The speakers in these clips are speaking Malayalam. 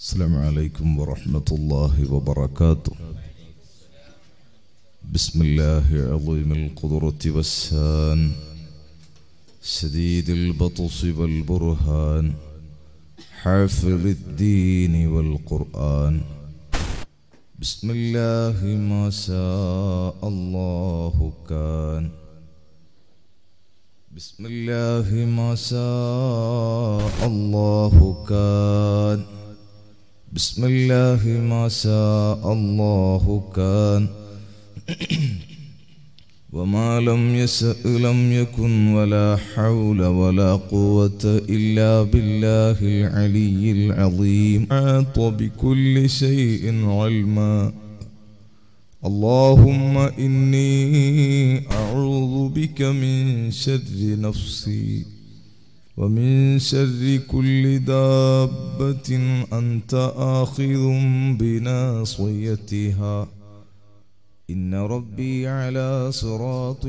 السلام عليكم ورحمة الله وبركاته بسم الله عظيم القدرة والسان شديد البطش والبرهان حافظ الدين والقرآن بسم الله ما شاء الله كان بسم الله ما شاء الله كان بسم الله ما شاء الله كان وما لم يشأ لم يكن ولا حول ولا قوة إلا بالله العلي العظيم أعط بكل شيء علما اللهم إني أعوذ بك من شر نفسي ومن شر كل دابة أنت آخذ بناصيتها إن ربي على صراط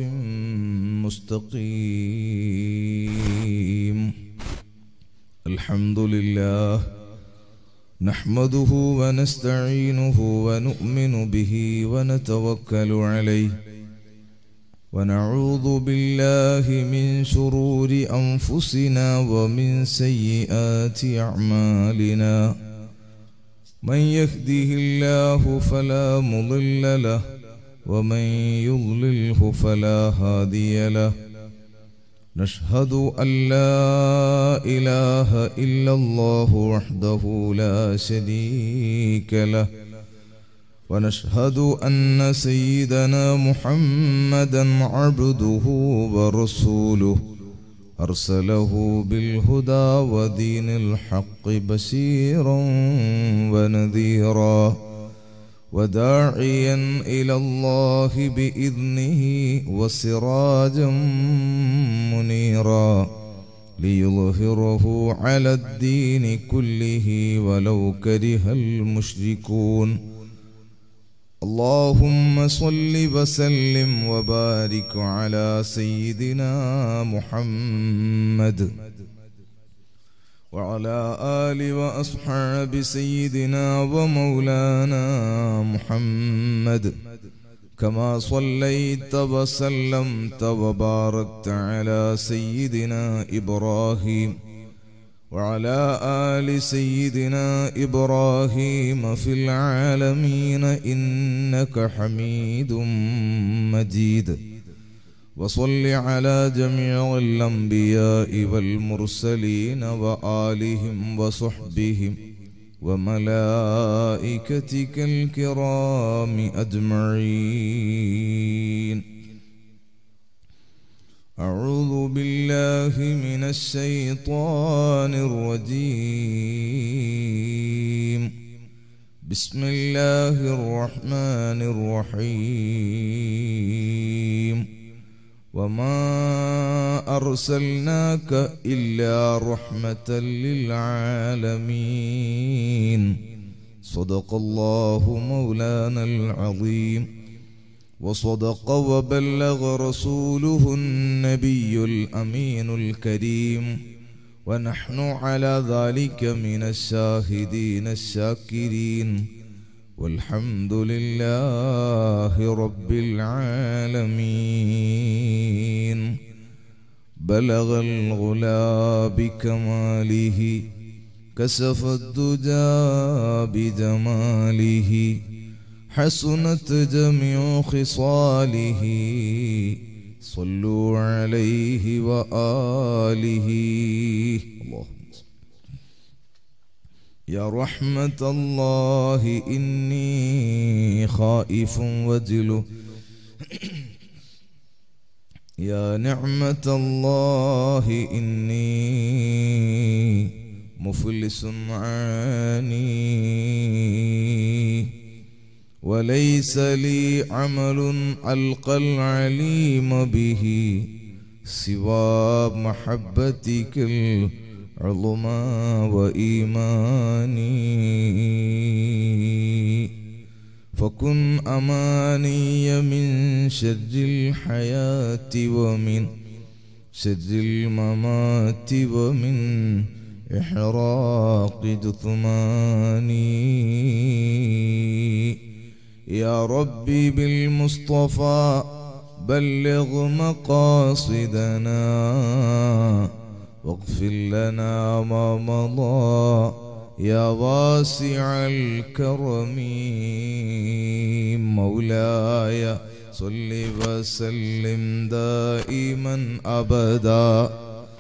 مستقيم الحمد لله نحمده ونستعينه ونؤمن به ونتوكل عليه ونعوذ بالله من شرور أنفسنا ومن سيئات أعمالنا من يهده الله فلا مضل له ومن يضلله فلا هادي له نشهد أن لا إله إلا الله وحده لا شريك له ونشهد أن سيدنا محمدا عبده ورسوله أرسله بالهدى ودين الحق بشيرا ونذيرا وداعيا إلى الله بإذنه وسراجا منيرا ليظهره على الدين كله ولو كره المشركون اللهم صل وسلم وبارك على سيدنا محمد وعلى آل وأصحاب سيدنا ومولانا محمد كما صليت وسلمت وباركت على سيدنا إبراهيم وعلى آل سيدنا إبراهيم في العالمين إنك حميد مجيد وصل على جميع الأنبياء والمرسلين وآلهم وصحبهم وملائكتك الكرام أجمعين أعوذ بالله من الشيطان الرجيم بسم الله الرحمن الرحيم وما أرسلناك إلا رحمة للعالمين صدق الله مولانا العظيم وصدق وبلغ رسوله النبي الأمين الكريم ونحن على ذلك من الشاهدين الشاكرين والحمد لله رب العالمين بلغ الغلا بكماله كسف الدجى بدماله حسنت جميع خصاله صلوا عليه وآله اللهم يا رحمة الله إني خائف وجل يا نعمة الله إني مفلس عاني وليس لي عمل ألقى العليم به سوى محبتك العظمى وإيماني فكن أماني من شر الحياة ومن شر الممات ومن إحراق جثماني يا ربي بالمصطفى بلغ مقاصدنا واغفر لنا ما مضى يا واسع الكرم مولاي صل وسلم دائما ابدا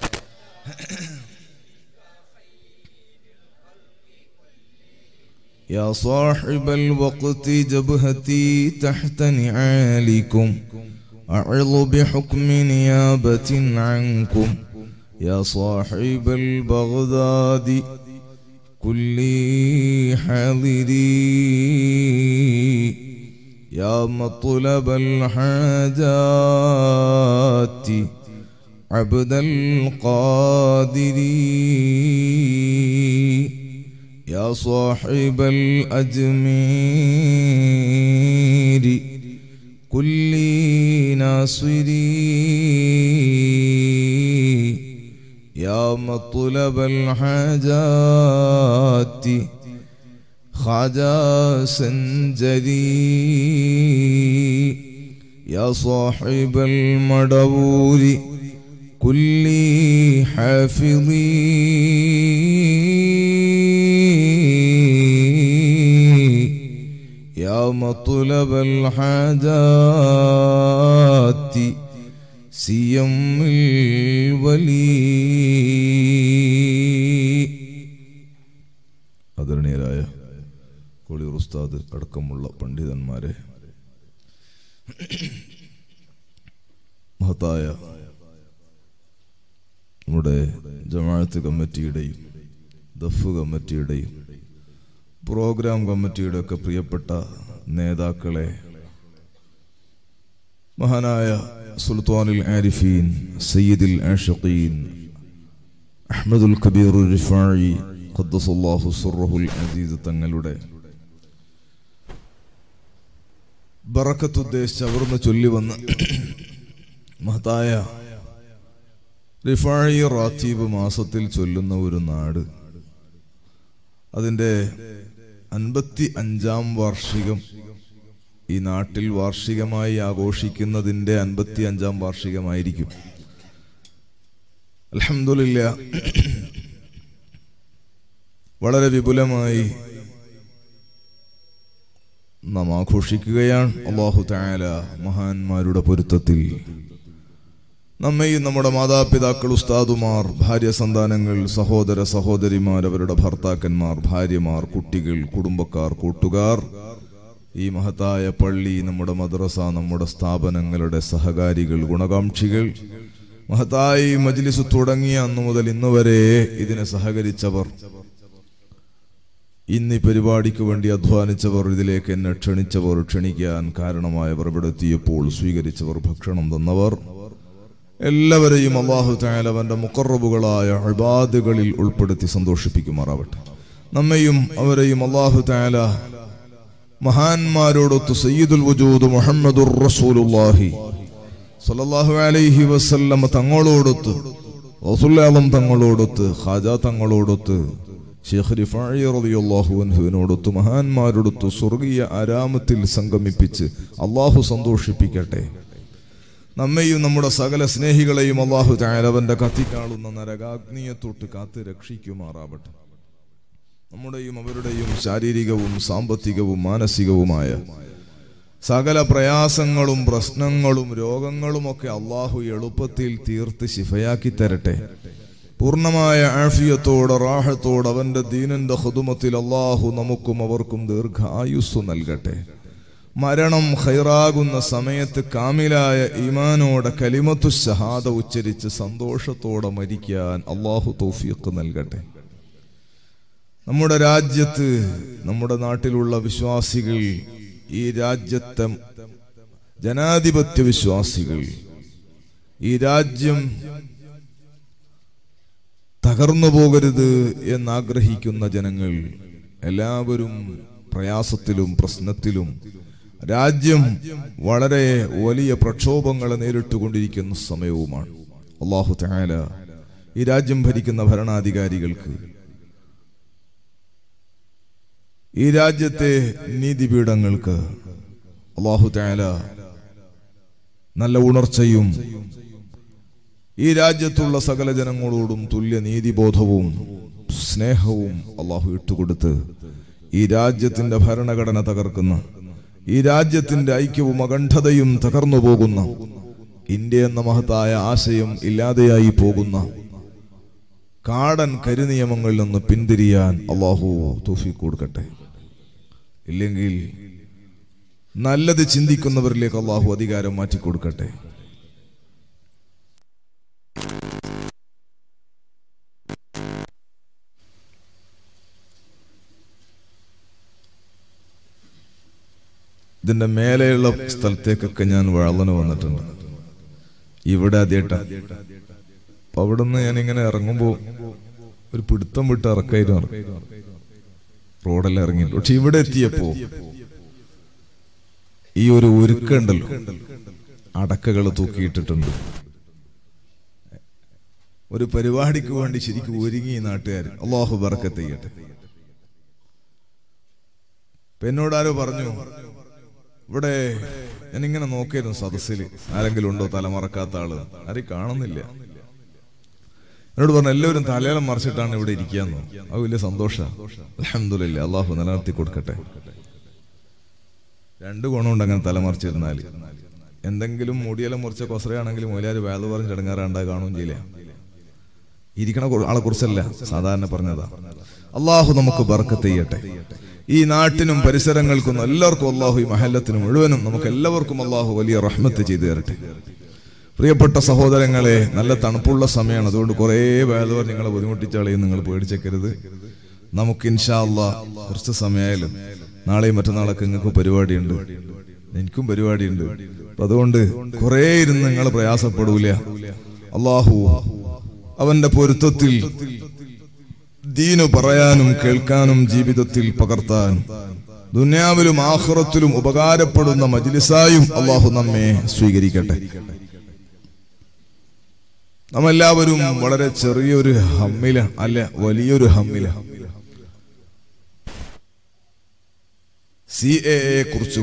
يا صاحب الوقت جبهتي تحت نعالكم أعظ بحكم نيابة عنكم يا صاحب البغداد كل حاضري يا مطلب الحاجات عبد القادر يا صاحب الأجمير كل ناصري يا مطلب الحاجات خواجة سنجري يا صاحب المدبور كل حافظي يا مطلب الحاجات سيم الولي ആദരണീയരായ കോളിയൂർ ഉസ്താദ് അടക്കമുള്ള പണ്ഡിതന്മാരെ മഹത്തായ നമ്മുടെ ജമാഅത്ത് കമ്മിറ്റിയുടെയും ദഫ് കമ്മിറ്റിയുടെയും പ്രോഗ്രാം കമ്മിറ്റിയുടെ ഒക്കെ പ്രിയപ്പെട്ട നേതാക്കളെ മഹാനായ സുൽത്താനുൽ ആരിഫീൻ സയ്യിദുൽ ആഷിഖീൻ അഹ്മദുൽ കബീർ റിഫായി ഖദ്ദസല്ലാഹു സുറഹുൽ അസീസ് തങ്ങളുടെ ബറക്കത്ത് ഉദ്ദേശിച്ച് അവിടുന്ന് ചൊല്ലി വന്ന് മഹത്തായ റിഫായി റാത്തീബ് മാസത്തിൽ ചൊല്ലുന്ന ഒരു നാട് അതിൻ്റെ അൻപത്തി അഞ്ചാം വാർഷികം ഈ നാട്ടിൽ വാർഷികമായി ആഘോഷിക്കുന്നതിൻ്റെ അൻപത്തി അഞ്ചാം വാർഷികമായിരിക്കും അലഹമില്ല വളരെ വിപുലമായി നാം ആഘോഷിക്കുകയാണ് അള്ളാഹു തായാല മഹാന്മാരുടെ പൊരുത്തത്തിൽ നമ്മയും നമ്മുടെ മാതാപിതാക്കൾ ഉസ്താദുമാർ ഭാര്യ സന്താനങ്ങൾ സഹോദര സഹോദരിമാർ അവരുടെ ഭർത്താക്കന്മാർ ഭാര്യമാർ കുട്ടികൾ കുടുംബക്കാർ കൂട്ടുകാർ ഈ മഹത്തായ പള്ളി നമ്മുടെ മദ്രസ നമ്മുടെ സ്ഥാപനങ്ങളുടെ സഹകാരികൾ ഗുണകാംക്ഷികൾ മഹത്തായി മജ്ലിസ് തുടങ്ങിയ അന്നു മുതൽ ഇന്ന് വരെ ഇതിനെ സഹകരിച്ചവർ ഇന്ന് ഈ പരിപാടിക്ക് വേണ്ടി അധ്വാനിച്ചവർ ഇതിലേക്ക് എന്നെ ക്ഷണിച്ചവർ ക്ഷണിക്കാൻ കാരണമായവർ ഇവിടെ എത്തിയപ്പോൾ സ്വീകരിച്ചവർ ഭക്ഷണം തന്നവർ എല്ലാവരെയും അള്ളാഹു തായാല അവന്റെ മുക്കറബുകളായ അബാദുകളിൽ ഉൾപ്പെടുത്തി സന്തോഷിപ്പിക്കുമാറാവട്ടെ നമ്മയും അവരെയും അള്ളാഹു തായാല മഹാന്മാരോടൊത്ത് സയ്യിദുൽ വജൂദ് മുഹമ്മദുർ റസൂലുള്ളാഹി സല്ലല്ലാഹു അലൈഹി വസല്ലമ തങ്ങളോടൊത്ത് റസൂലുള്ളാഹം തങ്ങളോടൊത്ത് ഖാജ തങ്ങളോടൊത്ത് ഷെയ്ഖ് റിഫായി റളിയല്ലാഹു അൻഹുവിനോടൊത്ത് മഹാന്മാരോടൊത്ത് സ്വർഗീയ ആരാമത്തിൽ സംഗമിപ്പിച്ച് അള്ളാഹു സന്തോഷിപ്പിക്കട്ടെ നമ്മെയും നമ്മുടെ സകല സ്നേഹികളെയും അള്ളാഹു ചായാലവന്റെ കത്തിക്കാളുന്ന നരകാഗ്നിയെ തൊട്ട് കാത്ത് രക്ഷിക്കുമാറാവട്ടെ നമ്മുടെയും അവരുടെയും ശാരീരികവും സാമ്പത്തികവും മാനസികവുമായ സകല പ്രയാസങ്ങളും പ്രശ്നങ്ങളും രോഗങ്ങളും ഒക്കെ അള്ളാഹു എളുപ്പത്തിൽ തീർത്ത് ശിഫയാക്കി തരട്ടെ പൂർണ്ണമായ ആഫിയത്തോടെ റാഹത്തോടെ അവന്റെ ദീനന്റെ ഹുദുമത്തിൽ അള്ളാഹു നമുക്കും അവർക്കും ദീർഘായുസ് നൽകട്ടെ മരണം ഹൈറാകുന്ന സമയത്ത് കാമിലായ ഈമാനോടെ കലിമത്തു ഷഹാദ ഉച്ചരിച്ച് സന്തോഷത്തോടെ മരിക്കാൻ അള്ളാഹു തൗഫീഖ് നൽകട്ടെ നമ്മുടെ രാജ്യത്ത് നമ്മുടെ നാട്ടിലുള്ള വിശ്വാസികൾ ഈ രാജ്യത്തെ ജനാധിപത്യ വിശ്വാസികൾ ഈ രാജ്യം തകർന്നു പോകരുത് എന്നാഗ്രഹിക്കുന്ന ജനങ്ങൾ എല്ലാവരും പ്രയാസത്തിലും പ്രശ്നത്തിലും രാജ്യം വളരെ വലിയ പ്രക്ഷോഭങ്ങളെ നേരിട്ടുകൊണ്ടിരിക്കുന്ന സമയവുമാണ് അള്ളാഹു താല ഈ രാജ്യം ഭരിക്കുന്ന ഭരണാധികാരികൾക്ക് ഈ രാജ്യത്തെ നീതിപീഠങ്ങൾക്ക് അള്ളാഹു താല നല്ല ഉണർച്ചയും ഈ രാജ്യത്തുള്ള സകല ജനങ്ങളോടും തുല്യ നീതിബോധവും സ്നേഹവും അള്ളാഹു ഇട്ടുകൊടുത്ത് ഈ രാജ്യത്തിന്റെ ഭരണഘടന തകർക്കുന്ന ഈ രാജ്യത്തിന്റെ ഐക്യവും അഖണ്ഡതയും തകർന്നു പോകുന്ന ഇന്ത്യ എന്ന മഹത്തായ ആശയം ഇല്ലാതെയായി പോകുന്ന കാടൻ കരിനിയമങ്ങളിൽ നിന്ന് പിന്തിരിയാൻ അള്ളാഹു തൗഫീഖ് കൊടുക്കട്ടെ ഇല്ലെങ്കിൽ നല്ലത് ചിന്തിക്കുന്നവരിലേക്ക് അള്ളാഹു അധികാരം മാറ്റിക്കൊടുക്കട്ടെ ഇതിന്റെ മേലെയുള്ള സ്ഥലത്തേക്കൊക്കെ ഞാൻ വളർന്നു വന്നിട്ടുണ്ട് ഇവിടെ ആദ്യമായിട്ടാ അപ്പൊ അവിടെ നിന്ന് ഞാൻ ഇങ്ങനെ ഇറങ്ങുമ്പോ ഒരു പിടുത്തം വിട്ട് ഇറക്കായിരുന്നു റോഡെല്ലാം ഇറങ്ങി പക്ഷെ ഇവിടെ എത്തിയപ്പോ ഈ ഒരു ഒരുക്കുണ്ടല്ലോ അടക്കകൾ തൂക്കിയിട്ടിട്ടുണ്ട് ഒരു പരിപാടിക്ക് വേണ്ടി ശരിക്കും ഒരുങ്ങി ഈ നാട്ടുകാർ അള്ളാഹു ബറക്കത്ത് ചെയ്യട്ടെ ഇപ്പൊ എന്നോട് ആരോ പറഞ്ഞു ഇവിടെ ഞാൻ ഇങ്ങനെ നോക്കിയിരുന്നു സദസ്സിൽ ആരെങ്കിലും ഉണ്ടോ തലമറക്കാത്ത ആള് ആരെയും കാണുന്നില്ല എന്നോട് പറഞ്ഞു എല്ലാവരും തലയിളം മറിച്ചിട്ടാണ് ഇവിടെ ഇരിക്കാന്ന് അത് വലിയ സന്തോഷ അലഹമില്ല അള്ളാഹു നിലനിർത്തി കൊടുക്കട്ടെ രണ്ടു ഗുണമുണ്ട് അങ്ങനെ തലമറിച്ചിരുന്നാല് എന്തെങ്കിലും മുടിയെല്ലാം മുറിച്ച കൊസറയാണെങ്കിൽ മൊയിലാര് വേല പറഞ്ഞ് ചടങ്ങാറാണ്ടാ കാണുകയും ചെയ്യില്ല ഇരിക്കണ കു- ആളെ കുറിച്ചല്ല സാധാരണ പറഞ്ഞതാ അള്ളാഹു നമുക്ക് ബർക്കത്ത് ചെയ്യട്ടെ ഈ നാട്ടിനും പരിസരങ്ങൾക്കും എല്ലാവർക്കും അള്ളാഹു ഈ മഹല്ലത്തിനും മുഴുവനും നമുക്ക് എല്ലാവർക്കും അള്ളാഹു വലിയ റഹ്മത്ത് ചെയ്തു തരട്ടെ പ്രിയപ്പെട്ട സഹോദരങ്ങളെ നല്ല തണുപ്പുള്ള സമയമാണ് അതുകൊണ്ട് കുറേ വേദവർ നിങ്ങളെ ബുദ്ധിമുട്ടിച്ചാളെയും നിങ്ങൾ പേടിച്ചേക്കരുത് നമുക്ക് ഇൻഷാ അള്ളാ കുറച്ച് സമയമായാലും നാളെയും മറ്റന്നാളൊക്കെ നിങ്ങൾക്ക് പരിപാടിയുണ്ട് എനിക്കും പരിപാടിയുണ്ട് അപ്പൊ അതുകൊണ്ട് കുറേ ഇരുന്ന് നിങ്ങൾ പ്രയാസപ്പെടൂല അള്ളാഹു അവന്റെ പൊരുത്തത്തിൽ ദീനു പറയാനും കേൾക്കാനും ജീവിതത്തിൽ പകർത്താനും ദുനിയാവിലും ആഹ്റത്തിലും ഉപകാരപ്പെടുന്ന മജ്ലിസായും അള്ളാഹു നമ്മെ സ്വീകരിക്കട്ടെ നമ്മെല്ലാവരും വളരെ ചെറിയൊരു ഹമ്മില അല്ല വലിയൊരു ഹമ്മില സി എ കുറിച്ചും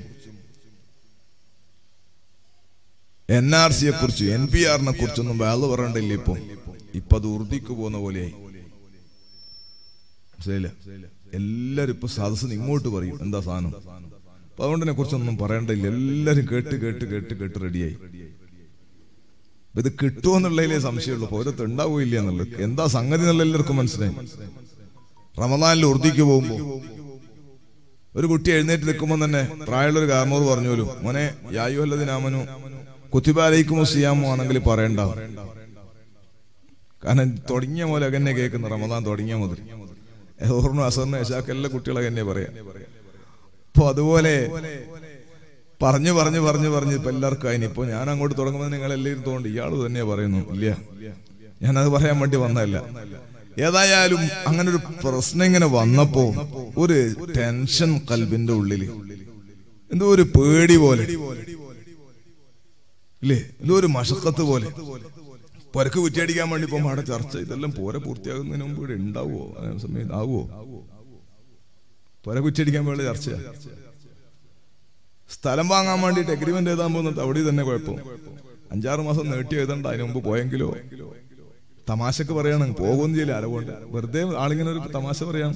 എൻ ആർ സിയെ കുറിച്ചും എൻ പി ആറിനെ കുറിച്ചൊന്നും വേള് പറയണ്ടില്ല ഇപ്പൊ ഇപ്പൊ അത് ഉറുദിക്ക് പോകുന്ന പോലെയായി മനസ്സിലായില്ല എല്ലാരും ഇപ്പൊ സദസ്സിന് ഇങ്ങോട്ട് പറയും എന്താ സാധനം അപ്പൊ അതുകൊണ്ടിനെ കുറിച്ചൊന്നും പറയണ്ടില്ല എല്ലാരും കേട്ട് കേട്ട് കേട്ട് കേട്ട് റെഡിയായി ഇത് കിട്ടുമോ എന്നുള്ളതിലേ സംശയമുള്ളൂ പൗരത്ത് ഉണ്ടാവില്ല എന്നുള്ളത് എന്താ സംഗതി എന്നുള്ള എല്ലാവർക്കും മനസ്സിലായി റമദാനിൽ ഉറുദിക്ക് പോകുമ്പോ ഒരു കുട്ടി എഴുന്നേറ്റ് നിൽക്കുമ്പോൾ തന്നെ പ്രായമുള്ള ഒരു കാരണോർ പറഞ്ഞോലു മോനെ യായുവല്ലതിനാമനു കുത്തിബാലയിക്കുമോ സിയാമോ ആണെങ്കിൽ പറയണ്ട കാരണം തുടങ്ങിയ പോലെ അകന്നെ കേൾക്കുന്ന റമദാൻ തുടങ്ങിയ മുതൽ ഓർമ്മ അസറിന് യശാക്ക് എല്ലാ കുട്ടികളെ തന്നെ പറയാം അപ്പൊ അതുപോലെ പറഞ്ഞു പറഞ്ഞു പറഞ്ഞു പറഞ്ഞു ഇപ്പൊ എല്ലാവർക്കും അതിന് ഇപ്പൊ ഞാൻ അങ്ങോട്ട് തുടങ്ങുമ്പോൾ നിങ്ങൾ എല്ലാവരും തോന്നുന്നു ഇയാൾ തന്നെയാ പറയുന്നു ഇല്ല ഞാനത് പറയാൻ വേണ്ടി വന്നതല്ല ഏതായാലും അങ്ങനെ ഒരു പ്രശ്നം ഇങ്ങനെ വന്നപ്പോ ഒരു ടെൻഷൻ കൽബിന്റെ ഉള്ളില് എന്തോ ഒരു പേടി പോലെ ഇല്ലേ എന്തോ ഒരു മഷക്കത്ത് പോലെ പരക്ക് കുറ്റിയടിക്കാൻ വേണ്ടി ഇപ്പൊ അവിടെ ചർച്ച ഇതെല്ലാം പോരെ പൂർത്തിയാകുന്നതിന് മുമ്പ് ഇവിടെ ഉണ്ടാവുമോ ആ സമയം ആവുമോ പര കുറ്റിയടിക്കാൻ വേണ്ടി ചർച്ച സ്ഥലം വാങ്ങാൻ വേണ്ടിയിട്ട് എഗ്രിമെന്റ് എഴുതാൻ പോകുന്നത് അവിടെ തന്നെ കുഴപ്പം അഞ്ചാറ് മാസം നീട്ടി എഴുതണ്ട അതിന് മുമ്പ് പോയെങ്കിലോ തമാശക്ക് പറയണം പോകുമെന്ന് ചെയ്യില്ല ആരകൊണ്ട് വെറുതെ ആളിങ്ങനെ ഒരു തമാശ പറയാം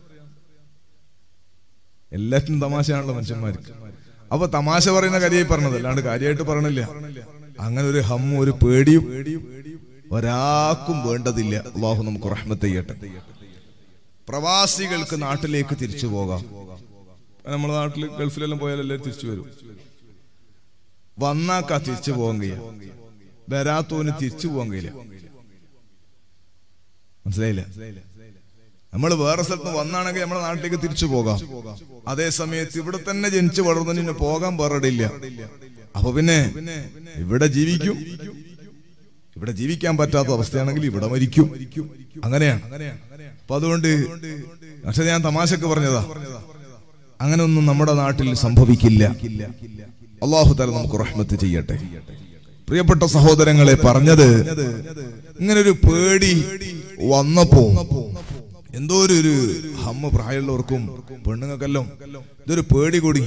എല്ലാറ്റിനും തമാശയാണല്ലോ മനുഷ്യന്മാർക്ക് അപ്പൊ തമാശ പറയുന്ന കാര്യമായി പറഞ്ഞത് അല്ലാണ്ട് കാര്യമായിട്ട് പറയണില്ല അങ്ങനെ ഒരു ഹമ്മും ഒരു പേടിയും ഒരാൾക്കും വേണ്ടതില്ല അള്ളാഹു നമുക്ക് റഹ്മത്ത് ചെയ്യട്ടെ പ്രവാസികൾക്ക് നാട്ടിലേക്ക് തിരിച്ചു പോകാം നമ്മുടെ നാട്ടിൽ ഗൾഫിലെല്ലാം പോയാൽ എല്ലാവരും തിരിച്ചു വരും വന്നാക്കാ തിരിച്ചു പോകാൻ കഴിയ വരാത്തോന് തിരിച്ചു പോകാൻ കഴിയില്ല മനസ്സിലായില്ല നമ്മൾ വേറെ സ്ഥലത്ത് വന്നാണെങ്കിൽ നമ്മുടെ നാട്ടിലേക്ക് തിരിച്ചു പോകാം അതേ സമയത്ത് ഇവിടെ തന്നെ ജനിച്ചു വളർന്നതിന് പോകാൻ വേറെയില്ല അപ്പൊ പിന്നെ ഇവിടെ ജീവിക്കും ഇവിടെ ജീവിക്കാൻ പറ്റാത്ത അവസ്ഥയാണെങ്കിൽ ഇവിടെ മരിക്കും അങ്ങനെയാണ് അപ്പൊ അതുകൊണ്ട് പക്ഷെ ഞാൻ തമാശക്ക് പറഞ്ഞതാ അങ്ങനെ ഒന്നും നമ്മുടെ നാട്ടിൽ സംഭവിക്കില്ല അള്ളാഹു തല നമുക്ക് റഹ്മത്ത് ചെയ്യട്ടെ പ്രിയപ്പെട്ട സഹോദരങ്ങളെ പറഞ്ഞത് ഇങ്ങനെ ഒരു പേടി വന്നപ്പോ എന്തോ ഒരു ഒരു ഹമ്മ പ്രായമുള്ളവർക്കും പെണ്ണുങ്ങൾക്കെല്ലാം ഇതൊരു പേടി കൂടി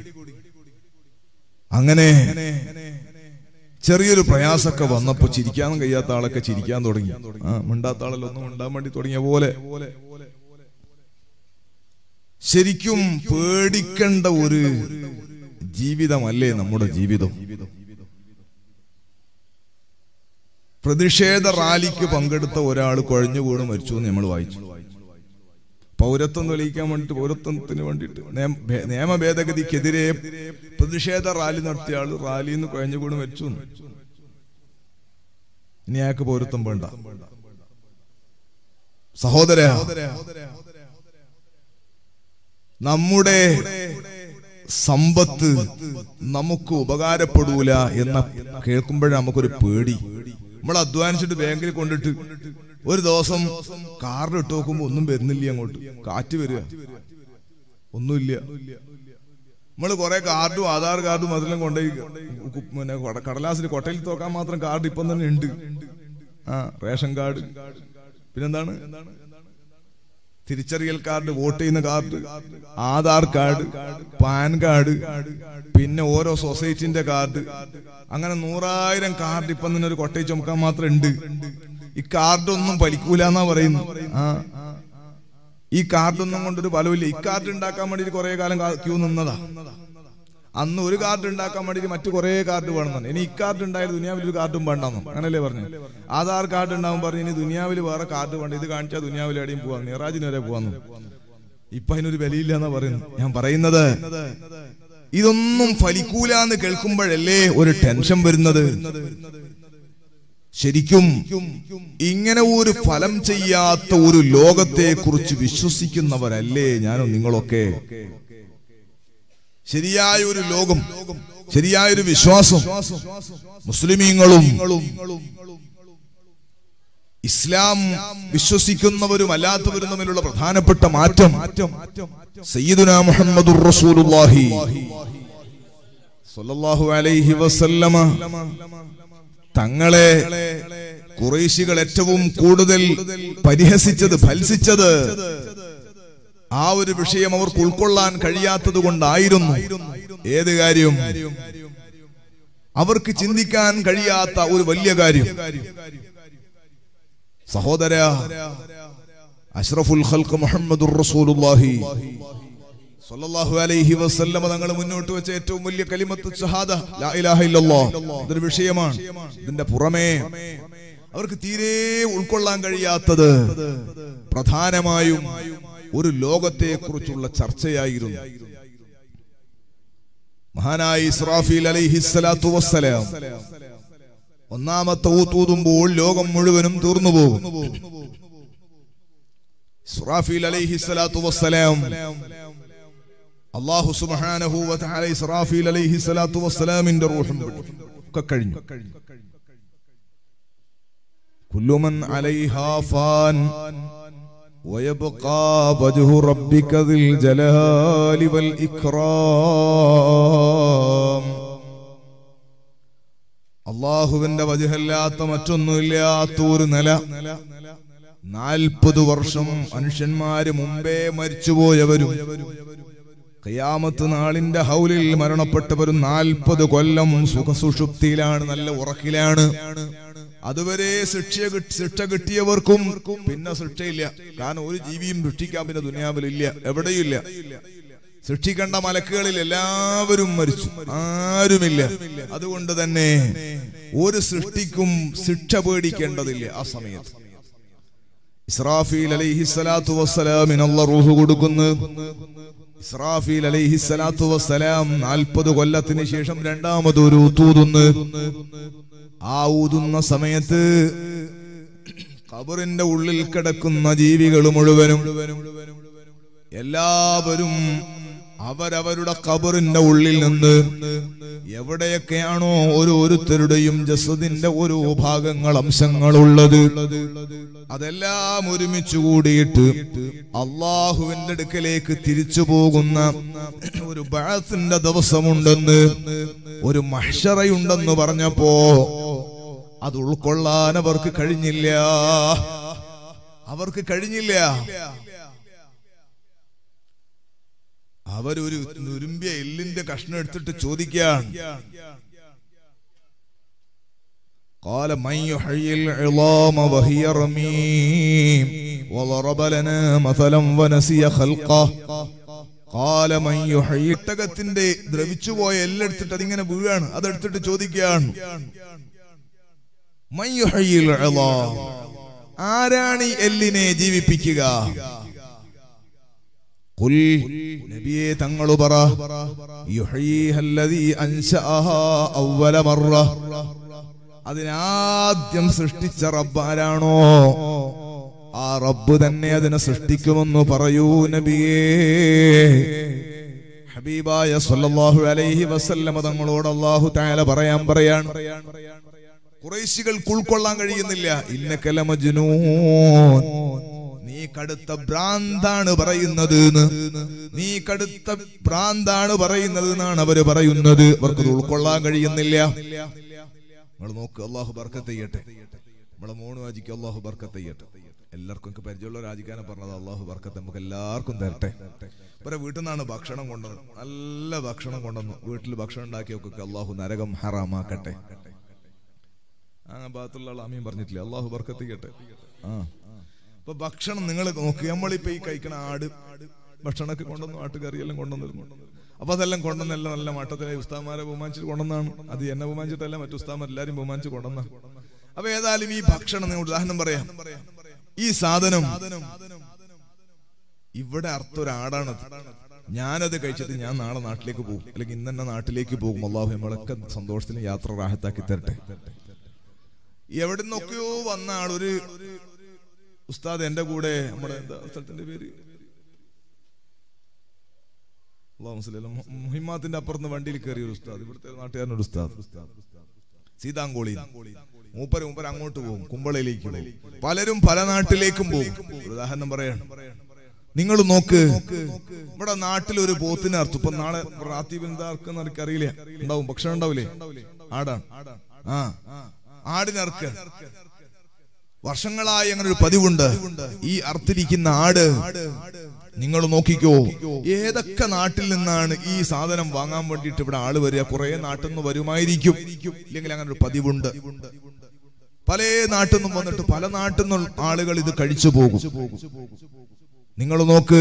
അങ്ങനെ ചെറിയൊരു പ്രയാസമൊക്കെ വന്നപ്പോ ചിരിക്കാനും കഴിയാത്ത ആളൊക്കെ ചിരിക്കാൻ തുടങ്ങി ആ മിണ്ടാത്ത ആളെല്ലാം ഒന്നും മിണ്ടാൻ വേണ്ടി തുടങ്ങിയ പോലെ ശരിക്കും പേടിക്കേണ്ട ഒരു ജീവിതമല്ലേ നമ്മുടെ ജീവിതം പ്രതിഷേധ റാലിക്ക് പങ്കെടുത്ത ഒരാൾ കുഴഞ്ഞുകൂട് മരിച്ചു എന്ന് നമ്മൾ വായിച്ചു പൗരത്വം തെളിയിക്കാൻ വേണ്ടിട്ട് പൗരത്വത്തിന് വേണ്ടിയിട്ട് നിയമ- ഭേ- നിയമ ഭേദഗതിക്കെതിരെ പ്രതിഷേധ റാലി നടത്തിയ ആള് റാലിയിൽ നിന്ന് കുഴഞ്ഞുകൂട് മരിച്ചു എന്ന്. ഇനി അയാൾക്ക് പൗരത്വം വേണ്ട സഹോദര നമ്മുടെ സമ്പത്ത് നമുക്ക് ഉപകാരപ്പെടൂല എന്ന കേൾക്കുമ്പോഴേ നമുക്കൊരു പേടി നമ്മൾ അധ്വാനിച്ചിട്ട് ബാങ്കിൽ കൊണ്ടിട്ട് ഒരു ദിവസം കാറിൽ ഇട്ട് നോക്കുമ്പോ ഒന്നും വരുന്നില്ല അങ്ങോട്ട് കാറ്റ് വരിക ഒന്നുമില്ല നമ്മള് കുറെ കാർഡും ആധാർ കാർഡും അതെല്ലാം കൊണ്ടുപോയി കു- പിന്നെ കൊട- കടലാസിൽ കൊട്ടയിൽ തോക്കാൻ മാത്രം കാർഡ് ഇപ്പം തന്നെ ഉണ്ട് ആ റേഷൻ കാർഡ് പിന്നെന്താണ് തിരിച്ചറിയൽ കാർഡ് വോട്ട് ചെയ്യുന്ന card Aadhaar card PAN card പിന്നെ ഓരോ സൊസൈറ്റിന്റെ കാർഡ് അങ്ങനെ നൂറായിരം കാർഡ് ഇപ്പം തന്നെ ഒരു കൊട്ടയിൽ ചുമക്കാൻ മാത്രം ഉണ്ട് ഈ കാർഡൊന്നും പലിക്കൂല എന്നാ പറയുന്നു ആ ഈ കാർഡൊന്നും കൊണ്ടൊരു ഫലമില്ല ഈ കാർഡ് ഉണ്ടാക്കാൻ വേണ്ടിയിട്ട് കുറെ കാലം കാ- ക്യൂ നിന്നതാ അന്ന് ഒരു കാർഡ് ഉണ്ടാക്കാൻ വേണ്ടിയിട്ട് മറ്റു കുറെ കാർഡ് വേണമെന്നാണ് ഇനി ഈ കാർഡ് ഉണ്ടായാലും ദുനിയാവിൽ ഒരു കാർഡും വേണ്ടെന്നു അങ്ങനല്ലേ പറഞ്ഞു ആധാർ കാർഡ് ഉണ്ടാവും പറഞ്ഞു ഇനി ദുനിയാവിൽ വേറെ കാർഡ് വേണ്ട ഇത് കാണിച്ചാൽ ദുനിയാവിൽ എവിടെയും പോവാം നിറാജിന് വരെ പോവാന്നു ഇപ്പൊ അതിനൊരു വിലയില്ല എന്നാ പറയുന്നു ഞാൻ പറയുന്നത് ഇതൊന്നും ഫലിക്കൂല എന്ന് കേൾക്കുമ്പോഴല്ലേ ഒരു ടെൻഷൻ വരുന്നത് ശരിക്കും ഇങ്ങനെ ഒരു ഫലം ചെയ്യാത്ത ഒരു ലോകത്തെ കുറിച്ച് വിശ്വസിക്കുന്നവരല്ലേ ഞാനും നിങ്ങളൊക്കെ ശരിയായ ഒരു ലോകം ശരിയായ ഒരു വിശ്വാസം മുസ്ലിമീങ്ങളും ഇസ്ലാം വിശ്വസിക്കുന്നവരും അല്ലാത്തവരും തമ്മിലുള്ള പ്രധാനപ്പെട്ട മാറ്റം സയ്യിദുന മുഹമ്മദുർ റസൂലുള്ളാഹി സ്വല്ലല്ലാഹു അലൈഹി വസല്ലമ തങ്ങളെ കുറേശികൾ ഏറ്റവും കൂടുതൽ പരിഹസിച്ചത് ഫൽസിച്ചത് ആ ഒരു വിഷയം അവർക്ക് ഉൾക്കൊള്ളാൻ കഴിയാത്തത് കൊണ്ടായിരുന്നു ഏത് കാര്യം അവർക്ക് ചിന്തിക്കാൻ കഴിയാത്ത ഒരു വലിയ കാര്യം സഹോദര അഷ്റഫുൽ ഖൽഖ് മുഹമ്മദുർ റസൂലുള്ളാഹി സ്വല്ലല്ലാഹു അലൈഹി വസല്ലമ തങ്ങൾ മുന്നോട്ട് വെച്ച ഏറ്റവും വലിയ കലിമത്ത് ഷഹാദ ലാ ഇലാഹ ഇല്ലല്ലാഹ് ഇതൊരു വിഷയമാണ് ഇതിന്റെ പുറമേ അവർക്ക് തീരെ ഉൾക്കൊള്ളാൻ കഴിയാത്തത് പ്രധാനമായും ഒരു ലോകത്തെ കുറിച്ചുള്ള ചർച്ചയായിരുന്നു മഹാനായ ഇസ്രാഫീൽ അലൈഹി സ്വലാത്തു വസ്സലാം ഒന്നാമത്തെ ഊത്തൂതുമ്പോൾ ലോകം മുഴുവനും തീർന്നു പോകും ഇസ്രാഫീൽ അലൈഹി സ്വലാത്തു വസ്സലാം അള്ളാഹു സുബ്ഹാനഹു വ തആല ഇസ്രാഫീൽ അലൈഹി സ്വലാത്തു വസ്സലാമിന്റെ റൂഹും വിട്ടു. ഒക്കെ കഴിഞ്ഞു കുല്ലുമൻ അലൈഹാ ഫാൻ ويبقى وجه ربك ذي الجلال والإكرام അള്ളാഹുവിന്റെ വജഹല്ലാത്ത മറ്റൊന്നുമില്ലാത്ത ഒരു നില നാൽപ്പത് വർഷം മനുഷ്യന്മാര് മുമ്പേ മരിച്ചുപോയവരും ഖിയാമത്ത് നാളിന്റെ ഹൗലിൽ മരണപ്പെട്ടവരും നാൽപ്പത് കൊല്ലം സുഖസുഷുപ്തിയിലാണ് നല്ല ഉറക്കിലാണ് അതുവരെ ശിക്ഷ കിട്ടി- ശിക്ഷ കിട്ടിയവർക്കും പിന്നെ ശിക്ഷയില്ല കാരണം ഒരു ജീവിയും സൃഷ്ടിക്കാൻ പിന്നെ ദുനിയാവിലില്ല എവിടെയില്ല സൃഷ്ടിക്കേണ്ട മലക്കുകളിൽ എല്ലാവരും മരിച്ചു ആരുമില്ല അതുകൊണ്ട് തന്നെ ഒരു സൃഷ്ടിക്കും ശിക്ഷ പേടിക്കേണ്ടതില്ല ആ സമയത്ത് ഇസ്രാഫീൽ അലൈഹി സ്വലാത്തു വസ്സലാമിന് അല്ല റൂഹ് കൊടുക്കുന്നു ഇസ്രാഫീൽ അലൈഹി സ്വലാത്തു വസ്സലാം നാൽപ്പത് കൊല്ലത്തിന് ശേഷം രണ്ടാമത് ഒരു ഊത്തൂതുന്ന് ആ ഊതുന്ന സമയത്ത് ഖബറിന്റെ ഉള്ളിൽ കിടക്കുന്ന ജീവികൾ മുഴുവനും എല്ലാവരും അവരവരുടെ ഖബറിന്റെ ഉള്ളിൽ നിന്ന് എവിടെയൊക്കെയാണോ ഓരോരുത്തരുടെയും ജസദിന്റെ ഓരോ ഭാഗങ്ങൾ അംശങ്ങളുള്ളത് അതെല്ലാം ഒരുമിച്ച് കൂടിയിട്ട് അള്ളാഹുവിന്റെ അടുക്കലേക്ക് തിരിച്ചു പോകുന്ന ഒരു ബാസിന്റെ ദിവസമുണ്ടെന്ന് ഒരു മഹ്ഷറയുണ്ടെന്ന് പറഞ്ഞപ്പോ അത് ഉൾക്കൊള്ളാൻ അവർക്ക് കഴിഞ്ഞില്ല അവർക്ക് കഴിഞ്ഞില്ല അവരൊരു നുരുമ്പിയ എല്ലിന്റെ കഷ്ണം എടുത്തിട്ട് ചോദിക്കാൻ قال من يحيي العظام وهي رميم وضرب لنا مثلا ونسي خلقه قال من يحيي ഒട്ടകത്തിന്റെ ദ്രവിച്ചുപോയ എല്ലെടുത്തിട്ട് അതിങ്ങനെ വീഴാണ് അതെടുത്തിട്ട് ചോദിക്കുകയാണ് من يحيي العظام ആരാണ് ഈ എല്ലിനെ ജീവിപ്പിക്കുക ഖുൽ നബിയെ തങ്ങൾ പറ യുഹ്യീഹല്ലദീ അൻശഅഹാ അവ്വല മറ അതിനാദ്യം സൃഷ്ടിച്ച റബ്ബാരാണോ ആ റബ്ബ് തന്നെ അതിനെ സൃഷ്ടിക്കുമെന്ന് പറയൂ നബിയേ ഹബീബായ സല്ലല്ലാഹു അലൈഹി വസല്ലമ തങ്ങളോട് അല്ലാഹു തആല പറയാൻ പറയാണ് കുറേശികൾക്ക് ഉൾക്കൊള്ളാൻ കഴിയുന്നില്ല ഇന്നക്കല മജ്നൂൻ നീ കടുത്ത ഭ്രാന്താണ് പറയുന്നത് നീ കടുത്ത ഭ്രാന്താണ് പറയുന്നത് എന്നാണ് അവര് പറയുന്നത് അവർക്ക് ഉൾക്കൊള്ളാൻ കഴിയുന്നില്ല നമ്മൾ നോക്ക് അള്ളാഹു ബർക്കത്ത് ചെയ്യട്ടെ നമ്മളെ മോണു ആജിക്ക് അള്ളാഹു ബർക്കത്ത് ചെയ്യട്ടെ എല്ലാവർക്കും എനിക്ക് പരിചയമുള്ള രാജിക്കാനെ പറഞ്ഞത് അള്ളാഹു ബർക്കത്ത് നമുക്ക് എല്ലാവർക്കും തരട്ടെ ഇവരെ വീട്ടിൽ നിന്നാണ് ഭക്ഷണം കൊണ്ടുവന്നത് നല്ല ഭക്ഷണം കൊണ്ടുവന്നു വീട്ടിൽ ഭക്ഷണം ഉണ്ടാക്കിയൊക്കെ അള്ളാഹു നരകം ഹറാമാക്കട്ടെ ആ ഭാഗത്തുള്ള ആൾ അമീൻ പറഞ്ഞിട്ടില്ല അള്ളാഹു ബർക്കത്ത് ചെയ്യട്ടെ ആ ഇപ്പൊ ഭക്ഷണം നിങ്ങൾ നോക്ക് നമ്മളിപ്പോ ഈ കഴിക്കണ ആട് ഭക്ഷണമൊക്കെ കൊണ്ടുവന്നു ആട്ടുകറിയെല്ലാം കൊണ്ടുവന്നിരുന്നു അപ്പൊ അതെല്ലാം കൊണ്ടുവന്നെല്ലാം നല്ല മട്ടത്തിലെ ഉസ്താമാരെ ബഹുമാനിച്ചിട്ട് കൊണ്ടുവന്നാണ് അത് എന്നെ ബഹുമാനിച്ചിട്ടല്ല മറ്റു ഉസ്താമാർ എല്ലാരും ബഹുമാനിച്ച് കൊണ്ടുവന്ന അപ്പൊ ഏതായാലും ഈ ഭക്ഷണം നിങ്ങൾ ഉദാഹരണം പറയാം ഈ സാധനം ഇവിടെ അർത്ഥം ഒരാടാണത് ഞാനത് കഴിച്ചിട്ട് ഞാൻ നാളെ നാട്ടിലേക്ക് പോകും അല്ലെങ്കിൽ ഇന്ന് തന്നെ നാട്ടിലേക്ക് പോകും അള്ളാഹു നമ്മളൊക്കെ സന്തോഷത്തിന് യാത്ര റാഹത്താക്കി തരട്ടെ എവിടെ നിന്നൊക്കെയോ വന്ന ആൾ ഒരു ഉസ്താദ് എന്റെ കൂടെ നമ്മുടെ എന്താ സ്ഥലത്തിന്റെ പേര് അള്ളാഹു മുസ്ലിം മുഹിമാത്തിന്റെ അപ്പുറത്ത് വണ്ടിയിൽ കയറിയ ഒരു ഉസ്താദ് ഇവിടുത്തെ നാട്ടുകാരനൊരു ഉസ്താദ് സീതാങ്കോളി മൂപ്പര് മൂപ്പര് അങ്ങോട്ട് പോകും കുമ്പളയിലേക്ക് പോകും പലരും പല നാട്ടിലേക്കും പോകും ഒരു ഉദാഹരണം പറയാണ് നിങ്ങൾ നോക്ക് ഇവിടെ നാട്ടിൽ ഒരു പോത്തിന് അർത്ഥം ഇപ്പൊ നാളെ റാത്തീബ് എന്താർക്കെന്ന് എനിക്കറിയില്ല ഉണ്ടാവും ഭക്ഷണം ഉണ്ടാവില്ലേ ആടാണ് ആ ആടിനർക്ക് വർഷങ്ങളായി അങ്ങനെ ഒരു പതിവുണ്ട് ഈ അർത്ഥിരിക്കുന്ന ആട് നിങ്ങൾ നോക്കിക്കോ ഏതൊക്കെ നാട്ടിൽ നിന്നാണ് ഈ സാധനം വാങ്ങാൻ വേണ്ടിയിട്ട് ഇവിടെ ആള് വരിക കുറെ നാട്ടിൽ നിന്ന് വരുമായിരിക്കും ഇല്ലെങ്കിൽ അങ്ങനെ ഒരു പതിവുണ്ട് പല നാട്ടിൽ നിന്നും വന്നിട്ട് പല നാട്ടിൽ നിന്നും ആളുകൾ ഇത് കഴിച്ചു പോകും നിങ്ങൾ നോക്ക്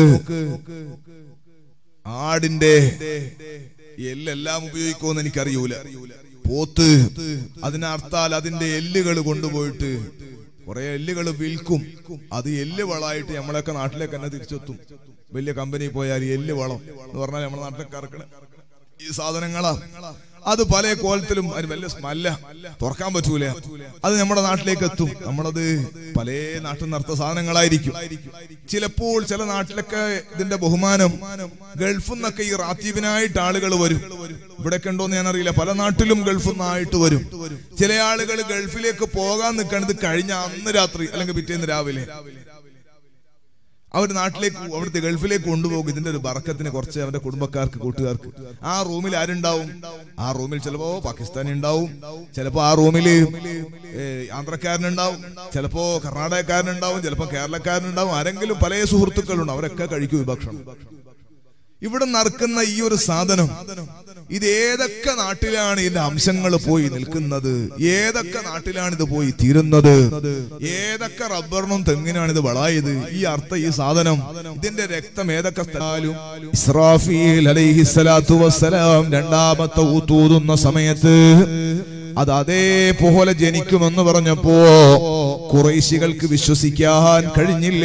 ആടിന്റെ എല്ലെല്ലാം ഉപയോഗിക്കുമെന്ന് എനിക്കറിയൂല പോത്ത് അതിനർത്താൽ അതിന്റെ എല്ലുകൾ കൊണ്ടുപോയിട്ട് കുറെ എല്ലുകൾ വിൽക്കും അത് എല്ല് വളമായിട്ട് നമ്മളൊക്കെ നാട്ടിലേക്ക് തന്നെ തിരിച്ചെത്തും വലിയ കമ്പനി പോയാൽ എല്ല് വളം എന്ന് പറഞ്ഞാൽ നമ്മുടെ നാട്ടിലൊക്കെ ഇറക്കണ ഈ സാധനങ്ങളാ അത് പല കോലത്തിലും അതിന് വലിയ സ്മല്ല തുറക്കാൻ പറ്റൂല അത് നമ്മുടെ നാട്ടിലേക്ക് എത്തും നമ്മളത് പല നാട്ടിൽ നടത്ത സാധനങ്ങളായിരിക്കും ചിലപ്പോൾ ചില നാട്ടിലൊക്കെ ഇതിന്റെ ബഹുമാനം ഗൾഫിൽ നിന്നൊക്കെ ഈ റാത്തീബിനായിട്ട് ആളുകൾ വരും ഇവിടെയൊക്കെ ഉണ്ടോന്ന് ഞാൻ അറിയില്ല പല നാട്ടിലും ഗൾഫിൽ നിന്നായിട്ട് വരും ചില ആളുകൾ ഗൾഫിലേക്ക് പോകാൻ നിൽക്കണത് കഴിഞ്ഞ അന്ന് രാത്രി അല്ലെങ്കിൽ പിറ്റേന്ന് രാവിലെ അവർ നാട്ടിലേക്ക് അവിടുത്തെ ഗൾഫിലേക്ക് കൊണ്ടുപോകും ഇതിന്റെ ഒരു ബറക്കത്തിന് കുറച്ച് അവന്റെ കുടുംബക്കാർക്ക് കൂട്ടുകാർക്ക് ആ റൂമിൽ ആരുണ്ടാവും ആ റൂമിൽ ചിലപ്പോ പാകിസ്ഥാനി ഉണ്ടാവും ചിലപ്പോ ആ റൂമില് ഏ, ആന്ധ്രക്കാരനുണ്ടാവും ചിലപ്പോ കർണാടകക്കാരനുണ്ടാവും ചിലപ്പോ കേരളക്കാരനുണ്ടാവും ആരെങ്കിലും പല സുഹൃത്തുക്കളുണ്ട് അവരൊക്കെ കഴിക്കും ഈ ഭക്ഷണം ഇവിടെ നറുക്കുന്ന ഈ ഒരു സാധനം ഇത് ഏതൊക്കെ നാട്ടിലാണ് ഇതിന്റെ അംശങ്ങൾ പോയി നിൽക്കുന്നത് ഏതൊക്കെ നാട്ടിലാണ് ഇത് പോയി തീരുന്നത് ഏതൊക്കെ റബ്ബറിനും തെങ്ങിനാണ് ഇത് വളായത് ഈ അർത്ഥം ഈ സാധനം ഇതിന്റെ രക്തം ഏതൊക്കെ സ്ഥലം ഇസ്രാഫീൽ അലൈഹിസ്സലാത്തു വസ്സലാം രണ്ടാമത്തെ ഊത്തൂതുന്ന സമയത്ത് അത് അതേപോലെ ജനിക്കുമെന്ന് പറഞ്ഞപ്പോ കുറേശികൾക്ക് വിശ്വസിക്കാൻ കഴിഞ്ഞില്ല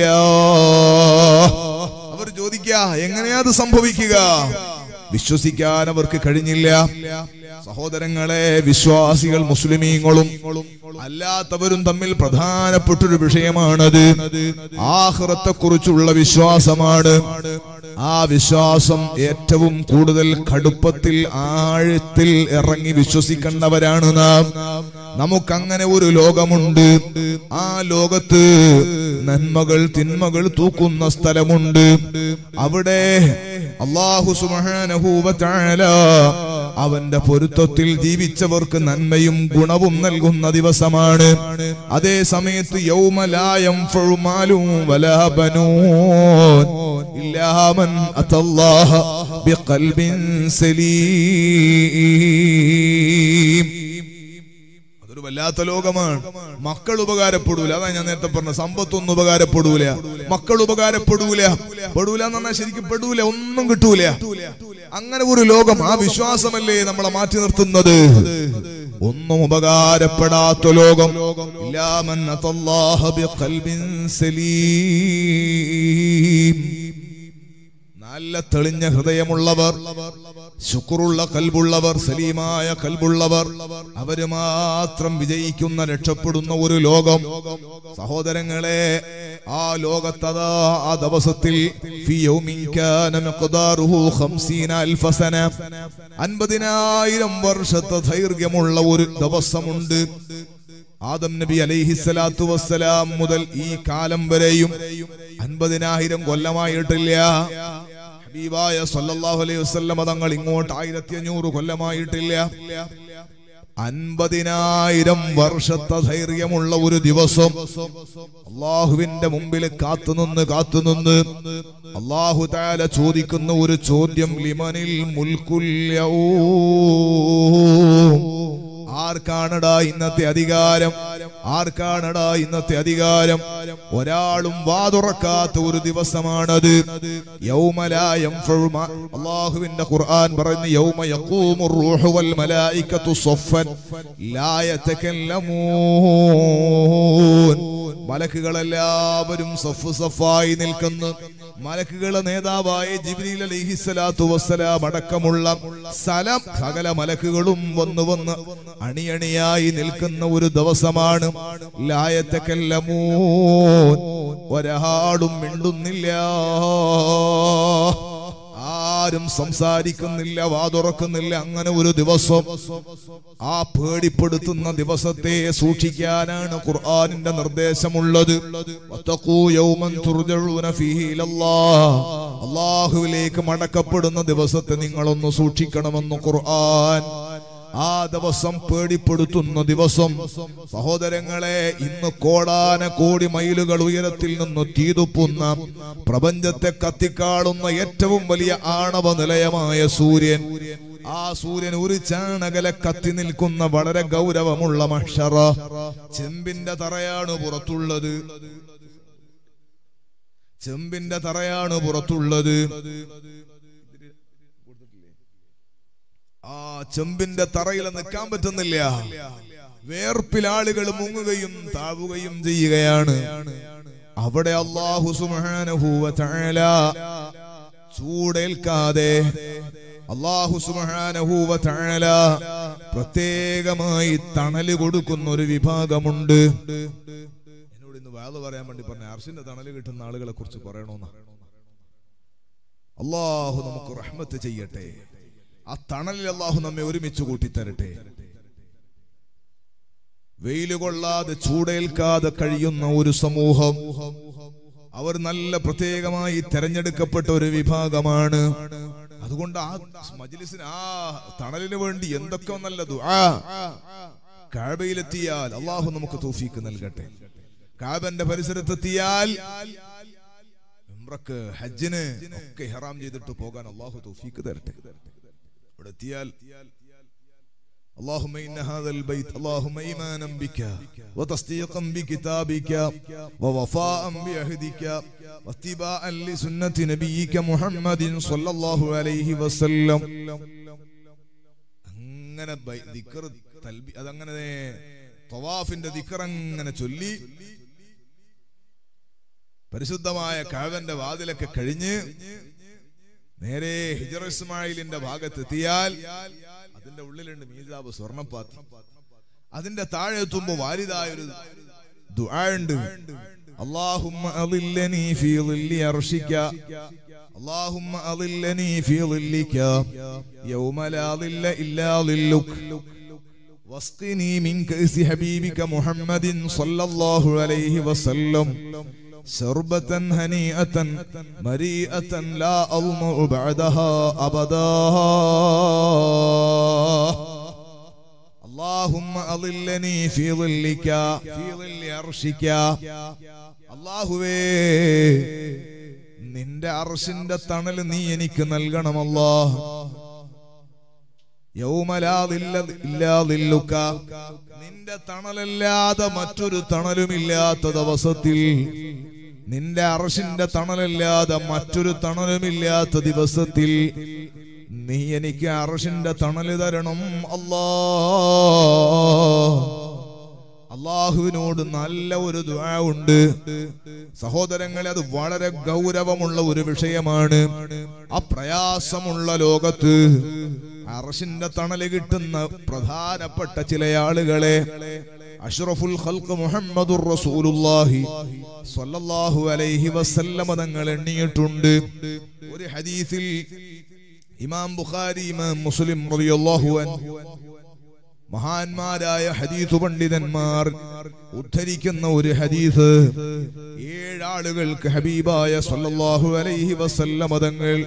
അവർ ചോദിക്ക എങ്ങനെയാ അത് സംഭവിക്കുക വിശ്വസിക്കാൻ അവർക്ക് കഴിഞ്ഞില്ല സഹോദരങ്ങളെ വിശ്വാസികൾ മുസ്ലിമീങ്ങളും അല്ലാത്തവരും തമ്മിൽ പ്രധാനപ്പെട്ടൊരു വിഷയമാണത് ആഹ്റത്തെ കുറിച്ചുള്ള വിശ്വാസമാണ് ആ വിശ്വാസം ഏറ്റവും കൂടുതൽ കടുപ്പത്തിൽ ആഴത്തിൽ ഇറങ്ങി വിശ്വസിക്കേണ്ടവരാണ് നാം നമുക്കങ്ങനെ ഒരു ലോകമുണ്ട് ആ ലോകത്ത് നന്മകൾ തിന്മകൾ തൂക്കുന്ന സ്ഥലമുണ്ട് അവിടെ അള്ളാഹു സുബ്ഹാനഹു വ തആല അവന്റെ പൊരുത്തത്തിൽ ജീവിച്ചവർക്ക് നന്മയും ഗുണവും നൽകുന്ന ദിവസമാണ് അതേ സമയത്ത് യൗമലായം ഫഴുമാലും വലാബനൂൻ ഇല്ലാമൻ അത്തല്ലാഹ ബിഖൽബിൻ സലീം അതൊരു വല്ലാത്ത ലോകമാണ് മക്കൾ ഉപകാരപ്പെടൂല അതാ ഞാൻ നേരത്തെ പറഞ്ഞ സമ്പത്തൊന്നും ഉപകാരപ്പെടൂല മക്കൾ ഉപകാരപ്പെടൂല പെടൂല എന്ന് പറഞ്ഞാൽ ശരിക്കും പെടൂല ഒന്നും കിട്ടൂല അങ്ങനെ ഒരു ലോകം ആ വിശ്വാസമല്ലേ നമ്മളെ മാറ്റി നിർത്തുന്നത് ഒന്നും ഉപകാരപ്പെടാത്ത ലോകം ഇല്ലാമൻ അത്തല്ലാഹ ബിഖൽബിൻ സലീം നല്ല തെളിഞ്ഞ ഹൃദയമുള്ളവർ ശുക്രുള്ള കൽബുള്ളവർ സലീമായ കൽബുള്ളവർ അവര് മാത്രം വിജയിക്കുന്ന രക്ഷപ്പെടുന്ന ഒരു ലോകം സഹോദരങ്ങളെ ആ ലോകത്തതാ ആ ദിവസത്തിൽ ഫി യൗമിൻ കാന മിഖ്ദാറുഹു ഖംസീന അൽഫ സന അൻപതിനായിരം വർഷത്തെ ദൈർഘ്യമുള്ള ഒരു ദിവസമുണ്ട് ആദം നബി അലൈഹിസ്സലാത്തു വസ്സലാം മുതൽ ഈ കാലം വരെയും അൻപതിനായിരം കൊല്ലമായിട്ടില്ല ഹബീബായ സല്ലല്ലാഹു അലൈഹി വസല്ലമ തങ്ങൾ ഇങ്ങോട്ട് ആയിരത്തി അഞ്ഞൂറ് കൊല്ലമായിട്ടില്ല അൻപതിനായിരം വർഷത്തെ ധൈര്യമുള്ള ഒരു ദിവസം അള്ളാഹുവിന്റെ മുമ്പിൽ കാത്തുനിന്ന് കാത്തുനിന്ന് അള്ളാഹു താല ചോദിക്കുന്ന ഒരു ചോദ്യം ലിമനിൽ മുൽക്കുല്യവും ആർക്കാണടാ ഇന്നത്തെ അധികാരം ആർക്കാണടാ ഇന്നത്തെ അധികാരം ഒരാളും വാതുറക്കാത്ത ഒരു ദിവസമാണത് യൗമലായം അള്ളാഹുവിന്റെ ഖുർആൻ പറഞ്ഞു യൗമ യഖൂമുർ റൂഹു വൽ മലായികത്തു സഫൻ ലാ യതകല്ലമൂൻ മലക്കുകളെല്ലാവരും സഫ് സഫായി നിൽക്കുന്നു മലക്കുകളെ നേതാവായ ജിബ്രീൽ അലൈഹിസ്സലാത്തു വസ്സലാം അടക്കമുള്ള സലം സകല മലക്കുകളും വന്നു വന്ന് അണിയണിയായി നിൽക്കുന്ന ഒരു ദിവസമാണ് ലായത്തക്കല്ലമൂ ഒരാളും മിണ്ടുന്നില്ല ആരും സംസാരിക്കുന്നില്ല വാതുറക്കുന്നില്ല അങ്ങനെ ഒരു ദിവസം ആ പേടിപ്പെടുത്തുന്ന ദിവസത്തെ സൂക്ഷിക്കാനാണ് ഖുർആനിന്റെ നിർദ്ദേശമുള്ളത് വത്തഖൂ യൗമൻ തുർജഊന ഫീഹി ഇലല്ലാഹ്. അള്ളാഹുവിലേക്ക് മടക്കപ്പെടുന്ന ദിവസത്തെ നിങ്ങളൊന്ന് സൂക്ഷിക്കണമെന്ന് ഖുർആൻ ആ ദിവസം പേടിപ്പെടുത്തുന്ന ദിവസം സഹോദരങ്ങളെ ഇന്ന് കോടാന കോടി മൈലുകൾ ഉയരത്തിൽ നിന്ന് തീതുപ്പുന്ന പ്രപഞ്ചത്തെ കത്തിക്കാളുന്ന ഏറ്റവും വലിയ ആണവ നിലയമായ സൂര്യൻ ആ സൂര്യൻ ഒരു ചാണകലെ കത്തി നിൽക്കുന്ന വളരെ ഗൗരവമുള്ള മഷറ ചെമ്പിന്റെ തറയാണ് പുറത്തുള്ളത് ചെമ്പിന്റെ തറയാണ് പുറത്തുള്ളത് ആ ചെമ്പിന്റെ തറയിൽ നിൽക്കാൻ പറ്റുന്നില്ല വേർപ്പിൽ ആളുകൾ മുങ്ങുകയും താവുകയും ചെയ്യുകയാണ് അവിടെ അള്ളാഹു സുബ്ഹാനഹു വ തആല ചൂടേൽക്കാതെ അള്ളാഹു സുബ്ഹാനഹു വ തആല പ്രത്യേകമായി തണല് കൊടുക്കുന്ന ഒരു വിഭാഗമുണ്ട് എന്നോട് ഇന്ന് വാത് പറയാൻ വേണ്ടി പറഞ്ഞ അർഷിന്റെ തണല് കിട്ടുന്ന ആളുകളെ കുറിച്ച് പറയണമെന്ന് അള്ളാഹു നമുക്ക് റഹ്മത്ത് ചെയ്യട്ടെ ആ തണലിൽ അള്ളാഹു നമ്മെ ഒരുമിച്ച് കൂട്ടിത്തരട്ടെ വെയിൽ കൊള്ളാതെ ചൂടേൽക്കാതെ കഴിയുന്ന ഒരു സമൂഹം അവർ നല്ല പ്രത്യേകമായി തെരഞ്ഞെടുക്കപ്പെട്ട ഒരു വിഭാഗമാണ് അതുകൊണ്ട് ആ മജ്ലിസിന് ആ തണലിന് വേണ്ടി എന്തൊക്കെ നല്ല ദുആ കാബയിലെത്തിയാൽ അള്ളാഹു നമുക്ക് തൗഫീക്ക് നൽകട്ടെ കാബന്റെ പരിസരത്തെത്തിയാൽ ഉംറക്ക് ഹജ്ജിന് ഒക്കെ ഹറാം ചെയ്തിട്ട് പോകാൻ അള്ളാഹു തൗഫീക്ക് തരട്ടെ ഇവിടെ എത്തിയാൽ اللهم إن هذا البيت اللهم إيمانا بك وتصديقا بكتابك ووفاء بعهدك واتباعا لسنة نبيك محمد صلى الله عليه وسلم അങ്ങനെ ബൈ- ദിക്ർ തൽബി അതങ്ങനെ തവാഫിന്റെ ദിക്ർ അങ്ങനെ ചൊല്ലി പരിശുദ്ധമായ കാവന്റെ വാതിലൊക്കെ കഴിഞ്ഞ് നേരെ ഹിജർ ഇസ്മായിലിന്റെ ഭാഗത്തെത്തിയാൽ അതിന്റെ ഉള്ളിലുണ്ട് മീസാബ് സ്വർണപ്പാത്തി അതിന്റെ താഴെ എത്തുമ്പോ വാരിതായ ഒരു ദുആ ഉണ്ട് اللهم أظلني في ظل عرشك اللهم أظلني في ظلك يوم لا ظل إلا ظلك واسقني من كأس حبيبك محمد صلى الله عليه وسلم شربة هنيئة مريئة لا أظمأ بعدها أبدا اللهم أظلني في ظلك في ظل عرشك അള്ളാഹുവേ നിന്റെ അർഷിന്റെ തണൽ നീ എനിക്ക് നൽകണമല്ലോ യൗമലാതില്ലാതില്ലുക്ക നിന്റെ തണലല്ലാതെ മറ്റൊരു തണലുമില്ലാത്ത ദിവസത്തിൽ നിന്റെ അർഷിന്റെ തണലല്ലാതെ മറ്റൊരു തണലുമില്ലാത്ത ദിവസത്തിൽ നീ എനിക്ക് അർഷിന്റെ തണല് തരണം അല്ലാ അള്ളാഹുവിനോട് നല്ല ഒരു ദുആ ഉണ്ട് സഹോദരങ്ങളെ അത് വളരെ ഗൗരവമുള്ള ഒരു വിഷയമാണ് ആ പ്രയാസമുള്ള ലോകത്ത് അറഷിന്റെ തണല് കിട്ടുന്ന പ്രധാനപ്പെട്ട ചില ആളുകളെ അഷ്റഫുൽ ഖൽഖ് മുഹമ്മദുർ റസൂലുള്ളാഹി സ്വല്ലല്ലാഹു അലൈഹി വസല്ലമ തങ്ങൾ എണ്ണിയിട്ടുണ്ട് ഒരു ഹദീസിൽ ഇമാം ബുഖാരി ഇമാം മുസ്ലിം റളിയല്ലാഹു അൻഹു മഹാന്മാരായ ഹദീസ് പണ്ഡിതന്മാർ ഉദ്ധരിക്കുന്ന ഒരു ഹദീസ് ഏഴാളുകൾക്ക് ഹബീബായ സല്ലല്ലാഹു അലൈഹി വസല്ലമ തങ്ങൾ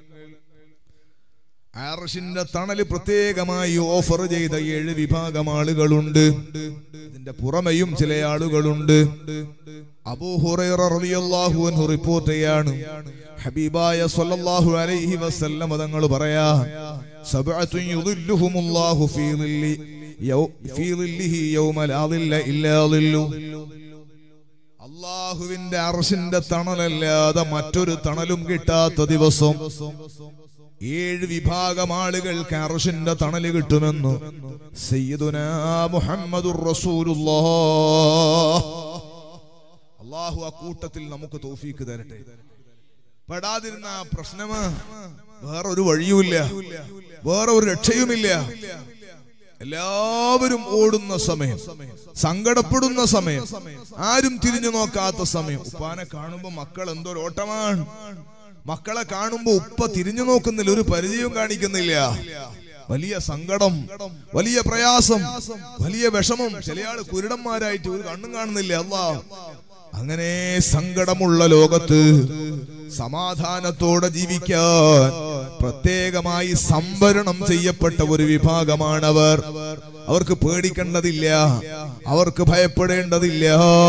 ആർഷിന്റെ തണല് പ്രത്യേകമായി ഓഫർ ചെയ്ത ഏഴ് വിഭാഗം ആളുകളുണ്ട് ഇതിന്റെ പുറമെയും ചില ആളുകളുണ്ട് അബൂ ഹുറൈറ റളിയല്ലാഹു അൻഹു റിപ്പോർട്ട് ചെയ്യാണ് ഹബീബായ സല്ലല്ലാഹു അലൈഹി വസല്ലം തങ്ങൾ പറയാ സബ്അത്തുൻ യുദില്ലുഹുമുല്ലാഹു ഫീ ളില്ലി യൗ ഫീ ളില്ലിഹി യൗമ ലാ ളില്ല ഇല്ലാ ളില്ലു അള്ളാഹുവിന്റെ അർഷിന്റെ തണലല്ലാതെ മറ്റൊരു തണലും കിട്ടാത്ത ദിവസം ഏഴ് വിഭാഗം ആളുകൾക്ക് അർഷിന്റെ തണല് കിട്ടുമെന്ന് സയ്യിദുനാ മുഹമ്മദുർ റസൂലുള്ളാഹ് അള്ളാഹു ആ കൂട്ടത്തിൽ നമുക്ക് തോഫീക്ക് തരട്ടെ പെടാതിരുന്ന ആ പ്രശ്നമ് വേറെ ഒരു വഴിയുമില്ല വേറെ ഒരു രക്ഷയുമില്ല എല്ലാവരും ഓടുന്ന സമയം സങ്കടപ്പെടുന്ന സമയം ആരും തിരിഞ്ഞു നോക്കാത്ത സമയം ഉപ്പാനെ കാണുമ്പോ മക്കൾ എന്തോ ഒരു ഓട്ടമാണ് മക്കളെ കാണുമ്പോ ഉപ്പ തിരിഞ്ഞു നോക്കുന്നില്ല ഒരു പരിചയവും കാണിക്കുന്നില്ല വലിയ സങ്കടം വലിയ പ്രയാസം വലിയ വിഷമം ചില ആള് കുരുടന്മാരായിട്ട് ഒരു കണ്ണും കാണുന്നില്ല അല്ലാ അങ്ങനെ സങ്കടമുള്ള ലോകത്ത് സമാധാനത്തോടെ ജീവിക്കാൻ പ്രത്യേകമായി സംവരണം ചെയ്യപ്പെട്ട ഒരു വിഭാഗമാണവർ അവർക്ക് പേടിക്കേണ്ടതില്ല അവർക്ക് ഭയപ്പെടേണ്ടതില്ല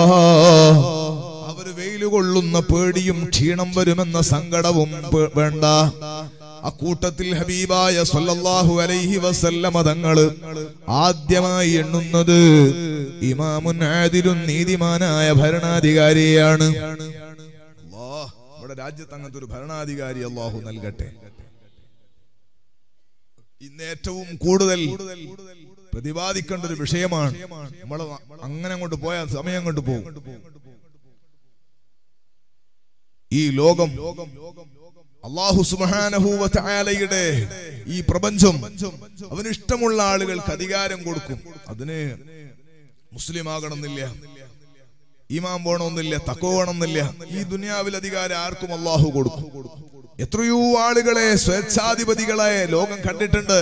അവര് വെയിൽ കൊള്ളുന്ന പേടിയും ക്ഷീണം വരുമെന്ന സങ്കടവും പേ- വേണ്ട അക്കൂട്ടത്തിൽ ഹബീബായ സല്ലല്ലാഹു അലൈഹി വസല്ലമ തങ്ങള് ആദ്യമായി എണ്ണുന്നത് ഇമാമുൻ ആദിലും നീതിമാനായ ഭരണാധികാരിയാണ് അല്ലാഹ്, നമ്മുടെ രാജ്യത്ത് അങ്ങനത്തെ ഒരു ഭരണാധികാരി അള്ളാഹു നൽകട്ടെ ഇന്ന് ഏറ്റവും കൂടുതൽ പ്രതിപാദിക്കേണ്ട ഒരു വിഷയമാണ് നമ്മൾ അങ്ങനെ അങ്ങോട്ട് പോയാൽ സമയം കൊണ്ട് പോകും ഈ ലോകം അള്ളാഹു സുബാനഹൂവലയുടെ ഈ പ്രപഞ്ചം അവന് ഇഷ്ടമുള്ള ആളുകൾക്ക് അധികാരം കൊടുക്കും അതിന് മുസ്ലിം ആകണമെന്നില്ല ഈമാൻ വേണമെന്നില്ല തക്കോ വേണമെന്നില്ല ഈ ദുനിയാവിൽ അധികാരം ആർക്കും അള്ളാഹു കൊടുക്കും എത്രയോ ആളുകളെ സ്വേച്ഛാധിപതികളെ ലോകം കണ്ടിട്ടുണ്ട്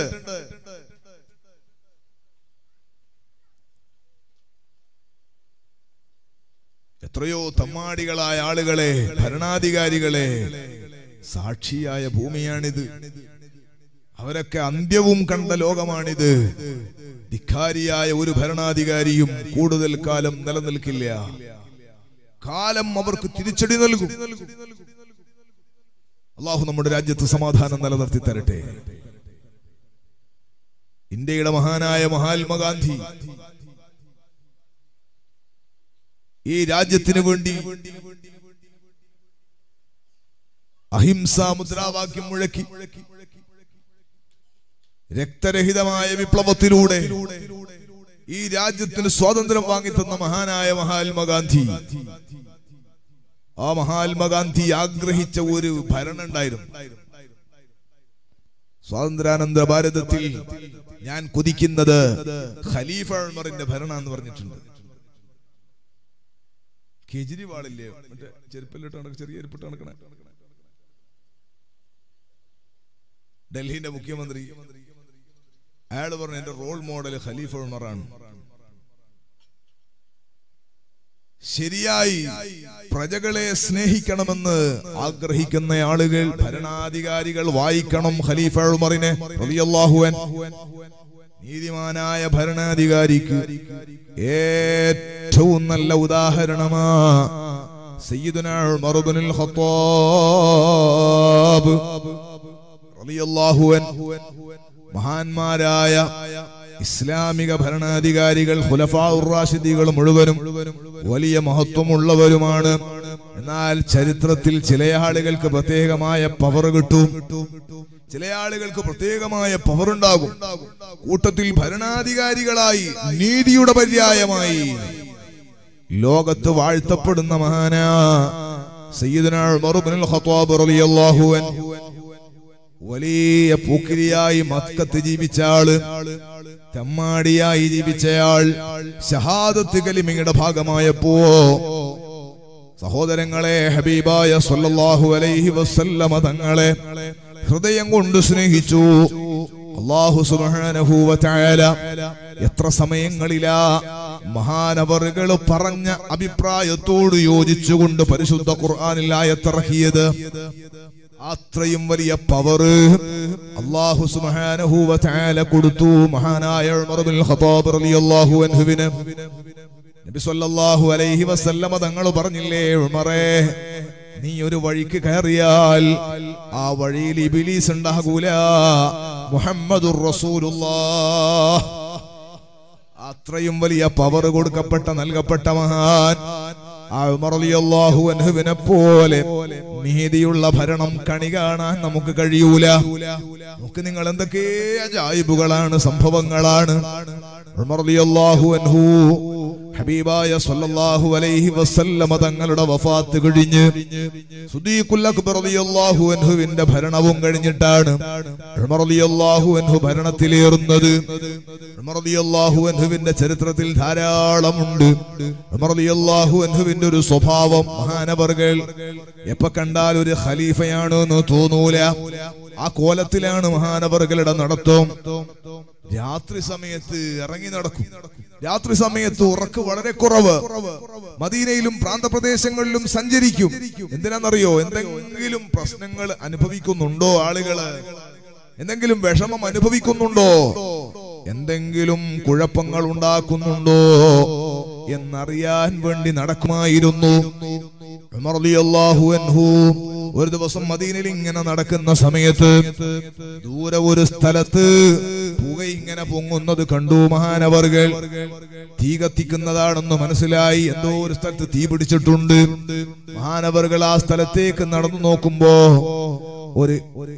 എത്രയോ തമ്മാടികളായ ആളുകളെ ഭരണാധികാരികളെ സാക്ഷിയായ ഭൂമിയാണിത് അവരൊക്കെ അന്ത്യവും കണ്ട ലോകമാണിത് ധിക്കാരിയായ ഒരു ഭരണാധികാരിയും കൂടുതൽ കാലം നിലനിൽക്കില്ല കാലം അവർക്ക് തിരിച്ചടി നൽകും അള്ളാഹു നമ്മുടെ രാജ്യത്ത് സമാധാനം നിലനിർത്തി തരട്ടെ ഇന്ത്യയുടെ മഹാനായ മഹാത്മാഗാന്ധി ഈ രാജ്യത്തിന് വേണ്ടി അഹിംസാ മുദ്രാവാക്യം മുഴക്കി രക്തരഹിതമായ വിപ്ലവത്തിലൂടെ ഈ രാജ്യത്തിന് സ്വാതന്ത്ര്യം വാങ്ങിത്തന്ന മഹാനായ മഹാത്മാഗാന്ധി ആ മഹാത്മാഗാന്ധി ആഗ്രഹിച്ച ഒരു ഭരണം ഉണ്ടായിരുന്നു സ്വാതന്ത്ര്യാനന്തര ഭാരതത്തിൽ ഞാൻ കൊതിക്കുന്നത് ഖലീഫ ഉമറിന്റെ ഭരണം എന്ന് പറഞ്ഞിട്ടുണ്ട് കെജ്രിവാളില്ലേ മറ്റേ ചെരുപ്പിലിട്ട് നടക്ക ചെറിയ ചെരുപ്പിട്ട് നടക്കണേ ഡൽഹിന്റെ മുഖ്യമന്ത്രി അയാൾ പറഞ്ഞു എന്റെ റോൾ മോഡൽ ഖലീഫ ഉമറാണ് ശരിയായി പ്രജകളെ സ്നേഹിക്കണമെന്ന് ആഗ്രഹിക്കുന്ന ആളുകൾ ഭരണാധികാരികൾ വായിക്കണം ഖലീഫ ഉമറിനെ റളിയല്ലാഹു അൻഹു. നീതിമാനായ ഭരണാധികാരിക്ക് ഏറ്റവും നല്ല ഉദാഹരണമാ സയ്യിദുന ഉമർ ഇബ്നുൽ ഖത്താബ് റളിയല്ലാഹു അൻഹു. മഹാന്മാരായ ഇസ്ലാമിക ഭരണാധികാരികൾ ഖുലഫാഉർ റാഷിദീകൾ മുഴുവനും വലിയ മഹത്വമുള്ളവരുമാണ് എന്നാൽ ചരിത്രത്തിൽ ചില ആളുകൾക്ക് പ്രത്യേകമായ പവർ കിട്ടും ചില ആളുകൾക്ക് പ്രത്യേകമായ പവർ ഉണ്ടാകും കൂട്ടത്തിൽ ഭരണാധികാരികളായി നീതിയുടെ പര്യായമായി ലോകത്ത് വാഴ്ത്തപ്പെടുന്ന മഹാനാ സയ്യിദുന ഉമർ ഇബ്നുൽ ഖത്താബ് റളിയല്ലാഹു അൻഹു വലിയ പൂക്കിരിയായി മസ്കത്ത് ജീവിച്ച ആള് തെമ്മാടിയായി ജീവിച്ചയാൾ ഷഹാദത്ത് കലിമയുടെ ഭാഗമായപ്പോ സഹോദരങ്ങളെ ഹബീബായ സല്ലല്ലാഹു അലൈഹി വസല്ലമ തങ്ങളെ ഹൃദയം കൊണ്ട് സ്നേഹിച്ചു അള്ളാഹു സുബ്ഹാനഹു വ തആല എത്ര സമയങ്ങളിലാ മഹാനവറുകൾ പറഞ്ഞ അഭിപ്രായത്തോട് യോജിച്ചുകൊണ്ട് പരിശുദ്ധ ഖുർആനിൽ ആയത്തിറക്കിയത് അത്രയും വലിയ പവറ് അള്ളാഹു സുബ്ഹാനഹു വ തആല കൊടുത്തു മഹാനായ ഉമർ ബിൻ ഖത്താബ് റളിയല്ലാഹു അൻഹുവിന് നബി സല്ലല്ലാഹു അലൈഹി വസല്ലമ തങ്ങൾ പറഞ്ഞില്ലേ ഉമറേ നീ ഒരു വഴിക്ക് കയറിയാൽ ആ വഴിയിൽ ഇബിലീസ് ഉണ്ടാകൂല മുഹമ്മദുർ റസൂലുള്ളാഹ് അത്രയും വലിയ പവർ കൊടുക്കപ്പെട്ട നൽകപ്പെട്ട മഹാൻ ആ ഉമർ റളിയല്ലാഹു അൻഹുവിനെ പോലെ നീതിയുള്ള ഭരണം കണി കാണാൻ നമുക്ക് കഴിയൂല നമുക്ക് നിങ്ങൾ എന്തൊക്കെ അജായിബുകളാണ് സംഭവങ്ങളാണ് ഉമർ റളിയല്ലാഹു അൻഹു ഹബീബായ സല്ലല്ലാഹു അലൈഹി വസല്ലമ തങ്ങളുടെ വഫാത്ത് കഴിഞ്ഞ് സുദീഖുൽ അക്ബർ റളിയല്ലാഹു അൻഹുവിന്റെ ഭരണവും കഴിഞ്ഞിട്ടാണ് ഉമർ റളിയല്ലാഹു അൻഹു ഭരണത്തിലേറുന്നത് ഉമർ റളിയല്ലാഹു അൻഹുവിന്റെ ചരിത്രത്തിൽ ധാരാളമുണ്ട് ഉമർ റളിയല്ലാഹു അൻഹുവിന്റെ ഒരു സ്വഭാവം മഹാനവർകൾ എപ്പോ കണ്ടാൽ ഒരു ഖലീഫയാണ് എന്ന് തോന്നൂല ആ കോലത്തിലാണ് മഹാനവറുകളുടെ നടത്തം രാത്രി സമയത്ത് ഇറങ്ങി നടക്കും രാത്രി സമയത്ത് ഉറക്ക് വളരെ കുറവ് മദീനയിലും പ്രാന്തപ്രദേശങ്ങളിലും സഞ്ചരിക്കും എന്തിനാണെന്നറിയോ എന്തെങ്കിലും പ്രശ്നങ്ങൾ അനുഭവിക്കുന്നുണ്ടോ ആളുകള് എന്തെങ്കിലും വിഷമം അനുഭവിക്കുന്നുണ്ടോ എന്തെങ്കിലും കുഴപ്പങ്ങൾ ഉണ്ടാക്കുന്നുണ്ടോ എന്നറിയാൻ വേണ്ടി നടക്കുമായിരുന്നു ഉമർ റളിയല്ലാഹു അൻഹു ഒരു ദിവസം മദീനയിൽ ഇങ്ങനെ നടക്കുന്ന സമയത്ത് ദൂരെ ഒരു സ്ഥലത്ത് പുക ഇങ്ങനെ പൊങ്ങുന്നത് കണ്ടു മഹാനവർകൾ തീ കത്തിക്കുന്നതാണെന്ന് മനസ്സിലായി എന്തോ ഒരു സ്ഥലത്ത് തീ പിടിച്ചിട്ടുണ്ട് മഹാനവർകൾ ആ സ്ഥലത്തേക്ക് നടന്നു നോക്കുമ്പോ ഒരു ഒരു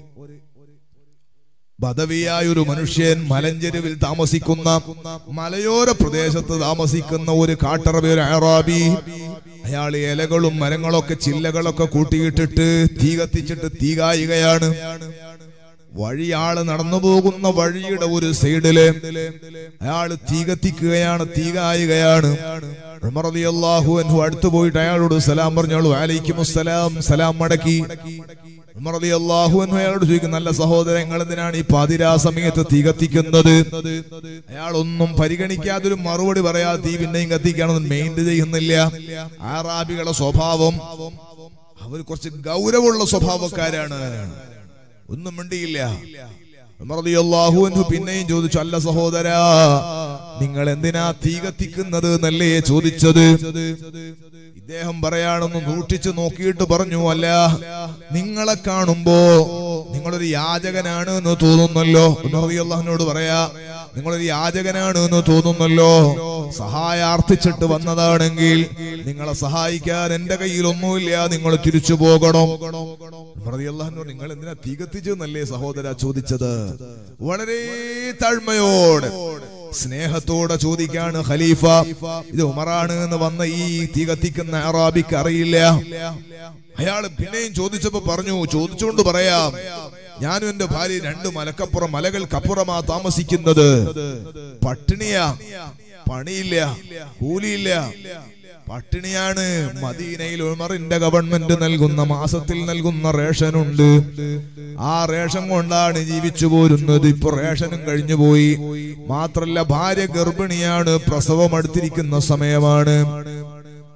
ബദവിയായ ഒരു മനുഷ്യൻ മലഞ്ചെരുവിൽ താമസിക്കുന്ന മലയോര പ്രദേശത്ത് താമസിക്കുന്ന ഒരു കാട്ടറബി ഒരു അറാബി അയാൾ ഇലകളും മരങ്ങളൊക്കെ ചില്ലകളൊക്കെ കൂട്ടിയിട്ടിട്ട് തീ കത്തിച്ചിട്ട് തീ കായുകയാണ് വഴി ആള് നടന്നു പോകുന്ന വഴിയുടെ ഒരു സൈഡില് അയാള് തീ കത്തിക്കുകയാണ് തീ കായുകയാണ് ഉമർ റളിയല്ലാഹു അൻഹു അടുത്തു പോയിട്ട് അയാളോട് സലാം പറഞ്ഞോളൂ അലൈക്കും സലാം സലാം മടക്കി ഉമർ റളിയല്ലാഹു അൻഹു അയാളോട് ചോദിക്കും നല്ല സഹോദരങ്ങൾ എന്തിനാണ് ഈ പാതിരാ സമയത്ത് തീ കത്തിക്കുന്നത് അയാൾ ഒന്നും പരിഗണിക്കാതെ ഒരു മറുപടി പറയാതെ തീ പിന്നെയും കത്തിക്കാനൊന്നും മെയിൻറ്റ് ചെയ്യുന്നില്ല ആറാബികളുടെ സ്വഭാവം അവർ കുറച്ച് ഗൗരവമുള്ള സ്വഭാവക്കാരാണ് ഒന്നും മിണ്ടിയില്ല ഉമർ റളിയല്ലാഹു അൻഹു പിന്നെയും ചോദിച്ചു അല്ല സഹോദരാ നിങ്ങൾ എന്തിനാ തീ കത്തിക്കുന്നത് എന്നല്ലേ ചോദിച്ചത് ഇദ്ദേഹം പറയാണെന്ന് നൂട്ടിച്ച് നോക്കിയിട്ട് പറഞ്ഞു അല്ല നിങ്ങളെ കാണുമ്പോ നിങ്ങളൊരു യാചകനാണ് എന്ന് തോന്നുന്നല്ലോ അള്ളാഹിനോട് പറയാ നിങ്ങളൊരു യാചകനാണ് എന്ന് തോന്നുന്നല്ലോ സഹായാർത്ഥിച്ചിട്ട് വന്നതാണെങ്കിൽ നിങ്ങളെ സഹായിക്കാൻ എന്റെ കയ്യിൽ ഒന്നുമില്ല നിങ്ങൾ തിരിച്ചു പോകണം അള്ളാഹിനോട് നിങ്ങൾ എന്തിനാ തീ കത്തിച്ചെന്നല്ലേ സഹോദര ചോദിച്ചത് വളരെ താഴ്മയോടെ സ്നേഹത്തോടെ ചോദിക്കാണ് ഖലീഫ ഇത് ഉമറാണ് എന്ന് വന്ന ഈ തീ കത്തിക്കുന്ന അറാബിക്ക് അറിയില്ല അയാൾ പിന്നെയും ചോദിച്ചപ്പോ പറഞ്ഞു ചോദിച്ചുകൊണ്ട് പറയാം ഞാനും എന്റെ ഭാര്യ രണ്ട് മലക്കപ്പുറം മലകൾക്കപ്പുറമാ താമസിക്കുന്നത് പട്ടിണിയാ പണിയില്ല കൂലിയില്ല പട്ടിണിയാണ് മദീനയിൽ ഉമറിന്റെ ഗവൺമെന്റ് നൽകുന്ന മാസത്തിൽ നൽകുന്ന റേഷനുണ്ട് ആ റേഷൻ കൊണ്ടാണ് ജീവിച്ചു പോരുന്നത് ഇപ്പൊ റേഷനും കഴിഞ്ഞു പോയി മാത്രല്ല ഭാര്യ ഗർഭിണിയാണ് പ്രസവം അടുത്തിരിക്കുന്ന സമയമാണ്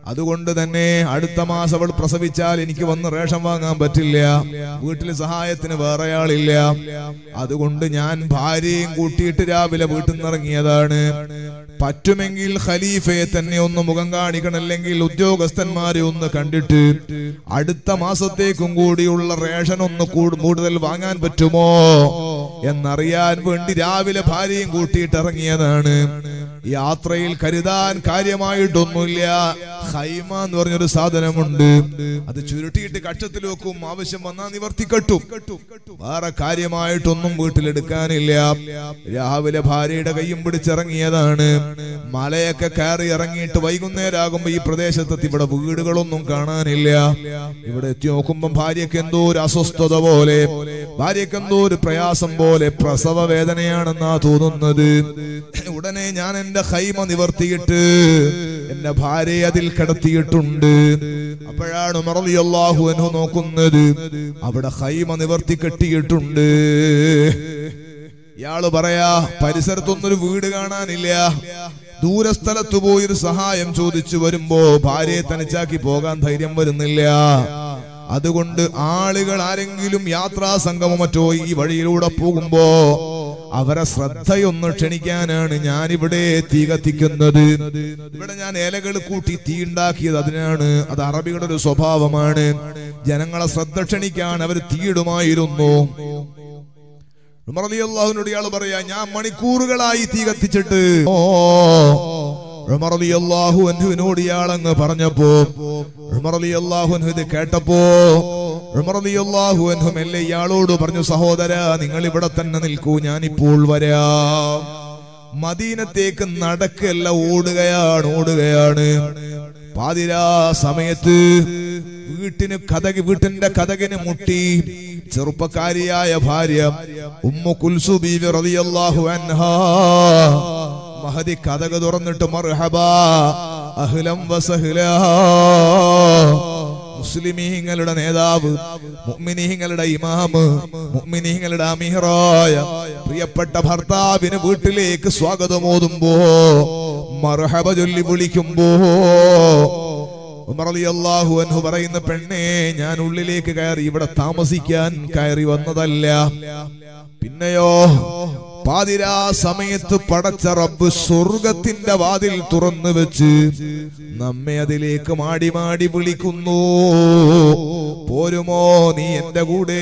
അതുകൊണ്ട് തന്നെ അടുത്ത മാസം അവൾ പ്രസവിച്ചാൽ എനിക്ക് വന്ന് റേഷൻ വാങ്ങാൻ പറ്റില്ല വീട്ടിൽ സഹായത്തിന് വേറെ ആളില്ല അതുകൊണ്ട് ഞാൻ ഭാര്യയും കൂട്ടിയിട്ട് രാവിലെ വീട്ടിൽ നിന്ന് ഇറങ്ങിയതാണ് പറ്റുമെങ്കിൽ ഖലീഫയെ തന്നെ ഒന്ന് മുഖം കാണിക്കണം അല്ലെങ്കിൽ ഉദ്യോഗസ്ഥന്മാരെ ഒന്ന് കണ്ടിട്ട് അടുത്ത മാസത്തേക്കും കൂടിയുള്ള റേഷൻ ഒന്ന് കൂടു- കൂടുതൽ വാങ്ങാൻ പറ്റുമോ എന്നറിയാൻ വേണ്ടി രാവിലെ ഭാര്യയും കൂട്ടിയിട്ട് ഇറങ്ങിയതാണ് യാത്രയിൽ കരുതാൻ കാര്യമായിട്ടൊന്നുമില്ല ഹൈമ എന്ന് പറഞ്ഞൊരു സാധനമുണ്ട് അത് ചുരുട്ടിയിട്ട് കക്ഷത്തിൽ വെക്കും ആവശ്യം വന്നാൽ നിവർത്തി കെട്ടും വേറെ കാര്യമായിട്ടൊന്നും വീട്ടിലെടുക്കാനില്ല രാവിലെ ഭാര്യയുടെ കൈയും പിടിച്ചിറങ്ങിയതാണ് മലയൊക്കെ കയറി ഇറങ്ങിയിട്ട് വൈകുന്നേരമാകുമ്പോ ഈ പ്രദേശത്തെത്തി ഇവിടെ വീടുകളൊന്നും കാണാനില്ല ഇവിടെ എത്തി നോക്കുമ്പം ഭാര്യക്ക് എന്തോ ഒരു അസ്വസ്ഥത പോലെ ഭാര്യക്ക് എന്തോ ഒരു പ്രയാസം പോലെ പ്രസവ വേദനയാണെന്നാ തോന്നുന്നത് ഉടനെ ഞാൻ എന്റെ ഹൈമ നിവർത്തിയിട്ട് എന്റെ ഭാര്യയെ അതിൽ കിടത്തിയിട്ടുണ്ട് അപ്പോഴാണ് മറലിയല്ലാഹു അനു നോക്കുന്നത് അവിടെ ഹൈമ നിവർത്തി കെട്ടിയിട്ടുണ്ട് ഇയാള് പറയാ പരിസരത്തൊന്നൊരു വീട് കാണാനില്ല ദൂരസ്ഥലത്ത് പോയി ഒരു സഹായം ചോദിച്ചു വരുമ്പോ ഭാര്യയെ തനിച്ചാക്കി പോകാൻ ധൈര്യം വരുന്നില്ല അതുകൊണ്ട് ആളുകൾ ആരെങ്കിലും യാത്രാ സംഗമം മറ്റോ ഈ വഴിയിലൂടെ പോകുമ്പോ അവരെ ശ്രദ്ധയൊന്ന് ക്ഷണിക്കാനാണ് ഞാൻ ഇവിടെ തീ കത്തിക്കുന്നത് ഇവിടെ ഞാൻ ഇലകൾ കൂട്ടി തീ ഉണ്ടാക്കിയത് അതിനാണ് അത് അറബികളുടെ ഒരു സ്വഭാവമാണ് ജനങ്ങളെ ശ്രദ്ധ ക്ഷണിക്കാൻ അവർ തീയിടുമായിരുന്നു ഉമർലിയല്ലാഹുവിനോട് ഇയാൾ പറയാ ഞാൻ മണിക്കൂറുകളായി തീ കത്തിച്ചിട്ട് ഓ ഉമർലിയല്ലാഹു അൻഹുവിനോട് ഇയാൾ അങ്ങ് പറഞ്ഞപ്പോ ഉമർലിയല്ലാഹു അൻഹു ഇത് കേട്ടപ്പോ ഉമർലിയല്ലാഹു അൻഹു മെല്ലെ ഇയാളോട് പറഞ്ഞു സഹോദര നിങ്ങൾ ഇവിടെ തന്നെ നിൽക്കൂ ഞാനിപ്പോൾ വരാം മദീനത്തേക്ക് നടക്കല്ല ഓടുകയാണ് ഓടുകയാണ് പാതിരാ സമയത്ത് വീട്ടിന് കഥക് വീട്ടിന്റെ കഥകിന് മുട്ടി ചെറുപ്പക്കാരിയായ ഭാര്യ ഉമ്മു കുൽസു ബീവി റളിയല്ലാഹു അൻഹാ മഹദി കഥക് തുറന്നിട്ട് മർഹബാ അഹ്ലം വസഹ്ലാ മുസ്ലിമീങ്ങളുടെ നേതാവ് മുഅ്മിനീങ്ങളുടെ ഇമാമ് മുഅ്മിനീങ്ങളുടെ അമീറായ പ്രിയപ്പെട്ട ഭർത്താവിന് വീട്ടിലേക്ക് സ്വാഗതമോതുമ്പോ മർഹബ ചൊല്ലി വിളിക്കുമ്പോ ഉമർ റളിയല്ലാഹു അൻഹു പറയുന്ന പെണ്ണെ ഞാൻ ഉള്ളിലേക്ക് കയറി ഇവിടെ താമസിക്കാൻ കയറി വന്നതല്ല പിന്നെയോ പാതിരാ സമയത്ത് പടച്ച റബ്ബ് സ്വർഗത്തിന്റെ വാതിൽ തുറന്നു വെച്ച് നമ്മെ അതിലേക്ക് മാടി മാടി വിളിക്കുന്നു പോരുമോ നീ എന്റെ കൂടെ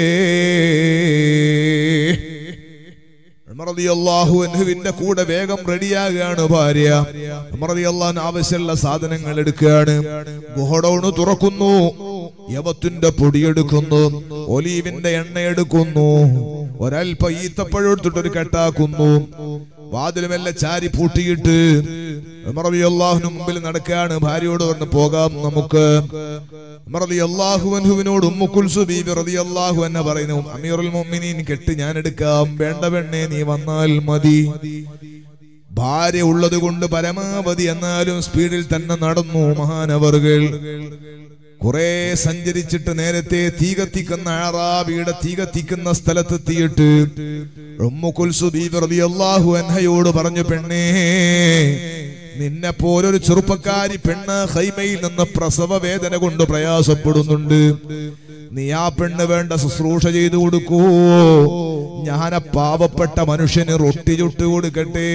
അള്ളാഹുവിന്റെ കൂടെ വേഗം റെഡിയാകുകയാണ് ഭാര്യ അള്ളാഹു ആവശ്യമുള്ള സാധനങ്ങൾ എടുക്കുകയാണ് ഗുഹടോണ് തുറക്കുന്നു യവത്തിന്റെ പൊടിയെടുക്കുന്നു ഒലീവിന്റെ എണ്ണ എടുക്കുന്നു ഒരൽപ്പ ഈത്തപ്പഴം എടുത്തിട്ട് ഒരു കെട്ടാക്കുന്നു വാതിലുമെല്ലാം ചാരി പൂട്ടിയിട്ട് അള്ളാഹുവിന് മുമ്പിൽ നടക്കുകയാണ് ഭാര്യയോട് പറഞ്ഞ് പോകാം നമുക്ക് അള്ളാഹുവിനോട് ഉമ്മുക്കുൽസു ബീബി റളിയല്ലാഹു എന്നെ പറയുന്നു അമീറുൽ മുഅ്മിനീൻ കെട്ട് ഞാൻ എടുക്കാം വേണ്ട പെണ്ണെ നീ വന്നാൽ മതി ഭാര്യ ഉള്ളത് കൊണ്ട് പരമാവധി എന്നാലും സ്പീഡിൽ തന്നെ നടന്നു മഹാനവറുകൾ കുറെ സഞ്ചരിച്ചിട്ട് നേരത്തെ തീ കത്തിക്കുന്ന ആറാബിയുടെ തീ കത്തിക്കുന്ന സ്ഥലത്തെത്തിയിട്ട് ഉമ്മു കുൽസു ബീബി റളിയല്ലാഹു അൻഹയോട് പറഞ്ഞു പെണ്ണേ നിന്നെ പോലൊരു ചെറുപ്പക്കാരി പെണ്ണ് ഹൈമയിൽ നിന്ന് പ്രസവ വേദന കൊണ്ട് പ്രയാസപ്പെടുന്നുണ്ട് നീ ആ പെണ്ണ് വേണ്ട ശുശ്രൂഷ ചെയ്തു കൊടുക്കൂ ഞാൻ ആ പാവപ്പെട്ട മനുഷ്യന് റൊട്ടി ചുട്ടു കൊടുക്കട്ടെ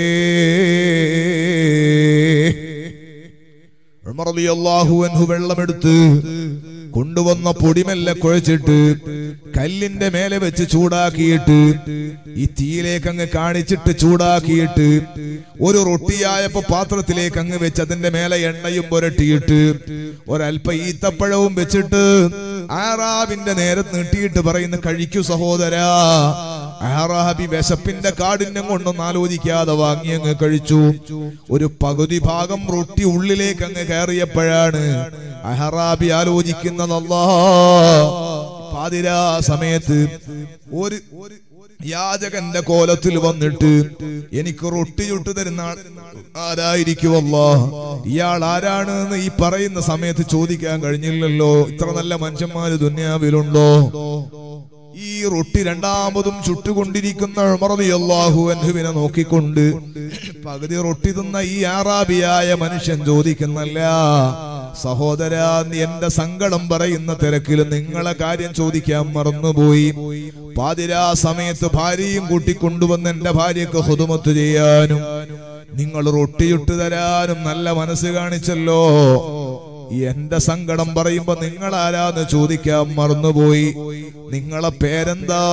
ഉമർ റളിയല്ലാഹു അൻഹു വെള്ളമെടുത്ത് കൊണ്ടുവന്ന പൊടിമെല്ലെ കുഴച്ചിട്ട് കല്ലിന്റെ മേലെ വെച്ച് ചൂടാക്കിയിട്ട് ഈ തീയിലേക്ക് അങ്ങ് കാണിച്ചിട്ട് ചൂടാക്കിയിട്ട് ഒരു റൊട്ടിയായപ്പോ പാത്രത്തിലേക്ക് അങ്ങ് വെച്ച് അതിന്റെ മേലെ എണ്ണയും പുരട്ടിയിട്ട് ഒരൽപ്പ ഈത്തപ്പഴവും വെച്ചിട്ട് ആറാബിന്റെ നേരെ നീട്ടിയിട്ട് പറയുന്ന കഴിക്കൂ സഹോദരാ ആറാബി വിശപ്പിന്റെ കാഠിന്യം കൊണ്ടൊന്നും ആലോചിക്കാതെ വാങ്ങി അങ്ങ് കഴിച്ചു ഒരു പകുതി ഭാഗം റൊട്ടി ഉള്ളിലേക്ക് അങ്ങ് കയറിയപ്പോഴാണ് അഹറാബി ആലോചിക്കുന്നതല്ലാ പാതിരാ സമയത്ത് ഒരു യാചകന്റെ കോലത്തിൽ വന്നിട്ട് എനിക്ക് റൊട്ടി ചുട്ടു തരുന്ന ആൾ ആരായിരിക്കുമല്ലോ ഇയാൾ ആരാണ് എന്ന് ഈ പറയുന്ന സമയത്ത് ചോദിക്കാൻ കഴിഞ്ഞില്ലല്ലോ ഇത്ര നല്ല മനുഷ്യന്മാര് ദുന്യാവിലുണ്ടോ ഈ റൊട്ടി രണ്ടാമതും ചുട്ടുകൊണ്ടിരിക്കുന്ന അള്ളാഹു അൻഹുവിനെ നോക്കിക്കൊണ്ട് പകുതി റൊട്ടി തിന്ന ഈ ആറാബിയായ മനുഷ്യൻ ചോദിക്കുന്നല്ല സഹോദര നീ എന്റെ സങ്കടം പറയുന്ന തിരക്കിൽ നിങ്ങളെ കാര്യം ചോദിക്കാൻ മറന്നുപോയി പാതിരാ സമയത്ത് ഭാര്യയും കൂട്ടിക്കൊണ്ടുവന്ന് എന്റെ ഭാര്യക്ക് ഹുതുമത്ത് ചെയ്യാനും നിങ്ങൾ റൊട്ടിയിട്ട് തരാനും നല്ല മനസ്സ് കാണിച്ചല്ലോ എന്റെ സങ്കടം പറയുമ്പോ നിങ്ങൾ ആരാന്ന് ചോദിക്കാൻ മറന്നുപോയി നിങ്ങളെ പേരെന്താ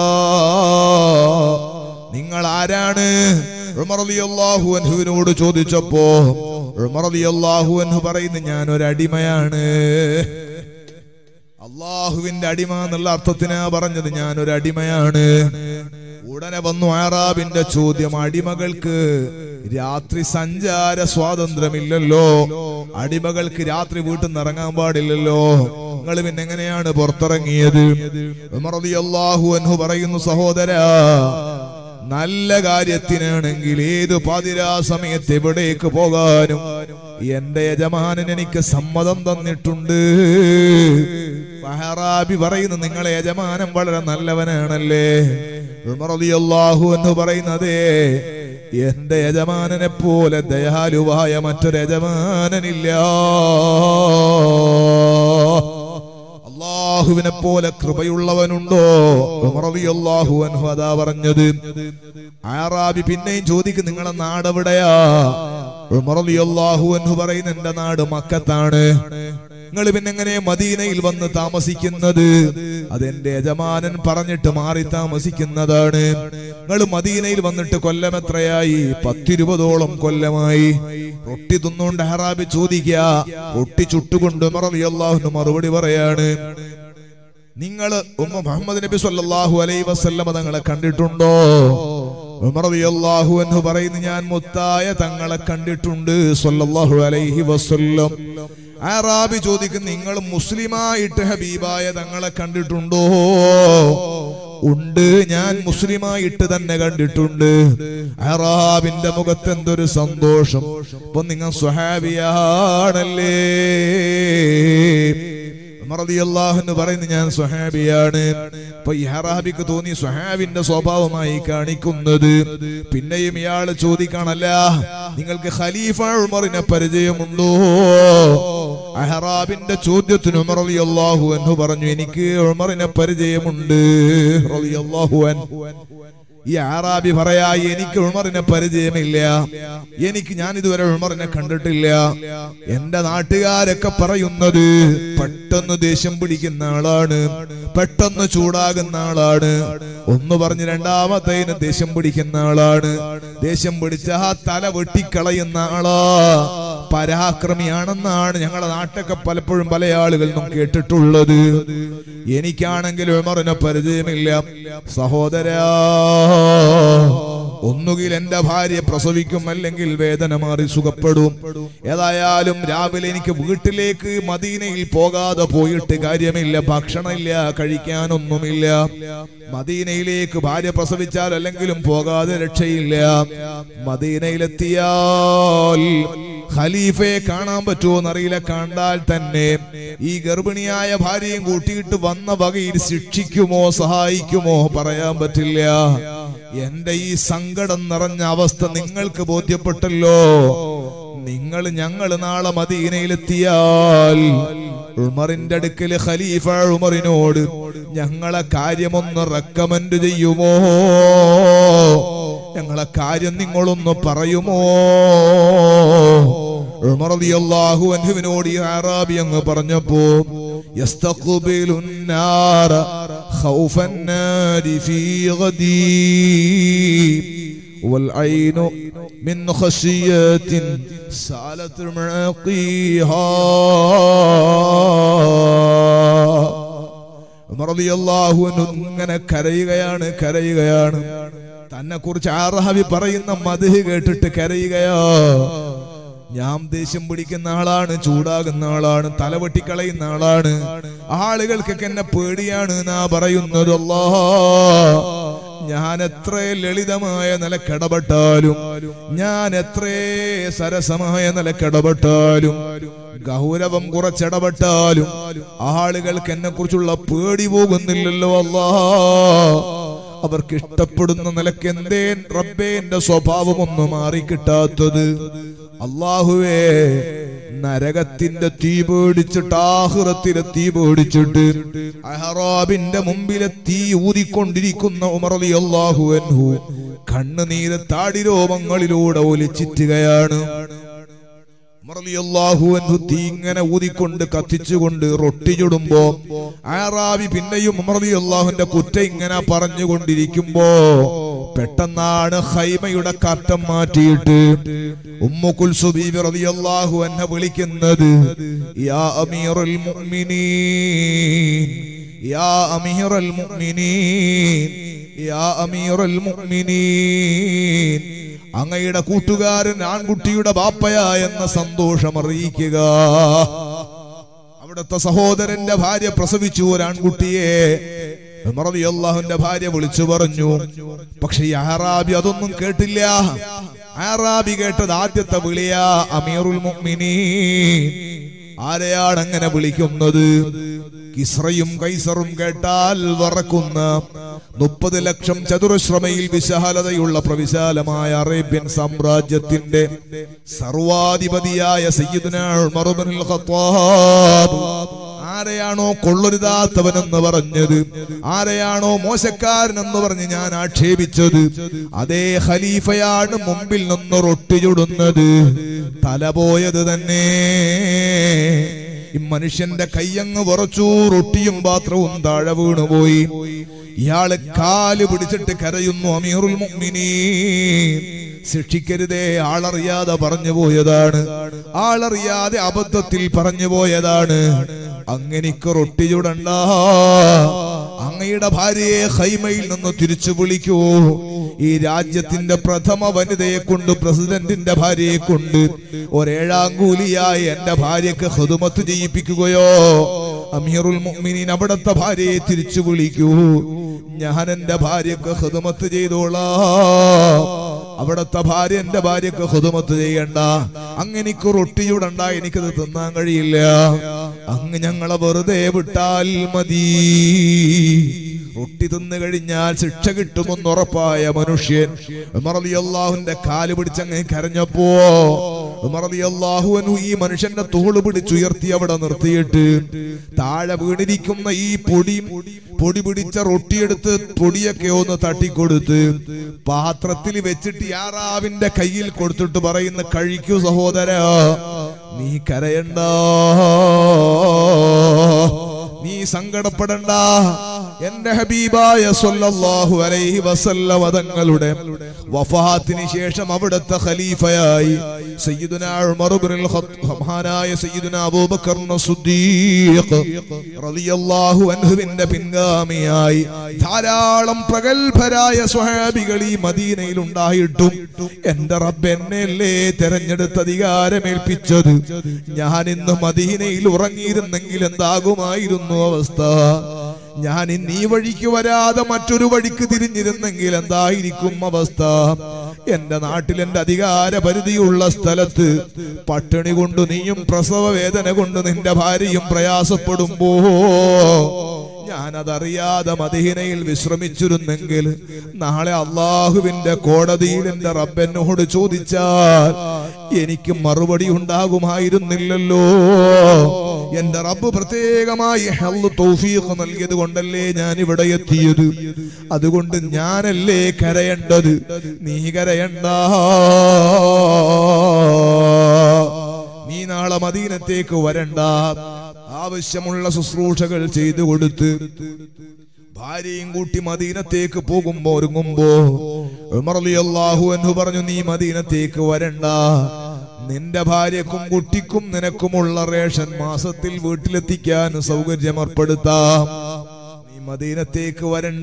നിങ്ങൾ ആരാണ് ഉമർ റളിയല്ലാഹു അൻഹുവിനോട് ചോദിച്ചപ്പോ ഉമർ റളിയല്ലാഹു അൻഹു പറയുന്നു ഞാൻ ഒരു അടിമയാണ് അള്ളാഹുവിന്റെ അടിമ എന്നുള്ള അർത്ഥത്തിനാ പറഞ്ഞത് ഞാൻ ഒരു അടിമയാണ് ഉടനെ വന്നു ആറാബിന്റെ ചോദ്യം അടിമകൾക്ക് രാത്രി സഞ്ചാര സ്വാതന്ത്ര്യമില്ലല്ലോ അടിമകൾക്ക് രാത്രി വീട്ടിൽ നിന്ന് ഇറങ്ങാൻ പാടില്ലല്ലോ നിങ്ങൾ പിന്നെ എങ്ങനെയാണ് പുറത്തിറങ്ങിയത് ഉമർ റളിയല്ലാഹു അൻഹു പറയുന്നു സഹോദരാ നല്ല കാര്യത്തിനാണെങ്കിൽ ഏത് പാതിരാ സമയത്ത് എവിടേക്ക് പോകാനും എന്റെ യജമാനൻ എനിക്ക് സമ്മതം തന്നിട്ടുണ്ട് ബഹറാബി പറയുന്നു നിങ്ങളെ യജമാനൻ വളരെ നല്ലവനാണല്ലേ ഉമർ റളിയല്ലാഹു എന്ന് പറയുന്നതേ എന്റെ യജമാനനെ പോലെ ദയാലുവായ മറ്റൊരു യജമാനനില്ല അള്ളാഹുവിനെ പോലെ കൃപയുള്ളവനുണ്ടോ ഉമർ റളിയല്ലാഹു അൻഹു അതാ പറഞ്ഞത് ആറാബി പിന്നെയും ചോദിക്കും നിങ്ങളെ നാടെവിടെയാ ഉമർ റളിയല്ലാഹു അൻഹു പറയുന്ന എന്റെ നാട് മക്കത്താണ് നിങ്ങൾ പിന്നെ എങ്ങനെ മദീനയിൽ വന്ന് താമസിക്കുന്നത് അതെന്റെ യജമാനൻ പറഞ്ഞിട്ട് മാറി താമസിക്കുന്നതാണ് നിങ്ങൾ മദീനയിൽ വന്നിട്ട് കൊല്ലം എത്രയായി പത്തിരുപതോളം കൊല്ലമായി റൊട്ടി തിന്നുകൊണ്ട് ഹറാബി ചോദിക്കുക റൊട്ടി ചുട്ടുകൊണ്ട് മറവിയല്ലാഹുന് മറുപടി പറയാണ് നിങ്ങൾ ഉമ്മ മുഹമ്മദ് നബി സല്ലല്ലാഹു അലൈഹി വസല്ലമ തങ്ങളെ കണ്ടിട്ടുണ്ടോ ഉമർ റളിയല്ലാഹു അൻഹു പറയുന്നു ഞാൻ മുത്തായ തങ്ങളെ കണ്ടിട്ടുണ്ട് സല്ലല്ലാഹു അലൈഹി വസല്ലം ആറാബി ചോദിക്കും നിങ്ങൾ മുസ്ലിമായിട്ട് ഹബീബായ തങ്ങളെ കണ്ടിട്ടുണ്ടോ ഉണ്ട് ഞാൻ മുസ്ലിമായിട്ട് തന്നെ കണ്ടിട്ടുണ്ട് അറാബിന്റെ മുഖത്ത് എന്തൊരു സന്തോഷം ഇപ്പൊ നിങ്ങൾ സ്വഹാബിയാണല്ലേ എന്ന് പറയുന്നു ഞാൻ സ്വഹാബിയാണ് അപ്പൊ ഈ ഹറാബിക്ക് തോന്നി സ്വഹാബിന്റെ സ്വഭാവമായി കാണിക്കുന്നത് പിന്നെയും ഇയാൾ ചോദിക്കാണല്ല നിങ്ങൾക്ക് ഖലീഫ ഉമറിനെ പരിചയമുണ്ടോ അഹറാബിന്റെ ചോദ്യത്തിന് ഉമർ റളിയല്ലാഹു അൻഹു പറഞ്ഞു എനിക്ക് ഉമറിനെ പരിചയമുണ്ട് റളിയല്ലാഹു അൻഹു ഈ ആറാബി പറയാ എനിക്ക് ഉമറിനെ പരിചയമില്ല എനിക്ക് ഞാൻ ഇതുവരെ ഉമറിനെ കണ്ടിട്ടില്ല എന്റെ നാട്ടുകാരൊക്കെ പറയുന്നത് പെട്ടെന്ന് ദേഷ്യം പിടിക്കുന്ന ആളാണ് പെട്ടെന്ന് ചൂടാകുന്ന ആളാണ് ഒന്ന് പറഞ്ഞ് രണ്ടാമത്തേന് ദേഷ്യം പിടിക്കുന്ന ആളാണ് ദേഷ്യം പിടിച്ച ആ തല വെട്ടിക്കളയുന്ന ആളാ പരാക്രമിയാണെന്നാണ് ഞങ്ങളുടെ നാട്ടൊക്കെ പലപ്പോഴും പല ആളുകളും കേട്ടിട്ടുള്ളത് എനിക്കാണെങ്കിൽ ഉമറിനെ പരിചയമില്ല സഹോദരാ ഒന്നുകിൽ എന്റെ ഭാര്യ പ്രസവിക്കും അല്ലെങ്കിൽ വേദന മാറി സുഖപ്പെടും ഏതായാലും രാവിലെ എനിക്ക് വീട്ടിലേക്ക് മദീനയിൽ പോകാതെ പോയിട്ട് കാര്യമില്ല ഭക്ഷണമില്ല കഴിക്കാനൊന്നുമില്ല മദീനയിലേക്ക് ഭാര്യ പ്രസവിച്ചാൽ അല്ലെങ്കിലും പോകാതെ രക്ഷയില്ല മദീനയിലെത്തിയാൽ ഖലീഫയെ കാണാൻ പറ്റുമോ എന്നറിയില്ല കണ്ടാൽ തന്നെ ഈ ഗർഭിണിയായ ഭാര്യയും കൂട്ടിയിട്ട് വന്ന വകയിൽ ശിക്ഷിക്കുമോ സഹായിക്കുമോ പറയാൻ പറ്റില്ല എന്റെ ഈ സങ്കടം നിറഞ്ഞ അവസ്ഥ നിങ്ങൾക്ക് ബോധ്യപ്പെട്ടല്ലോ നിങ്ങൾ ഞങ്ങൾ നാളെ മദീനയിലെത്തിയാൽ ഉമറിന്റെ അടുക്കല് ഖലീഫ ഉമറിനോട് ഞങ്ങളെ കാര്യമൊന്ന് റെക്കമെൻഡ് ചെയ്യുമോ ഞങ്ങളെ കാര്യം നിങ്ങളൊന്ന് പറയുമോ ഉമർ റളിയല്ലാഹു അൻഹുവിനോട് ഈ അറാബി അങ്ങ് പറഞ്ഞപ്പോ യസ്തഖ്ബിലു النار خوف النار في غدي والعين من خشية سالت معقيها ഉമർ റളിയല്ലാഹു അൻഹു ഇങ്ങനെ കരയുകയാണ് കരയുകയാണ് തന്നെ കുറിച്ച് ആറഹവി പറയുന്ന മധു കേട്ടിട്ട് കരയുകയോ ഞാൻ ദേഷ്യം പിടിക്കുന്ന ആളാണ് ചൂടാകുന്ന ആളാണ് തലവെട്ടിക്കളയുന്ന ആളാണ് ആളുകൾക്കൊക്കെ എന്നെ പേടിയാണ് എന്നാ പറയുന്നത് അല്ലാ ഞാൻ എത്ര ലളിതമായ നിലക്കിടപെട്ടാലും ഞാൻ എത്ര സരസമായ നിലക്കിടപെട്ടാലും ഗൗരവം കുറച്ചിടപെട്ടാലും ആളുകൾക്ക് എന്നെ കുറിച്ചുള്ള പേടി പോകുന്നില്ലല്ലോ അല്ലാ അവർക്ക് ഇഷ്ടപ്പെടുന്ന നിലക്ക് എന്തേ റബ്ബേ എന്റെ സ്വഭാവം ഒന്ന് മാറിക്കിട്ടാത്തത് അള്ളാഹുവേ നരകത്തിന്റെ തീ പേടിച്ചിട്ട് ആഹുറത്തിലെ തീ പേടിച്ചിട്ട് അഹറാബിന്റെ മുമ്പിലെ തീ ഊതിക്കൊണ്ടിരിക്കുന്ന ഉമർ അള്ളാഹു അൻഹു കണ്ണുനീര് താടിരോമങ്ങളിലൂടെ ഒലിച്ചിറ്റുകയാണ് ഉമർലിയല്ലാഹുവൻഹു തീ ഇങ്ങനെ ഊതിക്കൊണ്ട് കത്തിച്ചുകൊണ്ട് റൊട്ടി ചുടുമ്പോ ആറാവി പിന്നെയും ഉമർലി അള്ളാഹുന്റെ കുറ്റ ഇങ്ങനെ പറഞ്ഞുകൊണ്ടിരിക്കുമ്പോ പെട്ടെന്നാണ് ഹൈമയുടെ കറ്റം മാറ്റിയിട്ട് ഉമ്മു കുൽസുബീബി റളിയല്ലാഹു അൻഹ വിളിക്കുന്നത് യാ അമീറുൽ മുഅ്മിനീൻ യാ അമീറുൽ മുഅ്മിനീൻ യാ അമീറുൽ മുഅ്മിനീൻ അങ്ങയുടെ കൂട്ടുകാരൻ ആൺകുട്ടിയുടെ ബാപ്പയാ എന്ന സന്തോഷം അറിയിക്കുക അവിടുത്തെ സഹോദരന്റെ ഭാര്യ പ്രസവിച്ചു ഒരു ആൺകുട്ടിയെ അള്ളാഹുന്റെ ഭാര്യ വിളിച്ചു പറഞ്ഞു പക്ഷെ ഈ ആറാബി അതൊന്നും കേട്ടില്ല ആറാബി കേട്ടത് ആദ്യത്തെ വിളിയാ അമീറുൽ മുഅ്മിനീൻ ആരെയാണ് അങ്ങനെ വിളിക്കുന്നത് കിസ്രയും കൈസറും കേട്ടാൽ വറക്കുന്ന മുപ്പത് ലക്ഷം ചതുരശ്രമയിൽ വിശാലതയുള്ള പ്രവിശാലമായ അറേബ്യൻ സാമ്രാജ്യത്തിന്റെ സർവാധിപതിയായ സയ്യിദ്ന ഉമർ ഇബ്നുൽ ഖത്താബ് ആരെയാണോ കൊള്ളരുതാത്തവനെന്ന് പറഞ്ഞത് ആരെയാണോ മോശക്കാരനെന്ന് പറഞ്ഞ് ഞാൻ ആക്ഷേപിച്ചത് അതേ ഖലീഫയാണ് മുമ്പിൽ നിന്ന് റൊട്ടി ചുടുന്നത് തല പോയത് തന്നെ ഈ മനുഷ്യന്റെ കയ്യങ്ങ് വിറച്ചു റൊട്ടിയും പാത്രവും താഴെ വീണുപോയി ഇയാള് കാല് പിടിച്ചിട്ട് കരയുന്നു അമീറുൽ മുഅ്മിനീൻ ശിക്ഷിക്കരുതേ ആളറിയാതെ പറഞ്ഞു പോയതാണ് ആളറിയാതെ അബദ്ധത്തിൽ പറഞ്ഞു പോയതാണ് അങ്ങനിക്ക് റൊട്ടി ചുടണ്ട അങ്ങയുടെ ഭാര്യയെ ഹൈമയിൽ നിന്ന് തിരിച്ചു വിളിക്കൂ ഈ രാജ്യത്തിന്റെ പ്രഥമ വനിതയെ കൊണ്ട് പ്രസിഡന്റിന്റെ ഭാര്യയെ കൊണ്ട് ഒരേഴാം കൂലിയായി എന്റെ ഭാര്യക്ക് ഹൃദമത്ത് ചെയ്യിപ്പിക്കുകയോ അമീറുൽ മുഅ്മിനീൻ അവിടത്തെ ഭാര്യയെ തിരിച്ചു വിളിക്കൂ ഞാൻ എന്റെ ഭാര്യക്ക് ഹൃദമത്ത് ചെയ്തോളാം അവിടത്തെ ഭാര്യ എന്റെ ഭാര്യക്ക് ഹുദമത്ത് ചെയ്യണ്ട അങ്ങനിക്ക് റൊട്ടി ചുടണ്ട എനിക്കത് തിന്നാൻ കഴിയില്ല അങ്ങ് ഞങ്ങളെ വെറുതെ വിട്ടാൽ മതി റൊട്ടി തിന്നു കഴിഞ്ഞാൽ ശിക്ഷ കിട്ടുമെന്ന് ഉറപ്പായ മനുഷ്യൻ ഉമറലി അള്ളാഹുന്റെ കാല് പിടിച്ചങ്ങ് കരഞ്ഞപ്പോ ഉമറലി അള്ളാഹുവനു ഈ മനുഷ്യന്റെ തോള് പിടിച്ചുയർത്തി അവിടെ നിർത്തിയിട്ട് താഴെ വീണിരിക്കുന്ന ഈ പൊടി പൊടി പിടിച്ച റൊട്ടിയെടുത്ത് പൊടിയൊക്കെ ഒന്ന് തട്ടിക്കൊടുത്ത് പാത്രത്തിൽ വെച്ചിട്ട് യാറാവിന്റെ കയ്യിൽ കൊടുത്തിട്ട് പറയുന്ന കഴിക്കൂ സഹോദര നീ കരയണ്ട നീ സങ്കടപ്പെടണ്ട എന്റെ ഹബീബായ സല്ലല്ലാഹു അലൈഹി വസല്ലമ തങ്ങളുടെ വഫാത്തിന് ശേഷം അവിടുത്തെ ഖലീഫയായി സയ്യിദുന ഉമർ ഇബ്നുൽ ഖത്താബ് മഹാനായ സയ്യിദുന അബൂബക്കർ സിദ്ദീഖ് റളിയല്ലാഹു അൻഹുവിന്റെ പിൻഗാമിയായി ധാരാളം പ്രഗത്ഭരായ സ്വഹാബികൾ ഈ മദീനയിൽ ഉണ്ടായിട്ടും എന്റെ റബ്ബ് എന്നെയല്ലേ തെരഞ്ഞെടുത്ത് അധികാരമേൽപ്പിച്ചത് ഞാൻ ഇന്ന് മദീനയിൽ ഉറങ്ങിയിരുന്നെങ്കിൽ എന്താകുമായിരുന്നു അവസ്ഥ ഞാൻ ഇന്ന് ഈ വഴിക്ക് വരാതെ മറ്റൊരു വഴിക്ക് തിരിഞ്ഞിരുന്നെങ്കിൽ എന്തായിരിക്കും അവസ്ഥ എന്റെ നാട്ടിൽ എന്റെ അധികാര പരിധിയുള്ള സ്ഥലത്ത് പട്ടിണി കൊണ്ട് നീയും പ്രസവ വേദന കൊണ്ട് നിന്റെ ഭാര്യയും പ്രയാസപ്പെടുമ്പോ ഞാനതറിയാതെ മദീനയിൽ വിശ്രമിച്ചിരുന്നെങ്കിൽ നാളെ അള്ളാഹുവിന്റെ കോടതിയിൽ എന്റെ റബ്ബെന്നോട് ചോദിച്ചാൽ എനിക്ക് മറുപടി ഉണ്ടാകുമായിരുന്നില്ലല്ലോ എന്റെ റബ്ബ് പ്രത്യേകമായി ഹെൽത്ത് തൗഫീഖ് നൽകിയത് കൊണ്ടല്ലേ ഞാൻ ഇവിടെ എത്തിയത് അതുകൊണ്ട് ഞാനല്ലേ കരയേണ്ടത് നീ കരയണ്ട നീ നാളെ മദീനത്തേക്ക് വരണ്ട ആവശ്യമുള്ള ശുശ്രൂഷകൾ ചെയ്തു കൊടുത്ത് ഭാര്യയും കൂട്ടി മദീനത്തേക്ക് പോകുമ്പോ ഒരുങ്ങുമ്പോ അള്ളാഹു എന്ന് പറഞ്ഞു നീ മദീനത്തേക്ക് വരണ്ട നിന്റെ ഭാര്യക്കും കുട്ടിക്കും നിനക്കുമുള്ള റേഷൻ മാസത്തിൽ വീട്ടിലെത്തിക്കാൻ സൗകര്യം ഏർപ്പെടുത്താം നീ മദീനത്തേക്ക് വരണ്ട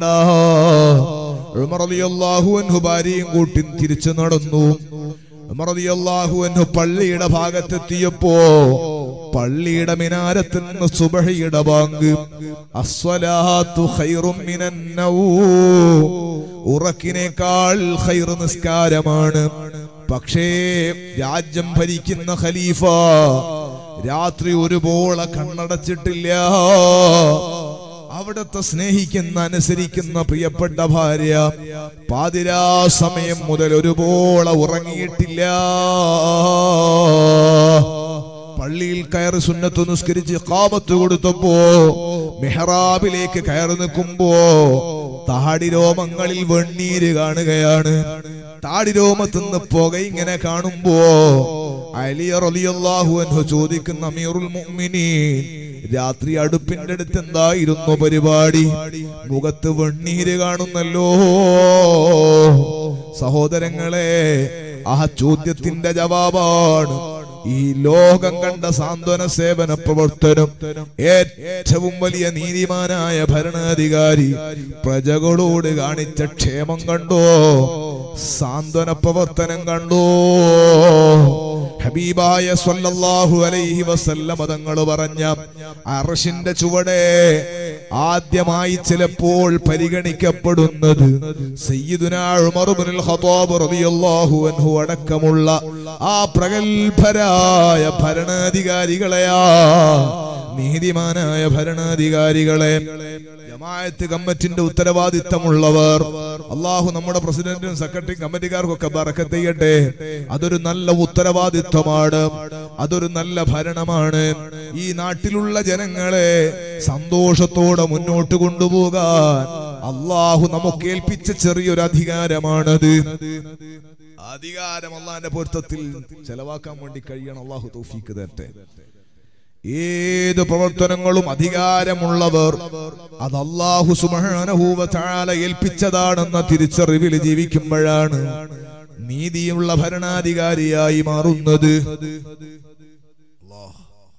അള്ളാഹു അൻഹു ഭാര്യയും കൂട്ടി തിരിച്ചു നടന്നു ഉമറളിയല്ലാഹു അൻഹു പള്ളിയുടെ ഭാഗത്തെത്തിയപ്പോ പള്ളിയുടെ മിനാരത്തിൽ നിന്ന് സുബഹയുടെ ബാങ്ക് അസ്വലാത്തു ഖൈറും മിനൻ നൗം ഉറക്കിനേക്കാൾ ഖൈർ നിസ്കാരമാണ് പക്ഷേ രാജ്യം ഭരിക്കുന്ന ഖലീഫ രാത്രി ഒരുപോലെ കണ്ണടച്ചിട്ടില്ല അവിടത്തെ സ്നേഹിക്കുന്ന അനുസരിക്കുന്ന പ്രിയപ്പെട്ട ഭാര്യ പാതിരാ സമയം മുതൽ ഒരുപോലെ ഉറങ്ങിയിട്ടില്ല പള്ളിയിൽ കയറി സുന്നത്ത് നിസ്കരിച്ച് കാമത്ത് കൊടുത്തപ്പോ മെഹ്റാബിലേക്ക് കയറി നിൽക്കുമ്പോ താടി രോമങ്ങളിൽ വെണ്ണീര് കാണുകയാണ് താടി രോമത്തുനിന്ന് പുക ഇങ്ങനെ കാണുമ്പോ അലി റളിയല്ലാഹു അൻഹു ചോദിക്കുന്ന അമീറുൽ മുഅ്മിനീൻ രാത്രി അടുപ്പിന്റെ അടുത്ത് എന്തായിരുന്നു പരിപാടി മുഖത്ത് വെണ്ണീര് കാണുന്നല്ലോ സഹോദരങ്ങളെ ആ ചോദ്യത്തിന്റെ ജവാബാണ് ഈ ലോകം കണ്ട സാന്ത്വന സേവന പ്രവർത്തനം ഏറ്റവും വലിയ നീതിമാനായ ഭരണാധികാരി പ്രജകളോട് കാണിച്ച ക്ഷേമം കണ്ടോ സാന്ത്വന പ്രവർത്തനം കണ്ടോ ഹബീബായ സ്വല്ലല്ലാഹു അലൈഹി വസല്ലമ തങ്ങൾ പറഞ്ഞ അർഷിന്റെ ചുവടെ ആദ്യമായി ചിലപ്പോൾ പരിഗണിക്കപ്പെടുന്നത് സയ്യിദുനാ ഉമർ ഇബ്നുൽ ഖത്താബ് റളിയല്ലാഹു അൻഹു അടക്കമുള്ള ആ പ്രഗത്ഭരായ ഭരണാധികാരികളെയാ നീതിമാനായ ഭരണാധികാരികളെ ജമാഅത്ത് കമ്മിറ്റിന്റെ ഉത്തരവാദിത്തമുള്ളവർ അള്ളാഹു നമ്മുടെ പ്രസിഡന്റിനും സെക്രട്ടറിയും കമ്മിറ്റിക്കാർക്കൊക്കെ ബറക്കത്ത് ചെയ്യട്ടെ അതൊരു നല്ല ഉത്തരവാദിത്വമാണ് അതൊരു നല്ല ഭരണമാണ് ഈ നാട്ടിലുള്ള ജനങ്ങളെ സന്തോഷത്തോടെ മുന്നോട്ട് കൊണ്ടുപോകാൻ അള്ളാഹു നമുക്ക് ഏൽപ്പിച്ച ചെറിയൊരു അധികാരമാണത് അധികാരം അള്ളാന്റെ പൊരുത്തത്തിൽ ചെലവാക്കാൻ വേണ്ടി കഴിയണം അള്ളാഹു തൗഫീക്ക് തരട്ടെ ഏത് പ്രവർത്തനങ്ങളും അധികാരമുള്ളവർ അത് അള്ളാഹു സുബ്ഹാനഹു തആല ഏൽപ്പിച്ചതാണെന്ന തിരിച്ചറിവിൽ ജീവിക്കുമ്പോഴാണ് നീതിയുള്ള ഭരണാധികാരിയായി മാറുന്നത് അല്ലാഹ്.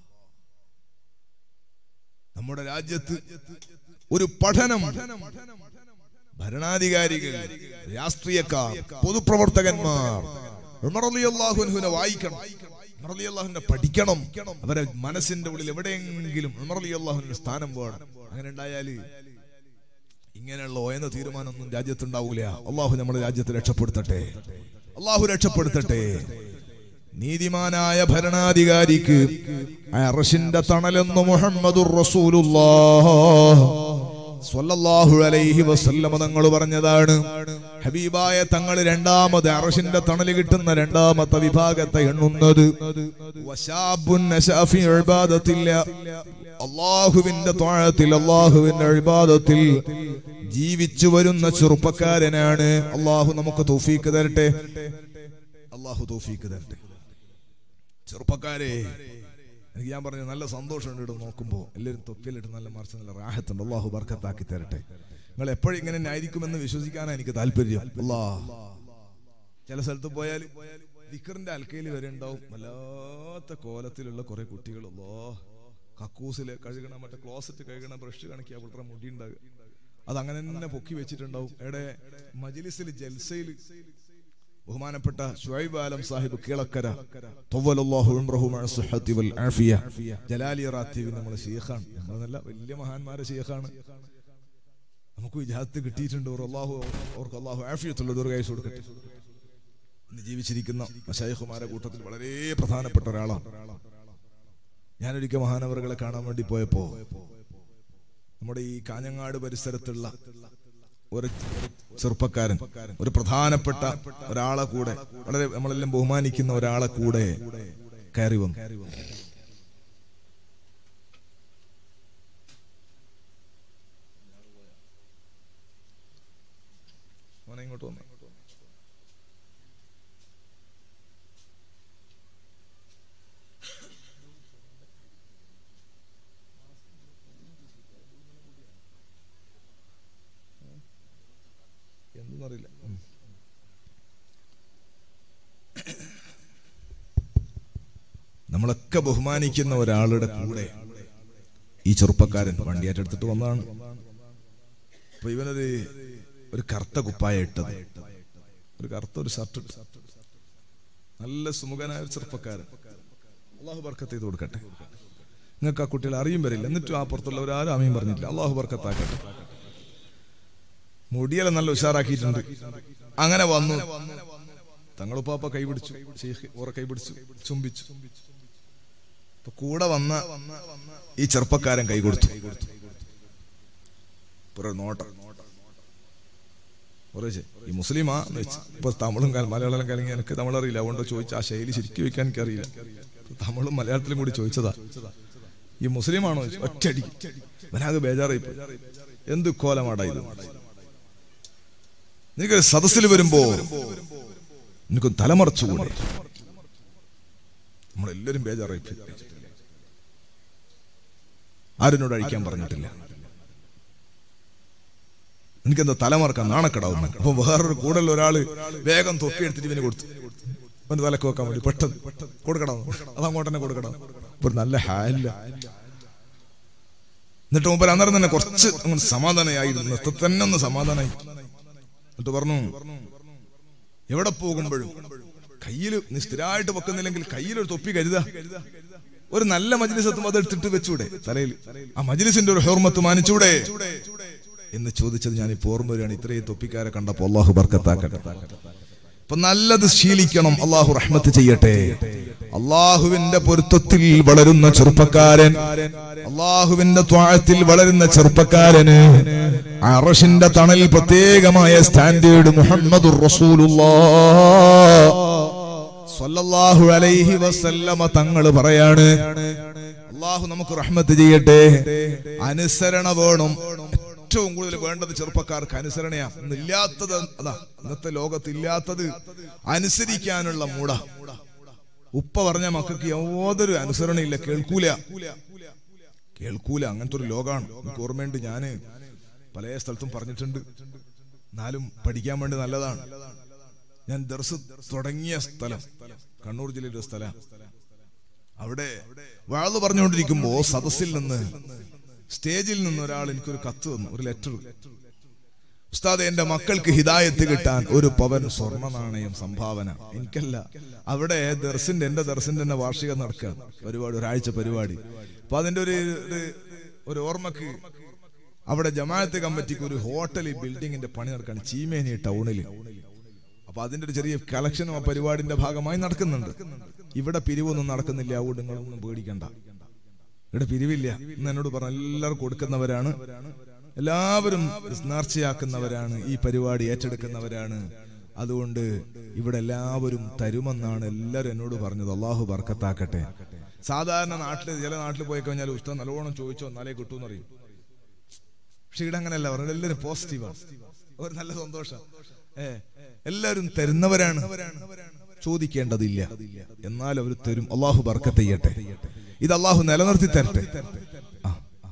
നമ്മുടെ രാജ്യത്ത് ഒരു പഠനം ഭരണാധികാരികൾ രാഷ്ട്രീയക്കാർ പൊതുപ്രവർത്തകന്മാർ ഉമർ റളിയല്ലാഹു അൻഹുവിനെ വായിക്കണം ഉമർ റളിയല്ലാഹുവിനെ പഠിക്കണം അവരെ മനസ്സിന്റെ ഉള്ളിൽ എവിടെയെങ്കിലും ഉമർ റളിയല്ലാഹുവിന് സ്ഥാനം വേണം അങ്ങനെ ഉണ്ടായാല് ഇങ്ങനെയുള്ള ഓയെന്ന തീരുമാനമൊന്നും രാജ്യത്തുണ്ടാവൂല അള്ളാഹു നമ്മുടെ രാജ്യത്തെ രക്ഷപ്പെടുത്തട്ടെ അള്ളാഹു രക്ഷപ്പെടുത്തട്ടെ നീതിമാനായ ഭരണാധികാരിക്ക് അറഷിന്റെ തണലെന്ന് മുഹമ്മദുർ റസൂലുള്ളാഹ് സ്വല്ലല്ലാഹു അലൈഹി വസല്ലമ തങ്ങൾ പറഞ്ഞതാണ് ഹബീബായ തങ്ങൾ രണ്ടാമത് അറഷിന്റെ തണല് കിട്ടുന്ന രണ്ടാമത്തെ വിഭാഗത്തെ എണ്ണുന്നത് വശാബുൻ നശാ ഫി ഇബാദത്തില്ല അള്ളാഹുവിന്റെ ത്വാഴത്തിൽ അള്ളാഹുവിന്റെ ഇബാദത്തിൽ ജീവിച്ചു വരുന്ന ചെറുപ്പക്കാരനാണ് അള്ളാഹു നമുക്ക് തൗഫീക്ക് തരട്ടെ അള്ളാഹു തൗഫീക്ക് തരട്ടെ ചെറുപ്പക്കാരെ എനിക്ക് ഞാൻ പറഞ്ഞു നല്ല സന്തോഷമുണ്ട് ഇവിടെ നോക്കുമ്പോൾ എല്ലാവരും തൊപ്പിയിലിട്ട് നല്ല മറിച്ച് നല്ല റാഹത്തുണ്ട് അള്ളാഹു ബർക്കത്താക്കി തരട്ടെ നിങ്ങൾ എപ്പോഴും ഇങ്ങനെ തന്നെ ആയിരിക്കുമെന്ന് വിശ്വസിക്കാനാണ് എനിക്ക് താല്പര്യം അല്ലാ ചില സ്ഥലത്ത് പോയാൽ വിക്കറിന്റെ അൽക്കയിൽ വരെ ഉണ്ടാവും വല്ലാത്ത കോലത്തിലുള്ള കുറെ കുട്ടികളല്ലോ കക്കൂസില് കഴുകണ മറ്റേ ക്ലോസറ്റ് കഴുകണ ബ്രഷ് കണക്കിയാ വളരെ മുടി ഉണ്ടാകുക അത് അങ്ങനെ തന്നെ പൊക്കി വെച്ചിട്ടുണ്ടാവും എവിടെ മജിലിസിൽ ജൽസയിൽ ബഹുമാനപ്പെട്ട ഷുഐബ് ആലം സാഹിബ് കീളക്കര തൊവ്വലല്ലാഹു ഉംറഹു മഅ സിഹ്ഹത്തി വൽ ആഫിയ ജലാലി റാത്തീബ് നമ്മുടെ ഷെയ്ഖാണ് നമ്മളല്ല വലിയ മഹാന്മാരെ ഷെയ്ഖാണ് നമുക്ക് വിജാത്ത് കിട്ടിയിട്ടുണ്ട് ഓർ അള്ളാഹു അവർക്ക് അള്ളാഹു ആഫിയത്തുള്ള ദീർഘായുസ് കൊടുക്കട്ടെ ഇന്ന് ജീവിച്ചിരിക്കുന്ന മശായിഖുമാരെ കൂട്ടത്തിൽ വളരെ പ്രധാനപ്പെട്ട ഒരാളാണ് ഞാനൊരിക്കൽ മഹാനവറുകളെ കാണാൻ വേണ്ടി പോയപ്പോ നമ്മുടെ ഈ കാഞ്ഞങ്ങാട് പരിസരത്തുള്ള ഒരു ചെറുപ്പക്കാരൻ ഒരു പ്രധാനപ്പെട്ട ഒരാളെ കൂടെ വളരെ നമ്മളെല്ലാം ബഹുമാനിക്കുന്ന ഒരാളെ കൂടെ കയറി വന്നു മോനെ ഇങ്ങോട്ട് വന്നേ എന്തെന്നറിയില്ല ഉം. നമ്മളൊക്കെ ബഹുമാനിക്കുന്ന ഒരാളുടെ കൂടെ ഈ ചെറുപ്പക്കാരൻ വണ്ടിയാറ്റെടുത്തിട്ട് വന്നതാണ് അപ്പൊ ഇവനൊരു ഒരു കറുത്ത കുപ്പായ ഇട്ടത് ഒരു കറുത്ത ഒരു ഷർട്ട് ഇട്ടു നല്ല സുമുഖനായ ഒരു ചെറുപ്പക്കാരൻ അള്ളാഹു ബർക്കത്ത് ചെയ്ത് കൊടുക്കട്ടെ നിങ്ങൾക്ക് ആ കുട്ടികളെ അറിയും വരില്ല എന്നിട്ടും ആ പുറത്തുള്ളവർ ആരും അമയും പറഞ്ഞില്ല അള്ളാഹു ബർക്കത്താക്കട്ടെ മുടിയെല്ലാം നല്ല ഉഷാറാക്കിയിട്ടുണ്ട് അങ്ങനെ വന്നു തങ്ങളുപ്പാപ്പ കൈപിടിച്ചു ശൈഖ് ഓറെ കൈപിടിച്ചു ചുംബിച്ചു അപ്പൊ കൂടെ വന്ന ഈ ചെറുപ്പക്കാരൻ കൈ കൊടുത്തു ഒരു നോട്ടം കുറേശ്ശെ, ഈ മുസ്ലിമാ എന്ന് വെച്ച് ഇപ്പൊ തമിഴും കാ- മലയാളം കലങ്ങി എനിക്ക് തമിഴറിയില്ല അതുകൊണ്ട് ചോദിച്ച ആ ശൈലി ശരിക്കും വെക്കാൻ എനിക്കറിയില്ല തമിഴും മലയാളത്തിലും കൂടി ചോദിച്ചതാ ഈ മുസ്ലിമാണോ ചോദിച്ചു. ഒറ്റയടി അവനാകെ ബേജാറായി പോയി എന്ത് കോലമാടാ ഇത് നിനക്ക് സദസ്സിൽ വരുമ്പോ നിനക്ക് തലമറച്ചുകൂടെ നമ്മളെല്ലാരും ബേജാറായി പോയി ആരിനോട് അഴിക്കാൻ പറഞ്ഞിട്ടില്ല എനിക്കെന്താ തലമറക്കാൻ നാണക്കെടാവുന്നു അപ്പൊ വേറൊരു കൂടുതൽ ഒരാള് വേഗം തൊപ്പി എടുത്തിട്ട് ഇവന് കൊടുത്തു അവന് തലക്ക് വെക്കാൻ വേണ്ടി പെട്ടെന്ന് കൊടുക്കണം അത് അങ്ങോട്ട് തന്നെ കൊടുക്കണം ഇപ്പൊ ഒരു നല്ല ഹാലില്ല എന്നിട്ട് മുമ്പ് അന്നേരം തന്നെ കുറച്ച് അങ്ങനെ സമാധാനമായിരുന്നു ഇന്നത്തെ തന്നെ ഒന്ന് സമാധാനമായി എന്നിട്ട് പറഞ്ഞു എവിടെ പോകുമ്പോഴും കയ്യിൽ നീ സ്ഥിരമായിട്ട് വെക്കുന്നില്ലെങ്കിൽ കയ്യിൽ ഒരു തൊപ്പി കരുതാ ഒരു നല്ല മജ്ലിസ് എത്തുമ്പോൾ അത് എടുത്തിട്ട് വെച്ചൂടെ തലയിൽ ആ മജ്ലിസിന്റെ ഒരു ഹോർമത്ത് മാനിച്ചൂടെ എന്ന് ചോദിച്ചത് ഞാൻ ഇപ്പോൾ ഓർമ്മ വരികയാണ് ഇത്രയും തൊപ്പിക്കാരെ കണ്ടപ്പോ അള്ളാഹു ബർക്കത്താക്കട്ടെ അപ്പൊ നല്ലത് ശീലിക്കണം അള്ളാഹു റഹ്മത്ത് ചെയ്യട്ടെ അള്ളാഹുവിന്റെ പൊരുത്തത്തിൽ വളരുന്ന ചെറുപ്പക്കാരൻ അള്ളാഹുവിന്റെ ത്വാഴത്തിൽ വളരുന്ന ചെറുപ്പക്കാരന് അറഷിന്റെ തണൽ പ്രത്യേകമായ സ്റ്റാൻഡേർഡ് മുഹമ്മദ് സ്വല്ലല്ലാഹു അലൈഹി വസല്ലമ തങ്ങള് പറയാണ് അള്ളാഹു നമുക്ക് റഹ്മത്ത് ചെയ്യട്ടെ അനുസരണ വേണം ഏറ്റവും കൂടുതൽ വേണ്ടത് ചെറുപ്പക്കാർക്ക് അനുസരണയാ ഇന്നില്ലാത്തത് അതാ ഇന്നത്തെ ലോകത്ത് ഇല്ലാത്തത് അനുസരിക്കാനുള്ള മൂട ഉപ്പ പറഞ്ഞ മക്കൾക്ക് യാതൊരു അനുസരണയില്ല കേൾക്കൂല കേൾക്കൂല അങ്ങനത്തെ ഒരു ലോകമാണ് എനിക്ക് ഓർമ്മയുണ്ട് ഞാന് പല സ്ഥലത്തും പറഞ്ഞിട്ടുണ്ട് എന്നാലും പഠിക്കാൻ വേണ്ടി നല്ലതാണ് ഞാൻ ദർസ് തുടങ്ങിയ സ്ഥലം കണ്ണൂർ ജില്ലയിലെ ഒരു സ്ഥലം അവിടെ വാഴ്ന്നു പറഞ്ഞുകൊണ്ടിരിക്കുമ്പോ സദസ്സിൽ നിന്ന് സ്റ്റേജിൽ നിന്ന് ഒരാൾ എനിക്കൊരു കത്ത് തന്നു ഒരു ലെറ്റർ ഉസ്താദ് എന്റെ മക്കൾക്ക് ഹിദായത്ത് കിട്ടാൻ ഒരു പവൻ സ്വർണ്ണ നാണയം സംഭാവന എനിക്കല്ല അവിടെ ദർസിന്റെ എന്റെ ദർസിന്റെ തന്നെ വാർഷികം നടക്കുക പരിപാടി ഒരാഴ്ച പരിപാടി അപ്പൊ അതിന്റെ ഒരു ഒരു- ഒരു ഓർമ്മക്ക് അവിടെ ജമാഅത്ത് കമ്മിറ്റിക്ക് ഒരു ഹോട്ടൽ ബിൽഡിങ്ങിന്റെ പണി നടക്കാണ് ചീമേനി ടൗണിൽ അപ്പൊ അതിന്റെ ഒരു ചെറിയ കളക്ഷനും ആ പരിപാടിന്റെ ഭാഗമായി നടക്കുന്നുണ്ട് ഇവിടെ പിരിവൊന്നും നടക്കുന്നില്ല അതുകൊണ്ട് നിങ്ങളൊന്നും പേടിക്കണ്ട ഇവിടെ പിരിവില്ല എന്ന് എന്നോട് പറഞ്ഞു എല്ലാവർക്കും കൊടുക്കുന്നവരാണ് എല്ലാവരും നേർച്ചയാക്കുന്നവരാണ് ഈ പരിപാടി ഏറ്റെടുക്കുന്നവരാണ് അതുകൊണ്ട് ഇവിടെ എല്ലാവരും തരുമെന്നാണ് എല്ലാവരും എന്നോട് പറഞ്ഞത് അള്ളാഹു ബർക്കത്താക്കട്ടെ സാധാരണ നാട്ടിൽ ചില നാട്ടിൽ പോയി കഴിഞ്ഞാൽ ഉസ്താദ് നല്ലോണം ചോദിച്ചോ എന്നാലേ കിട്ടൂന്ന് പറയും പക്ഷെ ഇവിടെ അങ്ങനെയല്ല പറഞ്ഞത് എല്ലാവരും പോസിറ്റീവാണ് ഒരു നല്ല സന്തോഷം ഏ എല്ലാവരും തരുന്നവരാണ് ചോദിക്കേണ്ടതില്ല എന്നാൽ അവർ തരും അള്ളാഹു ബർക്കത്ത് ചെയ്യട്ടെ ഇത് അള്ളാഹു നിലനിർത്തി തരട്ടെ ആ.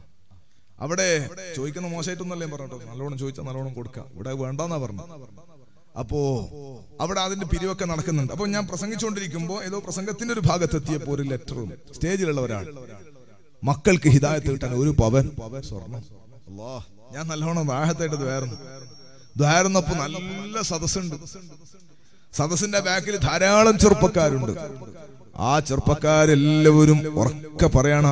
അവിടെ ചോദിക്കുന്ന മോശമായിട്ടൊന്നല്ലേ പറഞ്ഞോ നല്ലോണം ചോദിച്ചാൽ നല്ലോണം കൊടുക്കാം ഇവിടെ വേണ്ടെന്നാ പറഞ്ഞു അപ്പോ അവിടെ അതിന്റെ പിരിവൊക്കെ നടക്കുന്നുണ്ട് അപ്പൊ ഞാൻ പ്രസംഗിച്ചുകൊണ്ടിരിക്കുമ്പോ ഏതോ പ്രസംഗത്തിന്റെ ഒരു ഭാഗത്തെത്തിയപ്പോ ഒരു ലെറ്ററും സ്റ്റേജിലുള്ള ഒരാൾ മക്കൾക്ക് ഹിദായത്ത് കിട്ടാൻ ഒരു പവൻ സ്വർണം അല്ലാ ഞാൻ നല്ലോണം ദാഹത്തായിട്ട് ദ്വാരുന്നു ദ്വാരുന്നപ്പോ നല്ല സദസ്സുണ്ട് സദസ്സിന്റെ ബാക്കിൽ ധാരാളം ചെറുപ്പക്കാരുണ്ട് ആ ചെറുപ്പക്കാരെല്ലാവരും ഉറക്കെ പറയാണ്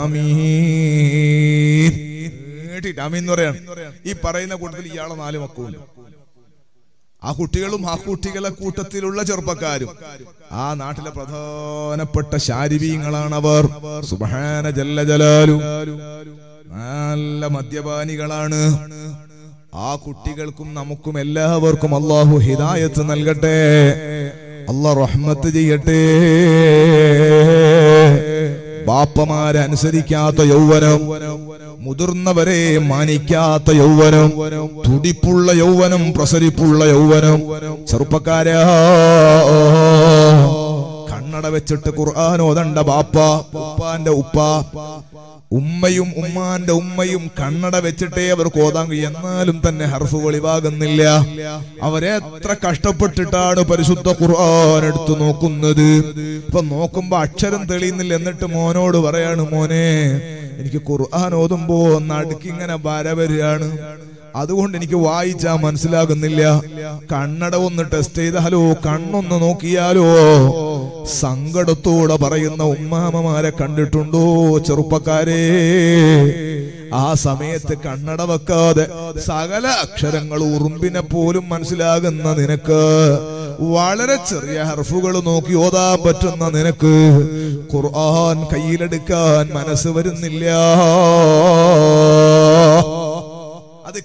ആമീൻ കേട്ടിട്ട് ആമീൻ എന്ന് പറയാണ് ഈ പറയുന്ന കൂട്ടത്തിൽ ഇയാളെ നാല് മക്കളും ആ കുട്ടികളും ആ കുട്ടികളെ കൂട്ടത്തിലുള്ള ചെറുപ്പക്കാരും ആ നാട്ടിലെ പ്രധാനപ്പെട്ട ശാരീരികങ്ങളാണ് അവർ സുബഹാന ജല്ല ജലാലു നല്ല മദ്യപാനികളാണ് ആ കുട്ടികൾക്കും നമുക്കും എല്ലാവർക്കും അള്ളാഹു ഹിദായത്ത് നൽകട്ടെ അള്ളാഹ് റഹ്മത്ത് ചെയ്യട്ടെ ബാപ്പമാരെ അനുസരിക്കാത്ത യൗവനം മുതിർന്നവരെ മാനിക്കാത്ത യൗവനം തുടിപ്പുള്ള യൗവനം പ്രസരിപ്പുള്ള യൗവനം ചെറുപ്പക്കാരാ കണ്ണട വെച്ചിട്ട് ഖുർആൻ ഓതണ്ട ബാപ്പ ഉപ്പാന്റെ ഉപ്പ ഉമ്മയും ഉമ്മാന്റെ ഉമ്മയും കണ്ണട വെച്ചിട്ടേ അവർക്ക് ഓതാൻ കഴിയും എന്നാലും തന്നെ ഹർഫ് വെളിവാകുന്നില്ല അവരെത്ര കഷ്ടപ്പെട്ടിട്ടാണ് പരിശുദ്ധ ഖുർആൻ എടുത്തു നോക്കുന്നത് ഇപ്പൊ നോക്കുമ്പോ അക്ഷരം തെളിയുന്നില്ല എന്നിട്ട് മോനോട് പറയാണ് മോനെ എനിക്ക് ഖുർആൻ ഓതുമ്പോ നടുക്കിങ്ങനെ വര വരികയാണ് അതുകൊണ്ട് എനിക്ക് വായിച്ചാ മനസ്സിലാകുന്നില്ല കണ്ണട ഒന്ന് ടെസ്റ്റ് ചെയ്താലോ കണ്ണൊന്ന് നോക്കിയാലോ സങ്കടത്തോടെ പറയുന്ന ഉമ്മാമമാരെ കണ്ടിട്ടുണ്ടോ ചെറുപ്പക്കാരെ ആ സമയത്ത് കണ്ണട വെക്കാതെ സകല അക്ഷരങ്ങൾ ഉറുമ്പിനെ പോലും മനസ്സിലാകുന്ന നിനക്ക് വളരെ ചെറിയ ഹർഫുകൾ നോക്കി ഓതാൻ പറ്റുന്ന നിനക്ക് ഖുർആൻ കയ്യിലെടുക്കാൻ മനസ്സ് വരുന്നില്ല അത്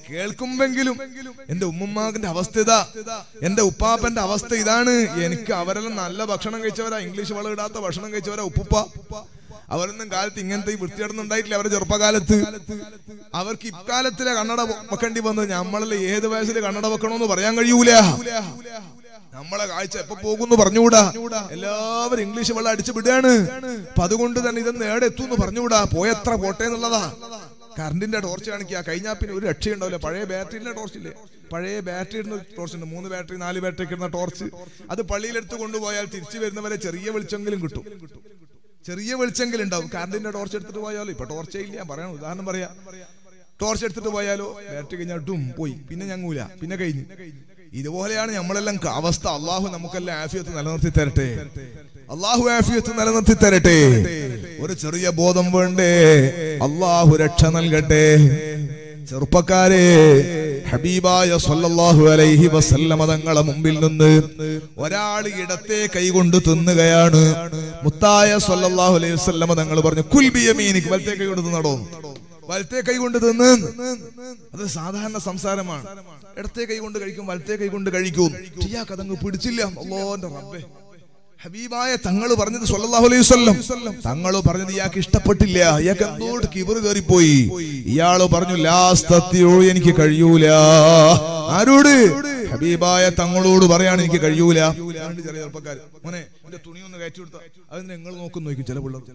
കേൾക്കുമ്പെങ്കിലും എന്റെ ഉമ്മുമ്മാക്കിന്റെ അവസ്ഥ ഇതാ എന്റെ ഉപ്പാപ്പന്റെ അവസ്ഥ ഇതാണ് എനിക്ക് അവരെല്ലാം നല്ല ഭക്ഷണം കഴിച്ചവരാ ഇംഗ്ലീഷ് വളം ഇടാത്ത ഭക്ഷണം കഴിച്ചവരാ ഉപ്പുപ്പ അവരൊന്നും കാലത്ത് ഇങ്ങനത്തെ ഈ വൃത്തിയേടൊന്നും ഉണ്ടായിട്ടില്ല അവരുടെ ചെറുപ്പകാലത്ത് അവർക്ക് ഇക്കാലത്തിലെ കണ്ണട വെക്കേണ്ടി വന്നത് നമ്മളല്ലേ ഏത് വയസ്സിൽ കണ്ണട വെക്കണമെന്ന് പറയാൻ കഴിയൂല നമ്മളെ കാഴ്ച എപ്പോ പോകുന്നു പറഞ്ഞുകൂടാ എല്ലാവരും ഇംഗ്ലീഷ് വെള്ളം അടിച്ചു വിടുകയാണ് അപ്പൊ അതുകൊണ്ട് തന്നെ ഇതൊന്ന് ഏടെ എത്തുമെന്ന് പറഞ്ഞുകൂടാ പോയത്ര പോട്ടെ എന്നുള്ളതാ കറണ്ടിന്റെ ടോർച്ച് കാണിക്കുക കഴിഞ്ഞാൽ പിന്നെ ഒരു രക്ഷയുണ്ടാവില്ല പഴയ ബാറ്ററിയിലെ ടോർച്ചില്ലേ പഴയ ബാറ്ററി ഇടുന്ന ടോർച്ച് ഉണ്ട് മൂന്ന് ബാറ്ററി നാല് ബാറ്ററി ഇടുന്ന ടോർച്ച് അത് പള്ളിയിലെടുത്ത് കൊണ്ടുപോയാൽ തിരിച്ചു വരുന്നവരെ ചെറിയ വെളിച്ചെങ്കിലും കിട്ടും ചെറിയ വെളിച്ചെങ്കിലും ഉണ്ടാവും കറണ്ടിന്റെ ടോർച്ച് എടുത്തിട്ട് പോയാലോ ഇപ്പൊ ടോർച്ചേ ഇല്ല പറയണം ഉദാഹരണം പറയാ ടോർച്ച് എടുത്തിട്ട് പോയാലോ ബാറ്ററി കഴിഞ്ഞാൽ ഡും പോയി പിന്നെ ഞങ്ങൂല പിന്നെ കഴിഞ്ഞു ഇതുപോലെയാണ് നമ്മളെല്ലാം ക- അവസ്ഥ അള്ളാഹു നമുക്കെല്ലാം ആഫിയത്ത് നിലനിർത്തി തരട്ടെ അള്ളാഹു ആഫിയത്ത് നിലനിർത്തി തരട്ടെ ഒരു ചെറിയ ബോധം വേണ്ടേ അള്ളാഹു രക്ഷ നൽകട്ടെ ചെറുപ്പക്കാരെ ഹബീബായ സല്ലല്ലാഹു അലൈഹി വസല്ലമ തങ്ങളെ മുമ്പിൽ നിന്ന് ഒരാൾ ഇടത്തെ കൈകൊണ്ട് തിന്നുകയാണ് മുത്തായ സല്ലല്ലാഹു അലൈഹി വസല്ലമ തങ്ങൾ പറഞ്ഞു കുൽബിയമീനിക്ക് വലത്തെ കൈ കൊണ്ട് തിന്നടോ വലത്തെ കൈ കൊണ്ട് തിന്ന് അത് സാധാരണ സംസാരമാണ് ഇടത്തെ കൈ കൊണ്ട് കഴിക്കും വലത്തെ കൈ കൊണ്ട് കഴിക്കും ഇയാൾക്ക് അതങ്ങ് പിടിച്ചില്ല അള്ളോന്റെ റബ്ബേ ഹബീബായ തങ്ങൾ പറഞ്ഞത് സല്ലല്ലാഹു അലൈഹി വസല്ലം തങ്ങൾ പറഞ്ഞത് ഇയാൾക്ക് ഇഷ്ടപ്പെട്ടില്ല ഇയാൾക്ക് എന്തോട്ട് കിബർ കയറിപ്പോയി ഇയാള് പറഞ്ഞു ലാസ്തത്തിയോ എനിക്ക് കഴിയൂല ആരോട് ഹബീബായ തങ്ങളോട് പറയാണ് എനിക്ക് കഴിയൂല രണ്ട് ചെറിയ ചെറുപ്പക്കാർ മോനെ എന്റെ തുണി ഒന്ന് കയറ്റി കൊടുത്ത അത് നിങ്ങൾ നോക്കുന്നു നോക്കും ചില പിള്ളേർ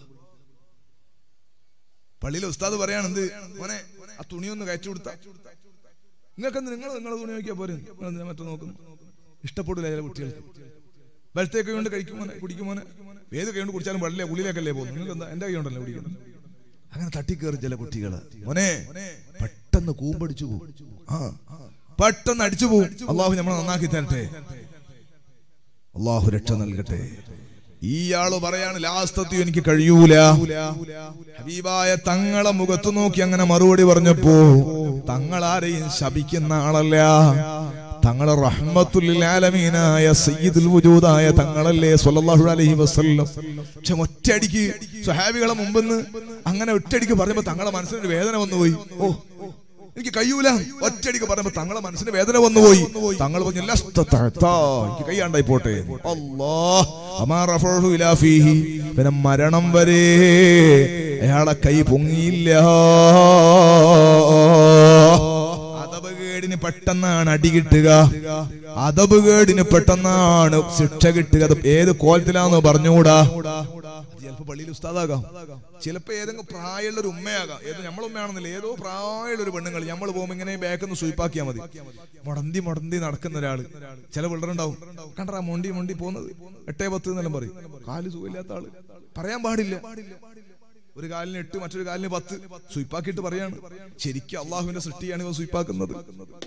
പള്ളിയിലെ ഉസ്താദ് പറയാണ് എന്ത് മോനെ ആ തുണി ഒന്ന് കയറ്റി കൊടുത്ത നിങ്ങൾക്ക് നിങ്ങൾ നിങ്ങളെ തുണി നോക്കിയാ പോരെ നിങ്ങൾ എന്തിനാ മറ്റോ നോക്കുന്നു ഇഷ്ടപ്പെടില്ല ചില കുട്ടികൾക്ക് വലത്തെ കൈ കൊണ്ട് കഴിക്കുമോനെ കുടിക്കുമോനെ ഏത് കൈ കൊണ്ട് കുടിച്ചാലും വെള്ളിലെ ഉള്ളിലേക്കല്ലേ പോകുന്നു നിങ്ങൾക്ക് എന്താ എന്റെ കൈ കൊണ്ടല്ലേ കുടിക്കുന്നത് അങ്ങനെ തട്ടിക്കേറും ചില കുട്ടികള് മോനെ പെട്ടെന്ന് കൂമ്പടിച്ചു പോകും ആ പെട്ടെന്ന് അടിച്ചു പോകും അള്ളാഹു നമ്മളെ നന്നാക്കി തരട്ടെ അള്ളാഹു രക്ഷ നൽകട്ടെ ഇയാള് പറയാണ് ലാസ്റ്റത്തി എനിക്ക് കഴിയൂല ഹബീബായ തങ്ങളെ മുഖത്ത് നോക്കി അങ്ങനെ മറുപടി പറഞ്ഞപ്പോ തങ്ങളാരെയും ശപിക്കുന്ന ആളല്ല തങ്ങളെ റഹ്മത്തുല്ലാലമീനായ സയ്യിദുൽ വജൂദായ തങ്ങളല്ലേ സ്വല്ലല്ലാഹു അലൈഹി വസല്ലം പക്ഷെ ഒറ്റയടിക്ക് സ്വഹാബികളെ മുമ്പെന്ന് അങ്ങനെ ഒറ്റയടിക്ക് പറഞ്ഞപ്പോ തങ്ങളെ മനസ്സിന് വേദന വന്നുപോയി ഓ എനിക്ക് കഴിയൂല ഒറ്റയടിക്ക് പറഞ്ഞപ്പോ തങ്ങളെ മനസ്സിന് വേദന വന്നുപോയി തങ്ങൾ പറഞ്ഞു "ലസ്തതഅത." എനിക്ക് കൈയാണ്ടായി പോട്ടെ അല്ലാ അമാ റഫഉഹു ഇലാ ഫീഹി പിന്നെ മരണം വരെ അയാളെ കൈ പൊങ്ങിയില്ല അതപകേടിന് പെട്ടെന്നാണ് അടി കിട്ടുക അതപകേടിന് പെട്ടെന്നാണ് ശിക്ഷ കിട്ടുക അത് ഏത് കോലത്തിലാന്ന് പറഞ്ഞുകൂടാ ചിലപ്പോ പള്ളിയിൽ ഉസ്താദാകാം ചിലപ്പോ ഏതെങ്കിലും പ്രായമുള്ള ഒരു ഉമ്മയാകാം ഏത് നമ്മളെ ഉമ്മയാണെന്നില്ല ഏതോ പ്രായമുള്ള ഒരു പെണ്ണുങ്ങൾ നമ്മൾ പോകുമ്പോ ഇങ്ങനെ ബാക്കിൽ നിന്ന് സ്വീപ്പാക്കിയാൽ മതി മടന്തി മടന്തി നടക്കുന്ന ഒരാള് ചില പിള്ളേരുണ്ടാവും കണ്ടറാ മൊണ്ടി മൊണ്ടി പോകുന്നത് എട്ടേ പത്ത് എന്നെല്ലാം പറയും കാല് സുഖമില്ലാത്ത ആള് പറയാൻ പാടില്ല ഒരു കാലിന് എട്ട് മറ്റൊരു കാലിന് പത്ത് സ്വീപ്പാക്കിയിട്ട് പറയാണ് ശരിക്കും അള്ളാഹുവിന്റെ സൃഷ്ടിയാണ് ഇവ സ്വീപ്പാക്കുന്നത്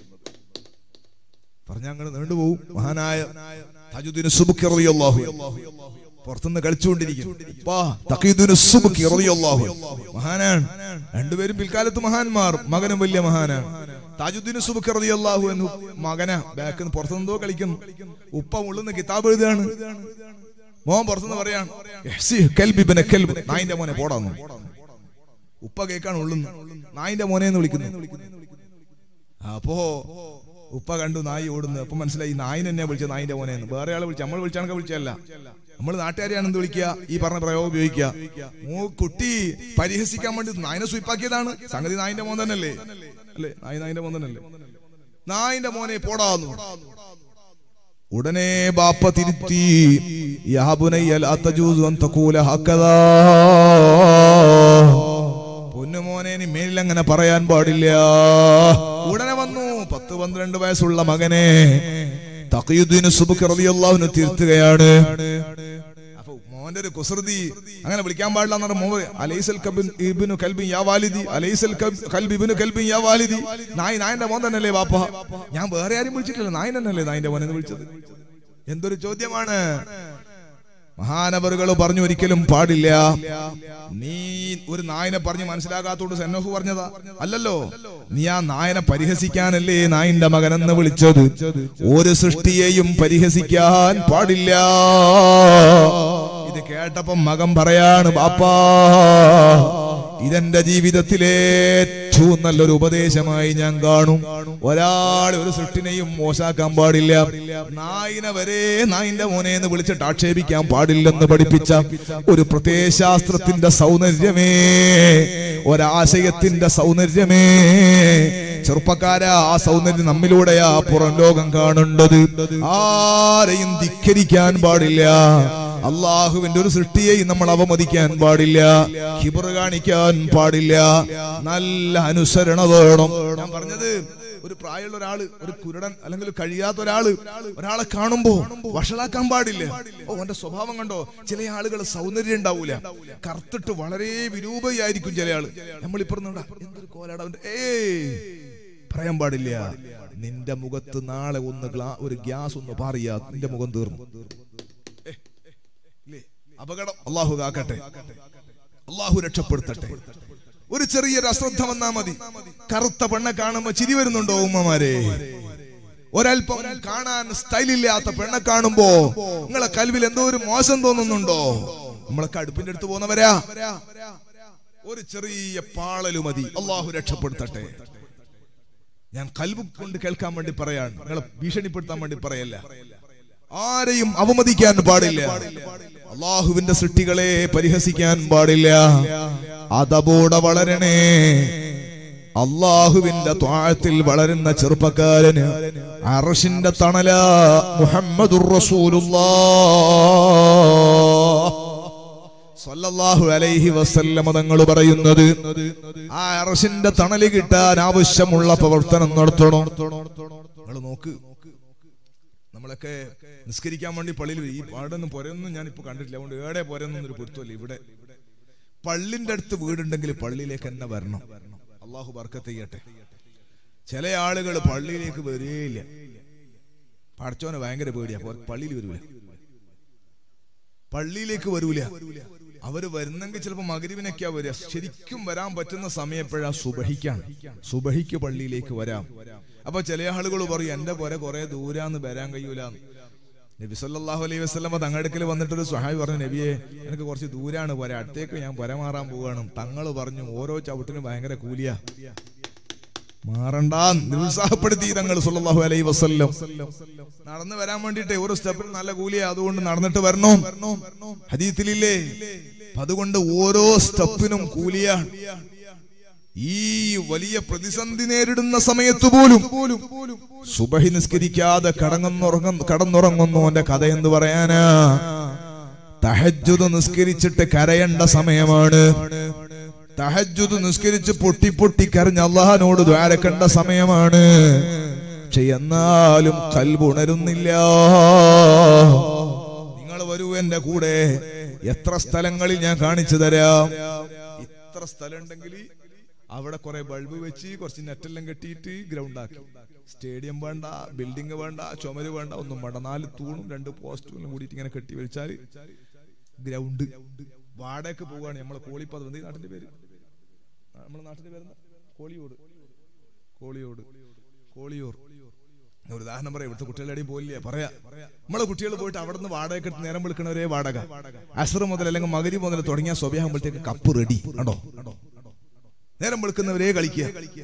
പറഞ്ഞ അങ്ങനെ നീണ്ടുപോകും മഹാനായ തജുദ്ദീൻ സുബ്കി റളിയല്ലാഹു അൻഹു. പുറത്തുനിന്ന് കളിച്ചുകൊണ്ടിരിക്കും ഉപ്പാ, തഖീദുൻ സുബ്കി റളിയല്ലാഹു അൻഹു. മഹാനാണ് രണ്ടുപേരും പിൽക്കാലത്ത് മഹാന്മാർ മകനും വലിയ മഹാനാണ് താജുദ്ദീൻ സുബ്കി റളിയല്ലാഹു എന്നു മകന ബാക്കിൽ നിന്ന് പുറത്തുനിന്നോ കളിക്കുന്നു ഉപ്പ ഉള്ളുന്ന കിതാബ് എഴുതാണ് മോൻ പുറത്തുനിന്ന് പറയാണ് "ഇഹ്സി കൽബി ഇബ്ന കൽബ്." നായിന്റെ മോനെ പോടാന്നു ഉപ്പ കേൾക്കാണ് ഉള്ളുന്നു നായിന്റെ മോനെ എന്ന് വിളിക്കുന്നു അപ്പോ ഉപ്പ കണ്ടു നായി ഓടുന്നു അപ്പൊ മനസ്സിലായി നായിനെ എന്നെ വിളിച്ച നായിന്റെ മോനെ എന്ന് വേറെ ആളെ വിളിച്ച നമ്മൾ വിളിച്ചാണൊക്കെ വിളിച്ചല്ല നമ്മൾ നാട്ടുകാരെയാണ് എന്ത് വിളിക്കുക ഈ പറഞ്ഞ പ്രയോഗം ഉപയോഗിക്കുക മൂ കുട്ടി പരിഹസിക്കാൻ വേണ്ടി നായിനെ സ്വീപ്പാക്കിയതാണ് സംഗതി നായിന്റെ മോൻ തന്നെയല്ലേ അല്ലേ നായി നായിന്റെ മോൻ തന്നെയല്ലേ നായിന്റെ മോനെ പോടാന്നു ഉടനെ ബാപ്പ തിരുത്തി യാ ബുനയ്യ ലാ തജൂസു അൻ തഖൂല ഹക്കദാ പൊന്നുമോനെ നീ മേലിൽ അങ്ങനെ പറയാൻ പാടില്ല ഉടനെ വന്നു പത്ത് പന്ത്രണ്ട് വയസ്സുള്ള മകനെ തഖീദുദ്ദീൻ സുബ്കി റളിയല്ലാഹുവിനെ തിരുത്തുകയാണ് അപ്പൊ മോന്റെ ഒരു കുസൃതി അങ്ങനെ വിളിക്കാൻ പാടില്ല എന്നാണ് മോൻ അലൈസൽ കബിൻ ഇബ്നു കൽബിൻ യാ വാലിദി അലൈസൽ കബ്- കൽബ് ഇബ്നു കൽബിൻ യാ വാലിദി നായി നായന്റെ മോൻ തന്നെയല്ലേ ബാപ്പ ഞാൻ വേറെ ആരും വിളിച്ചിട്ടില്ല നായൻ തന്നെയല്ലേ നായന്റെ മോനെ എന്ന് വിളിച്ചത് എന്തൊരു ചോദ്യമാണ് മഹാനവറുകൾ പറഞ്ഞു ഒരിക്കലും പാടില്ല നീ ഒരു നായനെ പറഞ്ഞ് മനസ്സിലാകാത്തോണ്ട് സെന്നോഫ് പറഞ്ഞതാ അല്ലല്ലോ നീ ആ നായനെ പരിഹസിക്കാനല്ലേ നായിന്റെ മകനെന്ന് വിളിച്ചത് ഒരു സൃഷ്ടിയെയും പരിഹസിക്കാൻ പാടില്ല ഇത് കേട്ടപ്പം മകൻ പറയാണ് ബാപ്പാ ഇതെന്റെ ജീവിതത്തിലെ ഏറ്റവും നല്ലൊരു ഉപദേശമായി ഞാൻ കാണും ഒരാൾ ഒരു സൃഷ്ടിനെയും മോശാക്കാൻ പാടില്ല നായിനെ വരെ നായിന്റെ മോനെ എന്ന് വിളിച്ചിട്ട് ആക്ഷേപിക്കാൻ പാടില്ലെന്ന് പഠിപ്പിച്ച ഒരു പ്രത്യയശാസ്ത്രത്തിന്റെ സൗന്ദര്യമേ ഒരാശയത്തിന്റെ സൗന്ദര്യമേ ചെറുപ്പക്കാര ആ സൗന്ദര്യം നമ്മിലൂടെയാ പുറം ലോകം കാണേണ്ടത് ആരെയും ധിക്കരിക്കാൻ പാടില്ല അള്ളാഹുവിന്റെ ഒരു സൃഷ്ടിയെയും നമ്മൾ അവമതിക്കാൻ പാടില്ല ഹിബർ കാണിക്കാൻ പാടില്ല നല്ല അനുസരണ വേണം ഞാൻ പറഞ്ഞത് ഒരു പ്രായമുള്ള ഒരാള് ഒരു കുരുടൻ അല്ലെങ്കിൽ കഴിയാത്ത ഒരാള് ഒരാളെ കാണുമ്പോ വഷളാക്കാൻ പാടില്ല ഓ അവന്റെ സ്വഭാവം കണ്ടോ ചില ആളുകൾ സൗന്ദര്യം ഉണ്ടാവൂല കറുത്തിട്ട് വളരെ വിരൂപയായിരിക്കും ചില ആള് നമ്മളിപ്പുറന്നുണ്ടാ എന്തൊരു കോലാട അവന്റെ ഏയ് പറയാൻ പാടില്ല നിന്റെ മുഖത്ത് നാളെ ഒന്ന് ഗ്ലാ ഒരു ഗ്യാസ് ഒന്ന് പാറിയാ നിന്റെ മുഖം തീർന്നു ഏ, ഇല്ലേ? അപകടം അള്ളാഹു കാക്കട്ടെ അള്ളാഹു രക്ഷപ്പെടുത്തട്ടെ ഒരു ചെറിയൊരു അശ്രദ്ധ വന്നാ മതി കറുത്ത പെണ്ണെ കാണുമ്പോ ചിരി വരുന്നുണ്ടോ ഉമ്മമാരെ ഒരൽപ്പം കാണാൻ സ്റ്റൈലില്ലാത്ത പെണ്ണെ കാണുമ്പോ നിങ്ങളെ കൽവിൽ എന്തോ ഒരു മോശം തോന്നുന്നുണ്ടോ നമ്മളൊക്കെ അടുപ്പിന്റെ അടുത്ത് പോകുന്നവരാ ഒരു ചെറിയ പാളലു മതി അള്ളാഹു രക്ഷപ്പെടുത്തട്ടെ ഞാൻ കൽവ് കൊണ്ട് കേൾക്കാൻ വേണ്ടി പറയാണ് നിങ്ങളെ ഭീഷണിപ്പെടുത്താൻ വേണ്ടി പറയല്ല ആരെയും അവമതിക്കാൻ പാടില്ല അള്ളാഹുവിന്റെ സൃഷ്ടികളെ പരിഹസിക്കാൻ പാടില്ല അതബോടെ വളരണേ അള്ളാഹുവിന്റെ ത്വാഴത്തിൽ വളരുന്ന ചെറുപ്പക്കാരന് അറഷിന്റെ തണല മുഹമ്മദുർ റസൂലുള്ളാഹ് സല്ലല്ലാഹു അലൈഹി വസല്ലമ തങ്ങൾ പറയുന്നത് ആ അറശിന്റെ തണല് കിട്ടാൻ ആവശ്യമുള്ള പ്രവർത്തനം നടത്തണം നിങ്ങൾ നോക്ക് നമ്മളൊക്കെ നിസ്കരിക്കാൻ വേണ്ടി പള്ളിയിൽ വരും. ഈ പാടൊന്നും പുരയൊന്നും ഞാൻ ഇപ്പൊ കണ്ടിട്ടില്ല അതുകൊണ്ട് ഏടെ പുരയൊന്നും ഒരു പൊരുത്തല്ല ഇവിടെ പള്ളിന്റെ അടുത്ത് വീടുണ്ടെങ്കിൽ പള്ളിയിലേക്ക് തന്നെ വരണം അള്ളാഹു ബർക്കത്ത് ചെയ്യട്ടെ ചില ആളുകൾ പള്ളിയിലേക്ക് വരികയില്ല പഠിച്ചോനെ ഭയങ്കര പേടിയാ പോ- പള്ളിയിൽ വരൂല പള്ളിയിലേക്ക് വരൂല അവര് വരുന്നെങ്കിൽ ചിലപ്പോ മകരിവിനൊക്കെയാ വരിക ശരിക്കും വരാൻ പറ്റുന്ന സമയം എപ്പോഴാ സുബഹിക്കാണ് സുബഹിക്ക് പള്ളിയിലേക്ക് വരാം അപ്പൊ ചില ആളുകൾ പറയും എന്റെ പോരെ കുറെ ദൂരാന്ന് വരാൻ കഴിയൂല നബി സല്ലല്ലാഹു അലൈഹി വസല്ലമ തങ്ങടുക്കൽ വന്നിട്ടൊരു സഹായി പറഞ്ഞു നബിയെ എനിക്ക് കുറച്ച് ദൂരാണ് പോരാ അടുത്തേക്ക് ഞാൻ പരമാറാൻ പോവാണ് തങ്ങള് പറഞ്ഞു ഓരോ ചവിട്ടിനും ഭയങ്കര കൂലിയാ മാറണ്ടാ നിരുത്സാഹപ്പെടുത്തി തങ്ങൾ സല്ലല്ലാഹു അലൈഹി വസല്ലം നടന്നു വരാൻ വേണ്ടിട്ട് ഓരോ സ്റ്റെപ്പിനും നല്ല കൂലിയാ അതുകൊണ്ട് നടന്നിട്ട് വരണോ ഹദീത്തിലില്ലേ അപ്പൊ അതുകൊണ്ട് ഓരോ സ്റ്റെപ്പിനും കൂലിയാണ് ഈ വലിയ പ്രതിസന്ധി നേരിടുന്ന സമയത്ത് പോലും സുബഹി നിസ്കരിക്കാതെ കടങ്ങുന്നുറങ്ങുന്നു കടന്നുറങ്ങുന്നു എന്റെ കഥ എന്ന് പറയാനാ തഹജ്ജുദ് നിസ്കരിച്ചിട്ട് കരയേണ്ട സമയമാണ് തഹജ്ജുദ് നിസ്കരിച്ച് പൊട്ടി പൊട്ടി കരഞ്ഞ് അള്ളഹാനോട് ദ്വാരക്കേണ്ട സമയമാണ് പക്ഷെ എന്നാലും കൽബുണരുന്നില്ല നിങ്ങൾ വരൂ എന്റെ കൂടെ എത്ര സ്ഥലങ്ങളിൽ ഞാൻ കാണിച്ചു തരാം ഇത്ര സ്ഥലം ഉണ്ടെങ്കിൽ അവിടെ കുറെ ബൾബ് വെച്ച് കുറച്ച് നെറ്റെല്ലാം കെട്ടിയിട്ട് ഗ്രൗണ്ട് ആക്കി സ്റ്റേഡിയം വേണ്ട ബിൽഡിംഗ് വേണ്ട ചുമര് വേണ്ട ഒന്നും വേണ്ട നാല് തൂണും രണ്ട് പോസ്റ്റും കൂടിയിട്ട് ഇങ്ങനെ കെട്ടി വെച്ചാൽ ഗ്രൗണ്ട് വാടകയ്ക്ക് പോവുകയാണ് നമ്മളെ കോളിപ്പത് എന്ത് ഈ നാട്ടിന്റെ പേര് നമ്മളെ നാട്ടിന്റെ പേര് കോളിയോട് കോളിയോട് കോളിയൂർ ഞാൻ ഒരു ഉദാഹരണം പറയാം ഇവിടുത്തെ കുട്ടികളുടെ ഇടയിൽ പോയില്ല പറയാ നമ്മളെ കുട്ടികൾ പോയിട്ട് അവിടെ നിന്ന് വാടക എടുത്ത് നേരം വിളിക്കണവരെ വാടക അസർ മുതൽ അല്ലെങ്കിൽ മകരി മുതൽ തുടങ്ങിയ സ്വഭാവമ്പോഴത്തേക്ക് കപ്പ് റെഡി കണ്ടോ നേരം വിളിക്കുന്നവരെ കളിക്കുക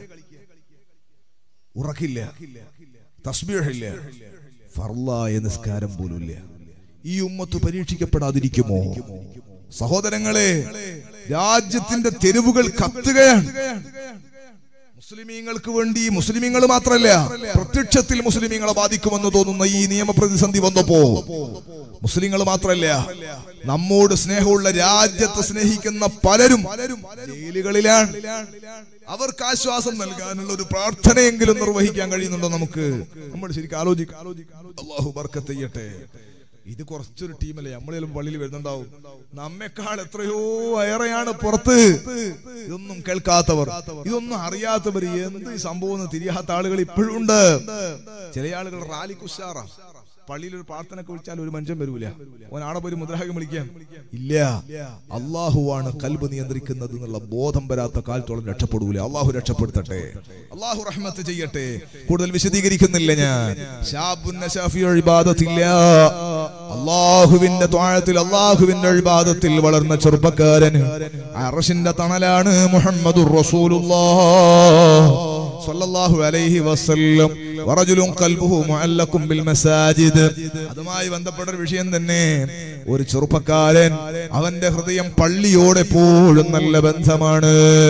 ഉറക്കില്ല തസ്ബീഹില്ല ഫർലായ നിസ്കാരം പോലുമില്ല ഈ ഉമ്മത്ത് പരീക്ഷിക്കപ്പെടാതിരിക്കുമോ സഹോദരങ്ങളെ രാജ്യത്തിന്റെ തെരുവുകൾ കത്തുകയാണ് മുസ്ലിമീങ്ങൾക്ക് വേണ്ടി മുസ്ലിമീങ്ങൾ മാത്രമല്ല പ്രത്യക്ഷത്തിൽ മുസ്ലിമീങ്ങളെ ബാധിക്കുമെന്ന് തോന്നുന്ന ഈ നിയമ പ്രതിസന്ധി വന്നപ്പോ മുസ്ലിങ്ങൾ മാത്രമല്ല നമ്മോട് സ്നേഹമുള്ള രാജ്യത്തെ സ്നേഹിക്കുന്ന പലരും ജയിലുകളിലാണ് അവർക്ക് ആശ്വാസം നൽകാനുള്ള ഒരു പ്രാർത്ഥനയെങ്കിലും നിർവഹിക്കാൻ കഴിയുന്നുണ്ടോ നമുക്ക് നമ്മൾ ശരിക്കും ആലോചിക്കാം അള്ളാഹു ബർക്കത്ത് ചെയ്യട്ടെ ഇത് കുറച്ചൊരു ടീമല്ലേ നമ്മളെല്ലാം പള്ളിയിൽ വരുന്നുണ്ടാവും നമ്മെക്കാൾ എത്രയോ ഏറെയാണ് പുറത്ത് ഇതൊന്നും കേൾക്കാത്തവർ ഇതൊന്നും അറിയാത്തവർ എന്ത് ഈ സംഭവം എന്ന് തിരിയാത്ത ആളുകൾ ഇപ്പോഴും ഉണ്ട് ചില ആളുകൾ റാലിക്ക് ഉഷാറാ പള്ളിയിൽ ഒരു പ്രാർത്ഥനക്ക് വിളിച്ചാൽ ഒരു മനുഷ്യൻ വരൂല ഓൻ ആടെ പോയി മുദ്രാഹകം വിളിക്കാം ഇല്ല അള്ളാഹുവാണ് കൽബ് നിയന്ത്രിക്കുന്നത് എന്നുള്ള ബോധം വരാത്ത കാലത്തോളം രക്ഷപ്പെടൂല അള്ളാഹു രക്ഷപ്പെടുത്തട്ടെ അള്ളാഹു റഹ്മത്ത് ചെയ്യട്ടെ കൂടുതൽ വിശദീകരിക്കുന്നില്ല ഞാൻ ഷാബുൻ നശാഫി ഇബാദത്തില്ല അള്ളാഹുവിന്റെ ത്വാഴത്തിൽ അള്ളാഹുവിന്റെ ഇബാദത്തിൽ വളർന്ന ചെറുപ്പക്കാരൻ അറഷിന്റെ തണലാണ് മുഹമ്മദുർ റസൂലുള്ളാഹ് സ്വല്ലല്ലാഹു അലൈഹി വസല്ലം വറജുലുൻ ഖൽബുഹു മുഅല്ലഖും ബിൽ മസാജിദ് അതുമായി ബന്ധപ്പെട്ട ഒരു വിഷയം തന്നെ ഒരു ചെറുപ്പക്കാരൻ അവന്റെ ഹൃദയം പള്ളിയോട് എപ്പോഴും നല്ല ബന്ധമാണ്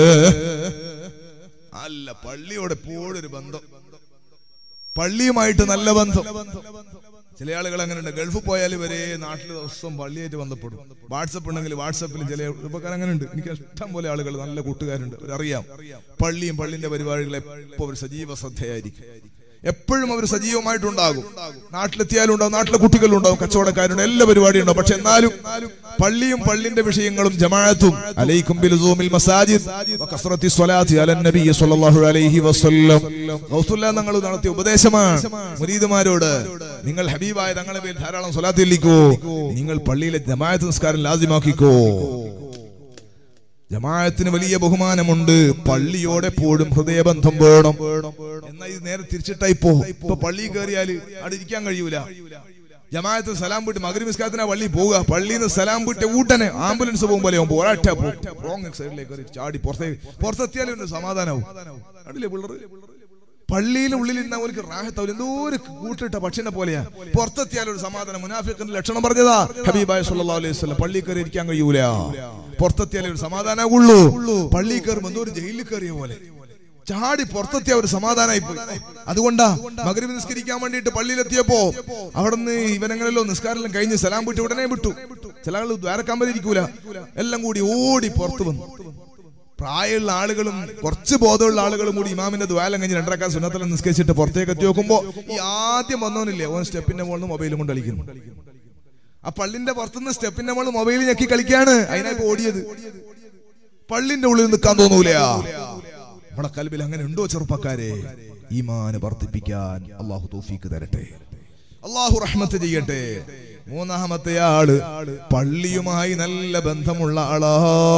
അല്ല പള്ളിയോട് എപ്പോഴും ഒരു ബന്ധം പള്ളിയുമായിട്ട് നല്ല ബന്ധം ചില ആളുകൾ അങ്ങനെ ഉണ്ട് ഗൾഫിൽ പോയാൽ വരെ നാട്ടിൽ ദിവസം പള്ളിയായിട്ട് ബന്ധപ്പെടും വാട്സപ്പ് ഉണ്ടെങ്കിൽ വാട്സപ്പിൽ ചില ചെറുപ്പക്കാർ അങ്ങനെ ഉണ്ട് എനിക്ക് ഇഷ്ടം പോലെ ആളുകൾ നല്ല കൂട്ടുകാരുണ്ട് അവരറിയാം പള്ളിയും പള്ളിന്റെ പരിപാടികൾ എപ്പോ ഒരു സജീവ ശ്രദ്ധയായിരിക്കും എപ്പോഴും അവർ സജീവമായിട്ടുണ്ടാകും നാട്ടിലെത്തിയാലും ഉണ്ടാവും നാട്ടിലെ കുട്ടികളുണ്ടാവും കച്ചവടക്കാരുണ്ട് എല്ലാ പരിപാടിയും ഉണ്ടാവും പക്ഷെ എന്നാലും പള്ളിയും പള്ളിന്റെ വിഷയങ്ങളും ജമാഅത്തും അലൈക്കും ബിൽസൂമിൽ മസാജിദ് വകസ്റത്തി സ്വലാത്തി അലൻ നബി സ്വല്ലല്ലാഹു അലൈഹി വസല്ലം ഗൗസുല്ല തങ്ങൾ നടത്തിയ ഉപദേശമാണ് മുരീദുമാരോട് നിങ്ങൾ ഹബീബായ തങ്ങളെ പേരിൽ ധാരാളം സ്വലാത്ത് ചൊല്ലിക്കോ നിങ്ങൾ പള്ളിയിലെ ജമാഅത്ത് നിസ്കാരം ലാസിമാക്കിക്കോ ജമാഅത്തിന് വലിയ ബഹുമാനമുണ്ട് പള്ളിയോടെ എപ്പോഴും ഹൃദയബന്ധം വേണം എന്നാ ഇത് നേരെ തിരിച്ചിട്ടായി പോ ഇപ്പൊ പള്ളി കയറിയാല് അവിടെ ഇരിക്കാൻ കഴിയൂല ജമാഅത്ത് സലാം വിട്ട് മകരി മിസ്കാത്തിനാ പള്ളി പോവുക പള്ളിയിൽ നിന്ന് സലാം വിട്ട് ഊട്ടനെ ആംബുലൻസ് പോകും പോലെ പോകും ഒരാട്ട പോകും റോങ് സൈഡിലേക്ക് കയറി ചാടി പുറത്തേക്ക് പുറത്തെത്തിയാലും ഉണ്ട് സമാധാനവും കണ്ടില്ലേ പിള്ളേർ പള്ളിയിലെ ഉള്ളിൽ ഇരുന്ന ഒരു റാഹത്താവില്ല എന്തോ ഒരു കൂട്ടിട്ട പക്ഷിനെ പോലെയാ പുറത്തെത്തിയാലും ഒരു സമാധാനം മുനാഫിഖിന്റെ ലക്ഷണം പറഞ്ഞതാ ഹബീബായ സല്ലല്ലാഹു അലൈഹി വസല്ലം പള്ളി കയറി ഇരിക്കാൻ കഴിയൂല പുറത്തെത്തിയാലേ ഒരു സമാധാനമുള്ളൂ പള്ളി കയറുമ്പോൾ എന്തോ ഒരു ജയിലിൽ കയറിയ പോലെ ചാടി പുറത്തെത്തിയ ഒരു സമാധാനമായി പോയി അതുകൊണ്ടാ മകരീബ് നിസ്കരിക്കാൻ വേണ്ടിയിട്ട് പള്ളിയിലെത്തിയപ്പോ അവിടുന്ന് ഇവനെങ്ങനെയല്ലോ നിസ്കാരം കഴിഞ്ഞ് സലാം വിട്ട് ഉടനെ വിട്ടു ചില ആൾ ദ്വാരക്കാൻ വരെ ഇരിക്കൂല എല്ലാം കൂടി ഓടി പുറത്തു വന്നു പ്രായമുള്ള ആളുകളും കുറച്ച് ബോധമുള്ള ആളുകളും കൂടി ഇമാമിന്റെ ദ്വാലം കഴിഞ്ഞ് രണ്ടരക്കാൻ സുന്നത്തലം നിസ്കരിച്ചിട്ട് പുറത്തേക്ക് എത്തി നോക്കുമ്പോ ഈ ആദ്യം വന്നവനില്ലേ ഓൻ സ്റ്റെപ്പിന്റെ മുകളിൽ മൊബൈലും കൊണ്ട് കളിക്കുന്നു ആ പള്ളിന്റെ പുറത്തുനിന്ന് സ്റ്റെപ്പിന്റെ മുകളിൽ മൊബൈൽ ഞെക്കി കളിക്കാണ് അതിനായി ഇപ്പൊ ഓടിയത് പള്ളിന്റെ ഉള്ളിൽ നിൽക്കാൻ തോന്നൂല നമ്മളെ കൽബിൽ അങ്ങനെ ഉണ്ടോ ചെറുപ്പക്കാരെ ഈമാന് വർദ്ധിപ്പിക്കാൻ അള്ളാഹു തോഫീക്ക് തരട്ടെ അള്ളാഹു റഹ്മത്ത് ചെയ്യട്ടെ മൂന്നാമത്തെ ആള് പള്ളിയുമായി നല്ല ബന്ധമുള്ള ആളാ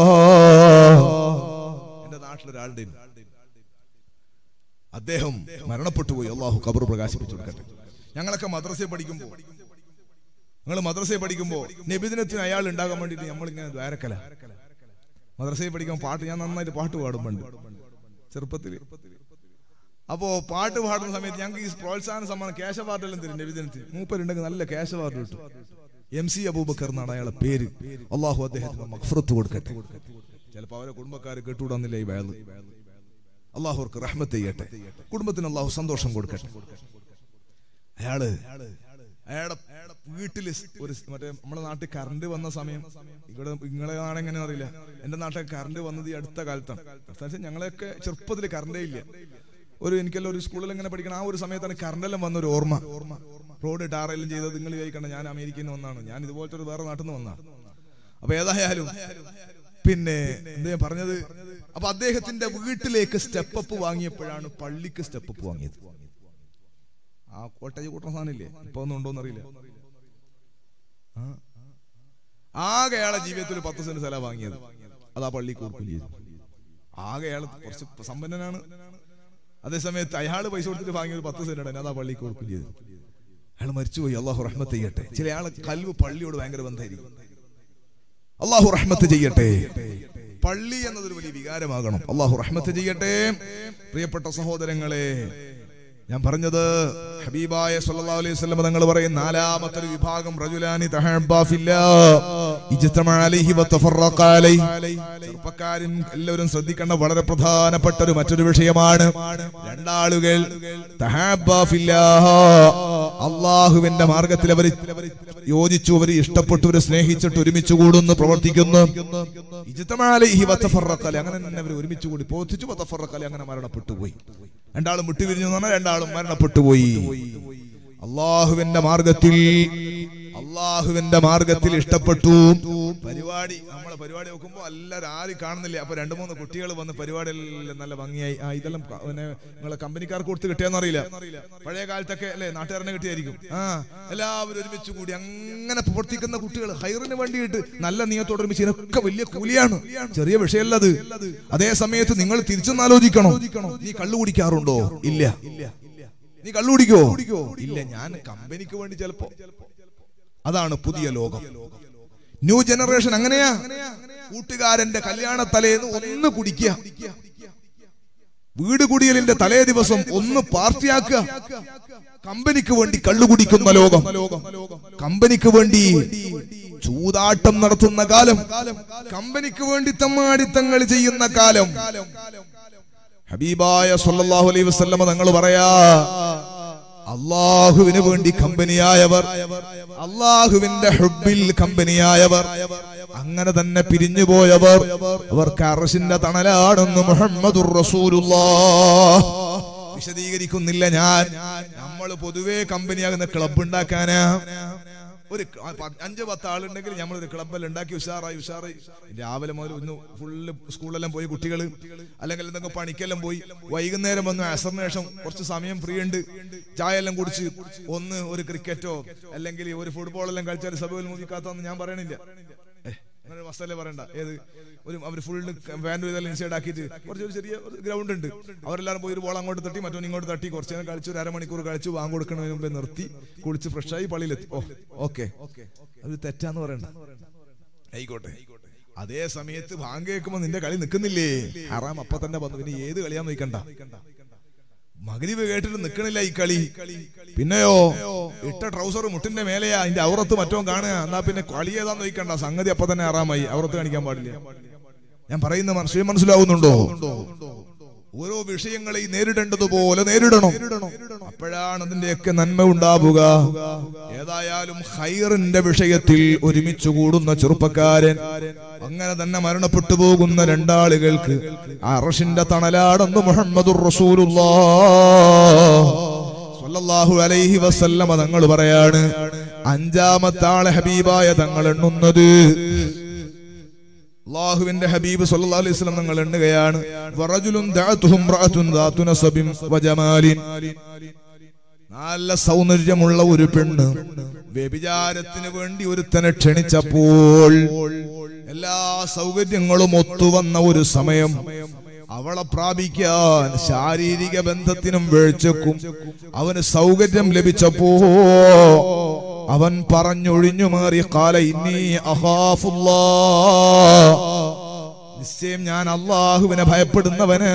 എന്റെ നാട്ടിലൊരാളുടെ അദ്ദേഹം മരണപ്പെട്ടു പോയി അള്ളാഹു കബർ പ്രകാശിപ്പിച്ചു കൊടുക്കട്ടെ ഞങ്ങളൊക്കെ മദ്രസയിൽ പഠിക്കുമ്പോൾ നിങ്ങൾ മദ്രസയിൽ പഠിക്കുമ്പോൾ നബിദിനത്തിന് അയാൾ ഉണ്ടാകാൻ വേണ്ടിയിട്ട് നമ്മൾ ഇങ്ങനെ ദ്വാരക്കല മദ്രസയിൽ പഠിക്കുമ്പോൾ പാട്ട് ഞാൻ നന്നായിട്ട് പാട്ട് പാടും പണ്ട് ചെറുപ്പത്തില് അപ്പോ പാട്ട് പാടുന്ന സമയത്ത് ഞങ്ങൾക്ക് ഈ പ്രോത്സാഹന സമ്മാനം ക്യാഷ് അവാർഡെല്ലാം തരും നബിദിനത്തിൽ മൂപ്പരുണ്ടെങ്കിൽ നല്ല ക്യാഷ് അവാർഡ് കിട്ടും എം സി അബൂബക്കർ എന്നാണ് അയാളെ പേര് അള്ളാഹു അദ്ദേഹത്തിന് മഖ്ഫറത്ത് കൊടുക്കട്ടെ ചിലപ്പോൾ അവരെ കുടുംബക്കാർ കേട്ടുവിടാന്നില്ല ഈ വയല് അള്ളാഹു അവർക്ക് റഹ്മത്ത് ചെയ്യട്ടെ കുടുംബത്തിന് അള്ളാഹു സന്തോഷം കൊടുക്കട്ടെ അയാള് അയാളുടെ വീട്ടില് ഒരു മറ്റേ നമ്മുടെ നാട്ടിൽ കറണ്ട് വന്ന സമയം ഇവിടെ നിങ്ങളെ ആണെങ്ങനെ അറിയില്ല എന്റെ നാട്ടിൽ കറണ്ട് വന്നത് ഈ അടുത്ത കാലത്താണ് അടുത്ത കാലത്ത് ഞങ്ങളെയൊക്കെ ചെറുപ്പത്തിൽ കറണ്ടേ ഇല്ല ഒരു എനിക്കെല്ലാം ഒരു സ്കൂളിൽ എങ്ങനെ പഠിക്കണം ആ ഒരു സമയത്താണ് കറണ്ടെല്ലാം വന്ന ഒരു ഓർമ്മ റോഡ് ടാറെല്ലാം ചെയ്തത് നിങ്ങൾ ചോദിക്കണം ഞാൻ അമേരിക്കയിൽ നിന്ന് വന്നാണ് ഞാൻ ഇതുപോലത്തെ ഒരു വേറെ നാട്ടിൽ നിന്ന് വന്നാണ് അപ്പൊ ഏതായാലും പിന്നെ എന്താ ഞാൻ പറഞ്ഞത് അപ്പൊ അദ്ദേഹത്തിന്റെ വീട്ടിലേക്ക് സ്റ്റെപ്പ് അപ്പ് വാങ്ങിയപ്പോഴാണ് പള്ളിക്ക് സ്റ്റെപ്പ് അപ്പ് വാങ്ങിയത് ആ കോട്ടേജ് കൂട്ടുന്ന സാധനമില്ലേ ഇപ്പൊ ഒന്നും ഉണ്ടോന്ന് അറിയില്ല ആ. ആകെ അയാളെ ജീവിതത്തിൽ ഒരു പത്ത് സെന്റ് സ്ഥലം വാങ്ങിയത് അത് ആ പള്ളി കൊടുക്കുകയും ചെയ്തു ആകെ അയാൾ കുറച്ച് സമ്പന്നനാണ് അതേസമയത്ത് അയാള് പൈസ കൊടുത്തിട്ട് വാങ്ങിയത് പത്ത് സെന്റ് ആണ് അത് ആ പള്ളിക്ക് കൊടുക്കുകയും ചെയ്തു അയാൾ മരിച്ചുപോയി അള്ളാഹു റഹ്മത്ത് ചെയ്യട്ടെ ചില ആളെ കൽവ് പള്ളിയോട് ഭയങ്കര ബന്ധമായിരിക്കും അള്ളാഹു റഹ്മത്ത് ചെയ്യട്ടെ പള്ളി എന്നതൊരു വലിയ വികാരമാകണം അള്ളാഹു റഹ്മത്ത് ചെയ്യട്ടെ പ്രിയപ്പെട്ട സഹോദരങ്ങളെ ഞാൻ പറഞ്ഞത് ഹബീബായ സല്ലല്ലാഹു അലൈഹി വസല്ലം തങ്ങൾ പറയും നാലാമത്തെ ഒരു വിഭാഗം റജുലാനി തഹബ്ബാ ഫില്ലാ ഇജ്തമഅ അലൈഹി വതഫറഖ അലൈഹി ചെറുപ്പക്കാരും എല്ലാവരും ശ്രദ്ധിക്കേണ്ട വളരെ പ്രധാനപ്പെട്ട ഒരു മറ്റൊരു വിഷയമാണ് രണ്ടാളുകൾ തഹബ്ബാ ഫില്ലാ അള്ളാഹുവിന്റെ മാർഗത്തിൽ അവർ യോജിച്ചു അവർ ഇഷ്ടപ്പെട്ടു അവർ സ്നേഹിച്ചിട്ട് ഒരുമിച്ച് കൂടുന്നു പ്രവർത്തിക്കുന്നു ഇജ്തമഅ അലൈഹി വതഫറഖ അലൈഹി അങ്ങനെ തന്നെ അവർ ഒരുമിച്ച് കൂടി പോത്തിച്ചു വതഫറഖ അലൈഹി അങ്ങനെ മരണപ്പെട്ടു പോയി രണ്ടാളും വിട്ടുപിരിഞ്ഞു എന്ന് പറഞ്ഞാൽ രണ്ടാളും മരണപ്പെട്ടു പോയി അള്ളാഹുവിന്റെ മാർഗത്തിൽ അള്ളാഹുവിന്റെ മാർഗത്തിൽ ഇഷ്ടപ്പെട്ടു പരിപാടി നമ്മളെ പരിപാടി നോക്കുമ്പോ എല്ലാവരും ആരും കാണുന്നില്ല അപ്പൊ രണ്ടു മൂന്ന് കുട്ടികൾ വന്ന് പരിപാടിയെല്ലാം നല്ല ഭംഗിയായി ആ ഇതെല്ലാം ക- പിന്നെ നിങ്ങളെ കമ്പനിക്കാർക്ക് കൊടുത്ത് കിട്ടിയെന്ന് അറിയില്ല പഴയ കാലത്തൊക്കെ അല്ലേ നാട്ടുകാരനെ കിട്ടിയായിരിക്കും ആ എല്ലാവരും ഒരുമിച്ച് കൂടി അങ്ങനെ പ്രവർത്തിക്കുന്ന കുട്ടികൾ ഹൈറിന് വേണ്ടിയിട്ട് നല്ല നിയത്തോടെ ഒരുമിച്ച് ഇതിനൊക്കെ വലിയ കൂലിയാണ് ചെറിയ വിഷയമല്ല അത് അതേ സമയത്ത് നിങ്ങൾ തിരിച്ചൊന്ന് ആലോചിക്കണം നീ കള്ളു കുടിക്കാറുണ്ടോ ഇല്ല നീ കള്ളു കുടിക്കോ ഇല്ല ഞാൻ കമ്പനിക്ക് വേണ്ടി ചിലപ്പോ അതാണ് പുതിയ ലോകം ന്യൂ ജനറേഷൻ അങ്ങനെയാ കൂട്ടുകാരന്റെ കല്യാണ തലേന്ന് ഒന്ന് കുടിക്കുക വീട് കുടിയലിന്റെ തലേ ദിവസം ഒന്ന് പാർട്ടിയാക്കുക കമ്പനിക്ക് വേണ്ടി കള്ളു കുടിക്കുന്ന ലോകം കമ്പനിക്ക് വേണ്ടി ചൂതാട്ടം നടത്തുന്ന കാലം കമ്പനിക്ക് വേണ്ടി തമ്മാടിത്തങ്ങൾ ചെയ്യുന്ന കാലം ഹബീബായ സല്ലല്ലാഹു അലൈഹി വസല്ലമ തങ്ങൾ പറയാ അള്ളാഹുവിന് വേണ്ടി കമ്പനിയായവർ അള്ളാഹുവിന്റെ ഹുബിൽ കമ്പനിയായവർ അങ്ങനെ തന്നെ പിരിഞ്ഞുപോയവർ അവർക്ക് അറസിന്റെ തണലാണെന്ന് മുഹമ്മദുർ റസൂലുള്ളാഹ് വിശദീകരിക്കുന്നില്ല ഞാൻ നമ്മൾ പൊതുവേ കമ്പനിയാകുന്ന ക്ലബ് ഉണ്ടാക്കാനാ ഒരു ക- പ- അഞ്ച് പത്ത് ആളുണ്ടെങ്കിൽ നമ്മൾ ഒരു ക്ലബ്ബെല്ലാം ഉണ്ടാക്കി ഉഷാറായി ഉഷാറായി രാവിലെ മുതൽ ഒന്ന് ഫുള്ള് സ്കൂളിലെല്ലാം പോയി കുട്ടികൾ അല്ലെങ്കിൽ എന്തെങ്കിലും പണിക്കെല്ലാം പോയി വൈകുന്നേരം വന്ന് അസറിന് ശേഷം കുറച്ച് സമയം ഫ്രീ ഉണ്ട് ചായ എല്ലാം കുടിച്ച് ഒന്ന് ഒരു ക്രിക്കറ്റോ അല്ലെങ്കിൽ ഒരു ഫുട്ബോളെല്ലാം കളിച്ചാൽ സഭയിൽ മുതിക്കാത്തതെന്ന് ഞാൻ പറയണില്ല ഏ, അങ്ങനെ ഒരു മസാല പറയണ്ട ഏത് ഒരു അവർ ഫുള്ള് വാൻഡ് ഇതെല്ലാം ഇൻസൈഡ് ആക്കിയിട്ട് കുറച്ച് ഒരു ചെറിയ ഗ്രൗണ്ട് ഉണ്ട് അവരെല്ലാവരും പോയി ഒരു ബോൾ അങ്ങോട്ട് തട്ടി മറ്റോ ഇങ്ങോട്ട് തട്ടി കുറച്ച് നേരം കളിച്ചു ഒരു അരമണിക്കൂർ കളിച്ചു വാങ്ങ് കൊടുക്കുന്നതിന് മുമ്പേ നിർത്തി കുളിച്ച് ഫ്രഷായി പള്ളിയിലെത്തി ഓ ഓക്കെ അത് തെറ്റാന്ന് പറയണ്ട ആയിക്കോട്ടെ അതേ സമയത്ത് ഭാങ്ക് കേൾക്കുമ്പോ നിന്റെ കളി നിൽക്കുന്നില്ലേ ഹറാം അപ്പൊ തന്നെ വന്നു പിന്നെ ഏത് കളിയാന്ന് നോക്കണ്ട മകരിവ് കേട്ടിട്ട് നിക്കണില്ല ഈ കളി പിന്നെയോ ഇട്ട ട്രൗസർ മുട്ടിന്റെ മേലെയാ അതിന്റെ ഔറത്ത് മറ്റോ കാണുക എന്നാ പിന്നെ കളി ഏതാന്ന് നോക്കണ്ട സംഗതി അപ്പൊ തന്നെ ആറാമായി ഔറത്ത് കാണിക്കാൻ പാടില്ല ഞാൻ പറയുന്ന മനസ്സിൽ മനസ്സിലാവുന്നുണ്ടോ ഓരോ വിഷയങ്ങളെ നേരിടേണ്ടതുപോലെ നേരിടണം അപ്പോഴാണ് അതിന്റെയൊക്കെ നന്മ ഉണ്ടാവുക ഏതായാലും ഹൈറിന്റെ വിഷയത്തിൽ ഒരുമിച്ച് കൂടുന്ന ചെറുപ്പക്കാരൻ അങ്ങനെ തന്നെ മരണപ്പെട്ടു പോകുന്ന രണ്ടാളുകൾക്ക് അറഷിന്റെ തണലാടെന്ന് മുഹമ്മദുർ റസൂലുള്ളാഹു അലൈഹി വസല്ലമ തങ്ങൾ പറയാണ് അഞ്ചാമത്തെ ആളെ ഹബീബായ തങ്ങൾ എണ്ണുന്നത് അള്ളാഹുവിന്റെ ഹബീബ് സല്ലല്ലാഹു അലൈഹി വസല്ലം നിങ്ങൾ എണ്ണുകയാണ് വറജുലുൻ ദഅതുഹു ഇംറഅത്തുൻ ദാതു നസബിൻ വജമാലിൻ നല്ല സൗന്ദര്യമുള്ള ഒരു പെണ്ണ് വ്യഭിചാരത്തിന് വേണ്ടി ഒരുത്തനെ ക്ഷണിച്ചപ്പോൾ എല്ലാ സൗകര്യങ്ങളും ഒത്തുവന്ന ഒരു സമയം അവളെ പ്രാപിക്കാൻ ശാരീരിക ബന്ധത്തിനും വീഴ്ചക്കും അവന് സൗകര്യം ലഭിച്ചപ്പോ അവൻ പറഞ്ഞൊഴിഞ്ഞു മാറി കാല ഇന്നീ അഹാഫുല്ലാ നിശ്ചയം ഞാൻ അള്ളാഹുവിനെ ഭയപ്പെടുന്നവനാണ്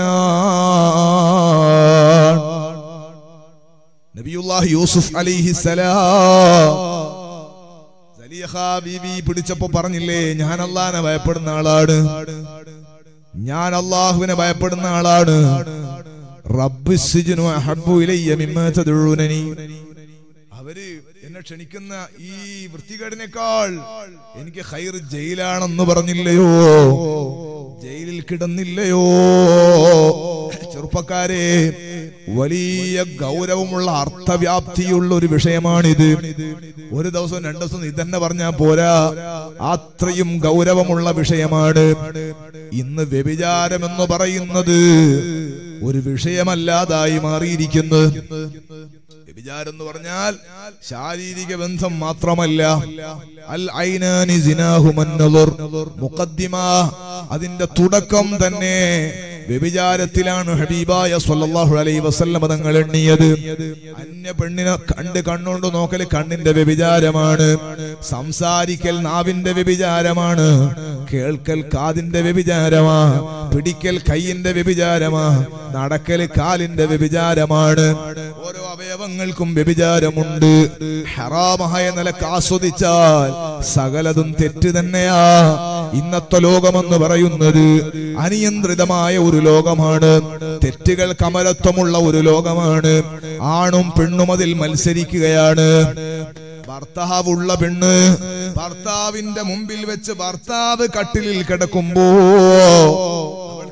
നബിയുല്ലാഹ് യൂസുഫ് അലിഹിസലാം സലീഹ ബീബി പിടിച്ചപ്പോ പറഞ്ഞില്ലേ ഞാൻ അള്ളാഹിനെ ഭയപ്പെടുന്ന ആളാണ് ഞാൻ അള്ളാഹുവിനെ ഭയപ്പെടുന്ന ആളാണ് റബ്ബ് സിജ്നു അഹബ്ബു ഇലയ്യ മിമ്മാ തദഊനനി അവര് എന്നെ ക്ഷണിക്കുന്ന ഈ വൃത്തികേടിനേക്കാൾ എനിക്ക് ഹൈർ ജയിലാണെന്ന് പറഞ്ഞില്ലയോ ജയിലിൽ കിടന്നില്ലയോ ചെറുപ്പക്കാരെ വലിയ ഗൗരവമുള്ള അർത്ഥവ്യാപ്തിയുള്ള ഒരു വിഷയമാണിത് ഒരു ദിവസം രണ്ടു ദിവസം ഇതന്നെ പറഞ്ഞാൽ പോരാ അത്രയും ഗൗരവമുള്ള വിഷയമാണ് ഇന്ന് വ്യഭിചാരം എന്ന് പറയുന്നത് ഒരു വിഷയമല്ലാതായി മാറിയിരിക്കുന്നു വ്യഭിചാരം എന്ന് പറഞ്ഞാൽ ശാരീരിക ബന്ധം മാത്രമല്ല അൽ ഐനാനി സിനാഹുമന്നദർ മുഖദ്ദിമ അതിന്റെ തുടക്കം തന്നെ വ്യഭിചാരത്തിലാണ് ഹബീബായ സല്ലല്ലാഹു അലൈഹി വസല്ലമ തങ്ങൾ എണ്ണിയത് അന്യ പെണ്ണിനെ കണ്ട് കണ്ണുകൊണ്ട് നോക്കൽ കണ്ണിന്റെ വ്യഭിചാരമാണ് സംസാരിക്കൽ നാവിന്റെ വ്യഭിചാരമാണ് കേൾക്കൽ കാതിന്റെ വ്യഭിചാരമാ പിടിക്കൽ കൈയിന്റെ വ്യഭിചാരമാ നടക്കൽ കാലിന്റെ വ്യഭിചാരമാണ് ഓരോ അവയവങ്ങൾക്കും വ്യഭിചാരമുണ്ട് ഹറാമായ നിലക്ക് ആസ്വദിച്ചാൽ സകലതും തെറ്റ് തന്നെയാ ഇന്നത്തെ ലോകമെന്ന് പറയുന്നത് അനിയന്ത്രിതമായ ഒരു ലോകമാണ് തെറ്റുകൾ കമലത്വമുള്ള ഒരു ലോകമാണ് ആണും പെണ്ണും അതിൽ മത്സരിക്കുകയാണ് ഭർത്താവുള്ള പെണ്ണ് ഭർത്താവിന്റെ മുമ്പിൽ വെച്ച് ഭർത്താവ് കട്ടിലിൽ കിടക്കുമ്പോ അവൾക്ക്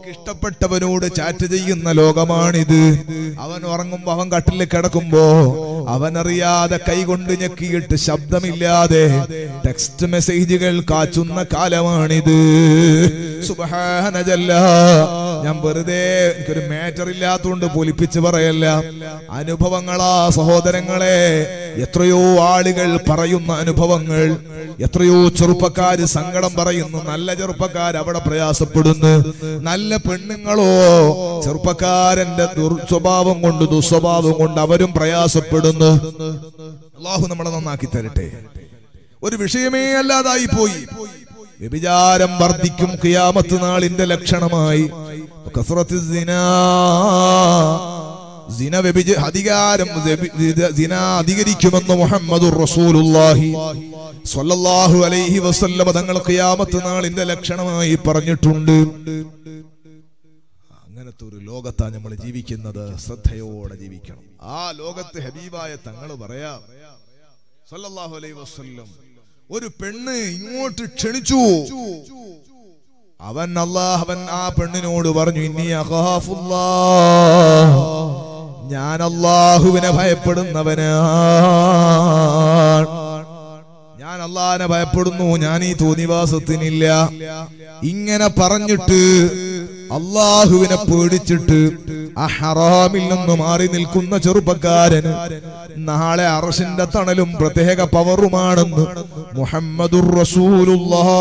എനിക്ക് ഇഷ്ടപ്പെട്ടവനോട് ചാറ്റ് ചെയ്യുന്ന ലോകമാണിത് അവൻ ഉറങ്ങുമ്പോ അവൻ കട്ടിൽ കിടക്കുമ്പോ അവനറിയാതെ കൈകൊണ്ട് ഞെക്കിയിട്ട് ശബ്ദമില്ലാതെ ടെക്സ്റ്റ് മെസ്സേജുകൾ കാച്ചുന്ന കാലമാണിത് സുബഹാനജല്ല ഞാൻ വെറുതെ എനിക്കൊരു മാറ്റർ ഇല്ലാത്തതുകൊണ്ട് പൊലിപ്പിച്ച് പറയല്ല അനുഭവങ്ങളാ സഹോദരങ്ങളെ എത്രയോ ആളുകൾ പറയുന്ന അനുഭവങ്ങൾ എത്രയോ ചെറുപ്പക്കാര് സങ്കടം പറയുന്നു നല്ല ചെറുപ്പക്കാർ അവിടെ പ്രയാസപ്പെടുന്നു നല്ല പെണ്ണുങ്ങളോ ചെറുപ്പക്കാരന്റെ ദുർസ്വഭാവം കൊണ്ട് ദുസ്വഭാവം കൊണ്ട് അവരും പ്രയാസപ്പെടുന്നു അള്ളാഹു നമ്മളെ നന്നാക്കി തരട്ടെ ഒരു വിഷയമേ അല്ലാതായി പോയി വ്യഭിചാരം വർദ്ധിക്കും കിയാമത്ത് നാളിന്റെ ലക്ഷണമായി കസ്റത്ത് സിനാ സിന വ്യഭിച അധികാരം വ്യഭി- ഇത് സിന അധികരിക്കുമെന്ന് മുഹമ്മദുർ റസൂലുള്ളാഹി സ്വല്ലല്ലാഹു അലൈഹി വസല്ലമ തങ്ങൾ ഖിയാമത്ത് നാളിന്റെ ലക്ഷണമായി പറഞ്ഞിട്ടുണ്ട് അങ്ങനത്തെ ഒരു ലോകത്താ നമ്മൾ ജീവിക്കുന്നത് ശ്രദ്ധയോടെ ജീവിക്കണം ആ ലോകത്ത് ഹബീബായ തങ്ങൾ പറയാം സല്ലല്ലാഹു അലൈഹി വസല്ലം ഒരു പെണ്ണ് ഇങ്ങോട്ട് ക്ഷണിച്ചു അവൻ അള്ളാഹ് അവൻ ആ പെണ്ണിനോട് പറഞ്ഞു ഇനി അഖാഫുല്ലാ ഞാൻ അള്ളാഹുവിനെ ഭയപ്പെടുന്നവനാണ് ഞാൻ അള്ളാഹിനെ ഭയപ്പെടുന്നു ഞാൻ ഈ തോന്നിവാസത്തിനില്ല ഇങ്ങനെ പറഞ്ഞിട്ട് അള്ളാഹുവിനെ പേടിച്ചിട്ട് ആ ഹറാമിൽ നിന്ന് മാറി നിൽക്കുന്ന ചെറുപ്പക്കാരന് നാളെ അറഷിന്റെ തണലും പ്രത്യേക പവറുമാണെന്ന് മുഹമ്മദുർ റസൂലുള്ളാഹ്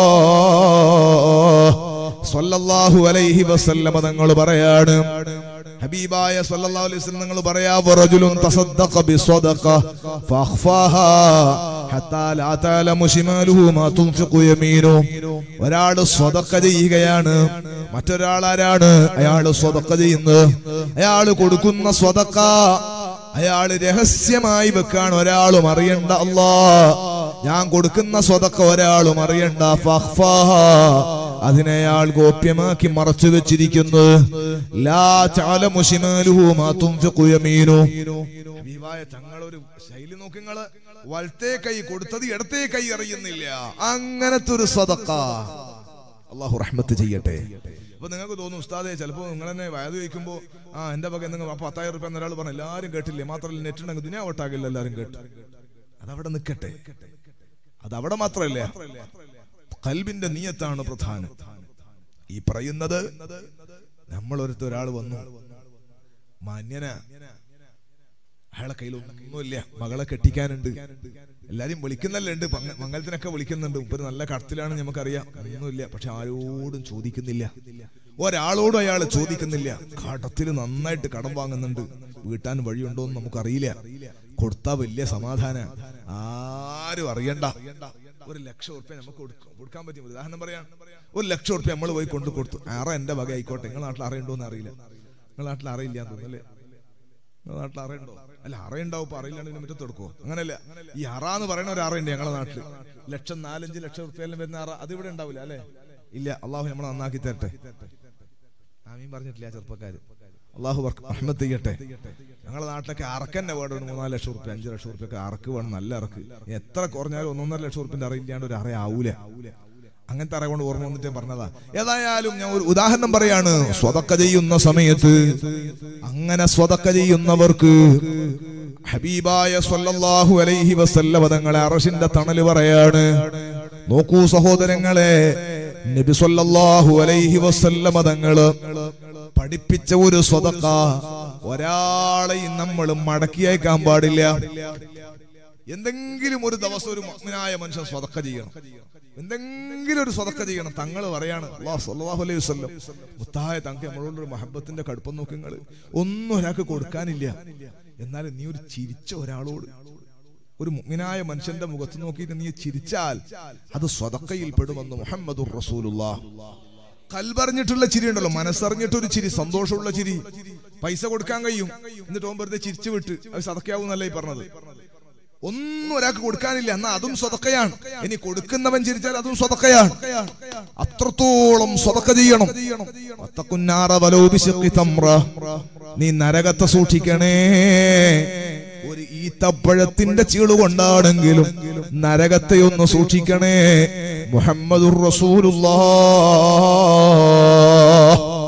സ്വല്ലല്ലാഹു അലൈഹി വസല്ലമ തങ്ങൾ പറയാണ് ഹബീബായ സല്ലല്ലാഹു അലൈഹി വസല്ലം നിങ്ങൾ പറയാ വറജുലുൻ തസദ്ദഖ ബിസ്വദഖ ഫഖഫാഹാ ഹത്താ ലാ തഅലമു ശിമാലുഹു മാ തുൻഫിഖു യമീനു ഒരാൾ സ്വതക്ക ചെയ്യുകയാണ് മറ്റൊരാൾ ആരാണ് അയാൾ സ്വതക്ക ചെയ്യുന്നത് അയാൾ കൊടുക്കുന്ന സ്വതക്ക അയാൾ രഹസ്യമായി വെക്കാണ് ഒരാളും അറിയണ്ട അല്ലാ ഞാൻ കൊടുക്കുന്ന സ്വതക്ക ഒരാളും അറിയണ്ട ഫഖ്ഫാഹാ അതിനെ അയാൾ ഗോപ്യമാക്കി മറച്ചു വെച്ചിരിക്കുന്നു ലാ തഅലമു ശിമാലുഹു മാ തുൻഫിഖു യമീനു ഹബീബായ തങ്ങളൊരു ശൈലി നോക്കിങ്ങള് വലത്തേ കൈ കൊടുത്തത് ഇടത്തേ കൈ അറിയുന്നില്ല അങ്ങനത്തെ ഒരു സദക്ക അള്ളാഹു റഹ്മത്ത് ചെയ്യട്ടെ അപ്പൊ നിങ്ങൾക്ക് തോന്നും ഉസ്താദെ ചിലപ്പോ നിങ്ങൾ തന്നെ വയത് വയ്ക്കുമ്പോ ആ എന്റെ വക നിങ്ങൾ അപ്പൊ പത്തായിരം റുപ്യ എന്നൊരാൾ പറഞ്ഞു എല്ലാരും കേട്ടില്ലേ മാത്രമല്ല നെറ്റ് ഉണ്ടെങ്കിൽ ദുനിയാ ഒട്ടാകില്ല എല്ലാരും കേട്ടു അതവിടെ നിൽക്കട്ടെ അതവിടെ മാത്രമല്ല കൽബിന്റെ നീയത്താണ് പ്രധാനം ഈ പറയുന്നത് നമ്മൾ ഒരുത്ത ഒരാൾ വന്നു മാന്യന അയാളെ കയ്യിൽ ഒന്നുമില്ല മകളെ കെട്ടിക്കാനുണ്ട് എല്ലാരും വിളിക്കുന്നല്ലേ ഉണ്ട് പങ്ങ- മംഗലത്തിനൊക്കെ വിളിക്കുന്നുണ്ട് ഇപ്പൊ നല്ല കടത്തിലാണ് നമുക്കറിയാം ഒന്നുമില്ല പക്ഷെ ആരോടും ചോദിക്കുന്നില്ല ഒരാളോടും അയാൾ ചോദിക്കുന്നില്ല കടത്തിൽ നന്നായിട്ട് കടം വാങ്ങുന്നുണ്ട് വീട്ടാൻ വഴിയുണ്ടോ എന്ന് നമുക്കറിയില്ല കൊടുത്താ വലിയ സമാധാന ആരും അറിയണ്ട ഒരു ലക്ഷം ഉറുപ്പ്യ നമുക്ക് കൊടുക്കും കൊടുക്കാൻ പറ്റും ഉദാഹരണം പറയാം ഒരു ലക്ഷം ഉറുപ്പ്യ നമ്മൾ പോയി കൊണ്ട് കൊടുത്തു ആറ എന്റെ വക ആയിക്കോട്ടെ നിങ്ങളുടെ നാട്ടിൽ അറിയണ്ടോ എന്ന് അറിയില്ല നിങ്ങളുടെ നാട്ടിൽ അറിയില്ല എന്ന് തോന്നുന്നു അല്ലേ നിങ്ങളുടെ നാട്ടിൽ അറിയണ്ടോ അല്ല അറിയണ്ടാവും ഇപ്പൊ അറിയില്ലാണ്ട് മറ്റേ കൊടുക്കുവോ അങ്ങനല്ല ഈ അറ എന്ന് പറയുന്ന ഒരു അറയുണ്ട് ഞങ്ങളുടെ നാട്ടില് ലക്ഷം നാലഞ്ച് ലക്ഷം റുപ്യെല്ലാം വരുന്ന അറ അത് ഇവിടെ ഉണ്ടാവില്ല അല്ലേ ഇല്ല അള്ളാഹു നമ്മളെ നന്നാക്കി തരട്ടെ ആമീൻ പറഞ്ഞിട്ടില്ല ആ ചെറുപ്പക്കാര് അള്ളാഹു അഹമ്മദ് ചെയ്യട്ടെ ഞങ്ങളുടെ നാട്ടിലൊക്കെ അറക്കന്നെ വേണ്ട ഒരു മൂന്നാല് ലക്ഷം റുപ്യ അഞ്ച് ലക്ഷം റുപ്യ ഒക്കെ അറക്ക് വേണം നല്ല അറക്ക് എത്ര കുറഞ്ഞാലും ഒന്നൊന്നര ലക്ഷം റുപ്യന്റെ അറിയില്ലാണ്ട് ഒരു അറ ആവൂല അങ്ങനത്തെ അറ കൊണ്ട് ഓർമ്മ വന്നിട്ട് ഞാൻ പറഞ്ഞതാ ഏതായാലും ഞാൻ ഒരു ഉദാഹരണം പറയാണ് സ്വതക്ക ചെയ്യുന്ന സമയത്ത് അങ്ങനെ സ്വതക്ക ചെയ്യുന്നവർക്ക് ഹബീബായ സ്വല്ലല്ലാഹു അലൈഹി വസല്ലമ തങ്ങളെ അറഷിന്റെ തണല് പറയാണ് നോക്കൂ സഹോദരങ്ങളെ നബി സ്വല്ലല്ലാഹു അലൈഹി വസല്ലമ തങ്ങള് പഠിപ്പിച്ച ഒരു സ്വതക്ക ഒരാളെയും നമ്മൾ മടക്കി അയക്കാൻ പാടില്ല എന്തെങ്കിലും ഒരു ദിവസം ഒരു മുഅ്മിനായ മനുഷ്യൻ സ്വതക്ക ചെയ്യണം എന്തെങ്കിലും ഒരു സ്വതക്ക ചെയ്യണം തങ്ങൾ പറയാണ് അല്ലാഹു സ്വല്ലല്ലാഹു അലൈഹി വസല്ലം മുത്തായ തങ്ക നമ്മളോട് ഒരു മഹബത്തിന്റെ കടുപ്പം നോക്കി നിങ്ങൾ ഒന്നും ഒരാൾക്ക് കൊടുക്കാനില്ല എന്നാൽ നീ ഒരു ചിരിച്ച ഒരാളോട് ഒരു മുഅ്മിനായ മനുഷ്യന്റെ മുഖത്ത് നോക്കിയിട്ട് നീ ചിരിച്ചാൽ അത് സ്വതക്കയിൽ പെടുമെന്ന് മുഹമ്മദുർ റസൂലുള്ളാഹ് കൽപറിഞ്ഞിട്ടുള്ള ചിരി ഉണ്ടല്ലോ മനസ്സറിഞ്ഞിട്ടൊരു ചിരി സന്തോഷമുള്ള ചിരി പൈസ കൊടുക്കാൻ കഴിയും എന്നിട്ട് ഓൻ വെറുതെ ചിരിച്ചു വിട്ട് അത് സതക്കയാവുന്നല്ല ഈ പറഞ്ഞത് ഒന്നും ഒരാൾക്ക് കൊടുക്കാനില്ല എന്നാ അതും സ്വതക്കയാണ് ഇനി കൊടുക്കുന്നവൻ ചിരിച്ചാൽ അതും സ്വതക്കയാണ് അത്രത്തോളം സ്വതക്ക ചെയ്യണം വത്തക്കുന്നാറ വലോ ബിശഖി തമ്ര. നീ നരകത്തെ സൂക്ഷിക്കണേ ഒരു ഈത്തപ്പഴത്തിന്റെ ചീള് കൊണ്ടാണെങ്കിലും നരകത്തെ ഒന്ന് സൂക്ഷിക്കണേ മുഹമ്മദുർ റസൂലുള്ളാഹ്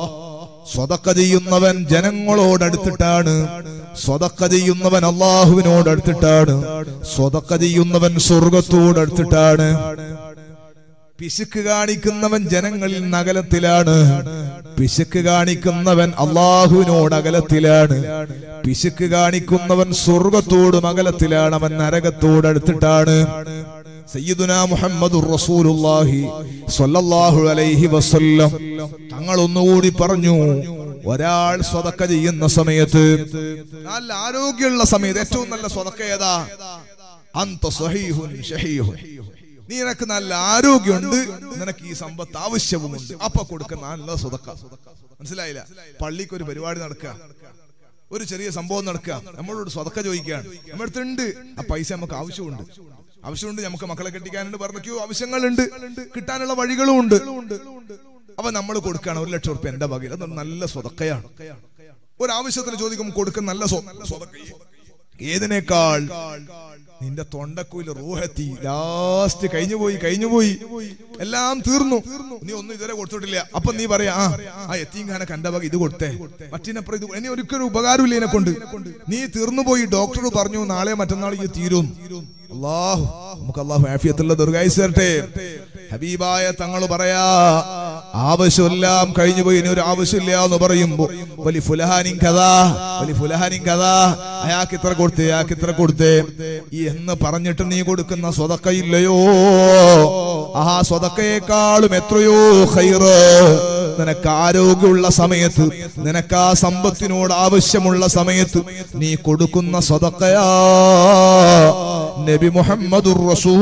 സ്വതക്ക ചെയ്യുന്നവൻ ജനങ്ങളോടടുത്തിട്ടാണ് സ്വതക്ക ചെയ്യുന്നവൻ അള്ളാഹുവിനോടടുത്തിട്ടാണ് സ്വതക്ക ചെയ്യുന്നവൻ സ്വർഗത്തോടടുത്തിട്ടാണ് പിശുക്ക് കാണിക്കുന്നവൻ ജനങ്ങളിൽ നിന്ന് അകലത്തിലാണ് പിശുക്ക് കാണിക്കുന്നവൻ അള്ളാഹുവിനോട് അകലത്തിലാണ് പിശുക്ക് കാണിക്കുന്നവൻ സ്വർഗത്തോടും അകലത്തിലാണ് അവൻ നരകത്തോട് അടുത്തിട്ടാണ് സയ്യിദുന മുഹമ്മദുർ റസൂലുള്ളാഹി സ്വല്ലല്ലാഹു അലൈഹി വസല്ലം തങ്ങൾ ഒന്നുകൂടി പറഞ്ഞു ഒരാൾ സ്വതക്ക ചെയ്യുന്ന സമയത്ത് നല്ല ആരോഗ്യമുള്ള സമയത്ത് ഏറ്റവും നല്ല സ്വതക്ക ഏതാ അന്ത സ്വഹീഹുൻ ഷഹീഹുൻ നീ നിനക്ക് നല്ല ആരോഗ്യമുണ്ട് നിനക്ക് ഈ സമ്പത്ത് ആവശ്യവുമുണ്ട് അപ്പൊ കൊടുക്കുന്ന നല്ല സ്വതക്ക മനസ്സിലായില്ല പള്ളിക്ക് ഒരു പരിപാടി നടക്കുക ഒരു ചെറിയ സംഭവം നടക്കുക നമ്മളോട് സ്വതക്ക ചോദിക്കുകയാണ് നമ്മുടെ അടുത്തുണ്ട് ആ പൈസ നമുക്ക് ആവശ്യമുണ്ട് ആവശ്യമുണ്ട് നമുക്ക് മക്കളെ കെട്ടിക്കാനുണ്ട് പറഞ്ഞോ ആവശ്യങ്ങളുണ്ട് കിട്ടാനുള്ള വഴികളും ഉണ്ട് അപ്പൊ നമ്മൾ കൊടുക്കുകയാണ് ഒരു ലക്ഷം റുപ്യ എന്റെ വകയിൽ അത് നല്ല സ്വതക്കയാണ് ഒരു ആവശ്യത്തിന് ചോദിക്കുമ്പോൾ കൊടുക്കുന്ന നല്ല സ്വ- സ്വതക്ക ഏതിനേക്കാൾ നിന്റെ തൊണ്ടക്കുയിൽ റൂഹെത്തി ലാസ്റ്റ് കഴിഞ്ഞു പോയി കഴിഞ്ഞു പോയി എല്ലാം തീർന്നു നീ ഒന്നും ഇതുവരെ കൊടുത്തിട്ടില്ല അപ്പൊ നീ പറയാ ആ ആ എത്തിങ്കാനെ കണ്ട വക ഇത് കൊടുത്തേ മറ്റിനപ്പുറം ഇത് ഇനി ഒരിക്കലും ഉപകാരമില്ല ഇതിനെ കൊണ്ട് നീ തീർന്നു പോയി ഡോക്ടർ പറഞ്ഞു നാളെ മറ്റന്നാൾ ഇത് തീരും അള്ളാഹു നമുക്ക് അള്ളാഹു ആഫിയത്തുള്ള ദീർഘായുസ് തരട്ടെ ഹബീബായ തങ്ങൾ പറയാ ആവശ്യമെല്ലാം കഴിഞ്ഞു പോയി ഇനി ഒരു ആവശ്യമില്ല എന്ന് പറയുമ്പോ വലി ഫുലഹാനിൻ കഥാ വലി ഫുലഹാനിൻ കഥാ അയാൾക്ക് ഇത്ര കൊടുത്തേ അയാൾക്ക് ഇത്ര കൊടുത്തേ എന്ന് പറഞ്ഞിട്ട് നീ കൊടുക്കുന്ന സ്വതക്കയില്ലയോ ആ സ്വതക്കയെക്കാളും എത്രയോ ഹൈറ് നിനക്ക് ആരോഗ്യമുള്ള സമയത്ത് നിനക്ക് ആ സമ്പത്തിനോട് ആവശ്യമുള്ള സമയത്ത് നീ കൊടുക്കുന്ന സ്വതക്കയാ നബി മുഹമ്മദുർ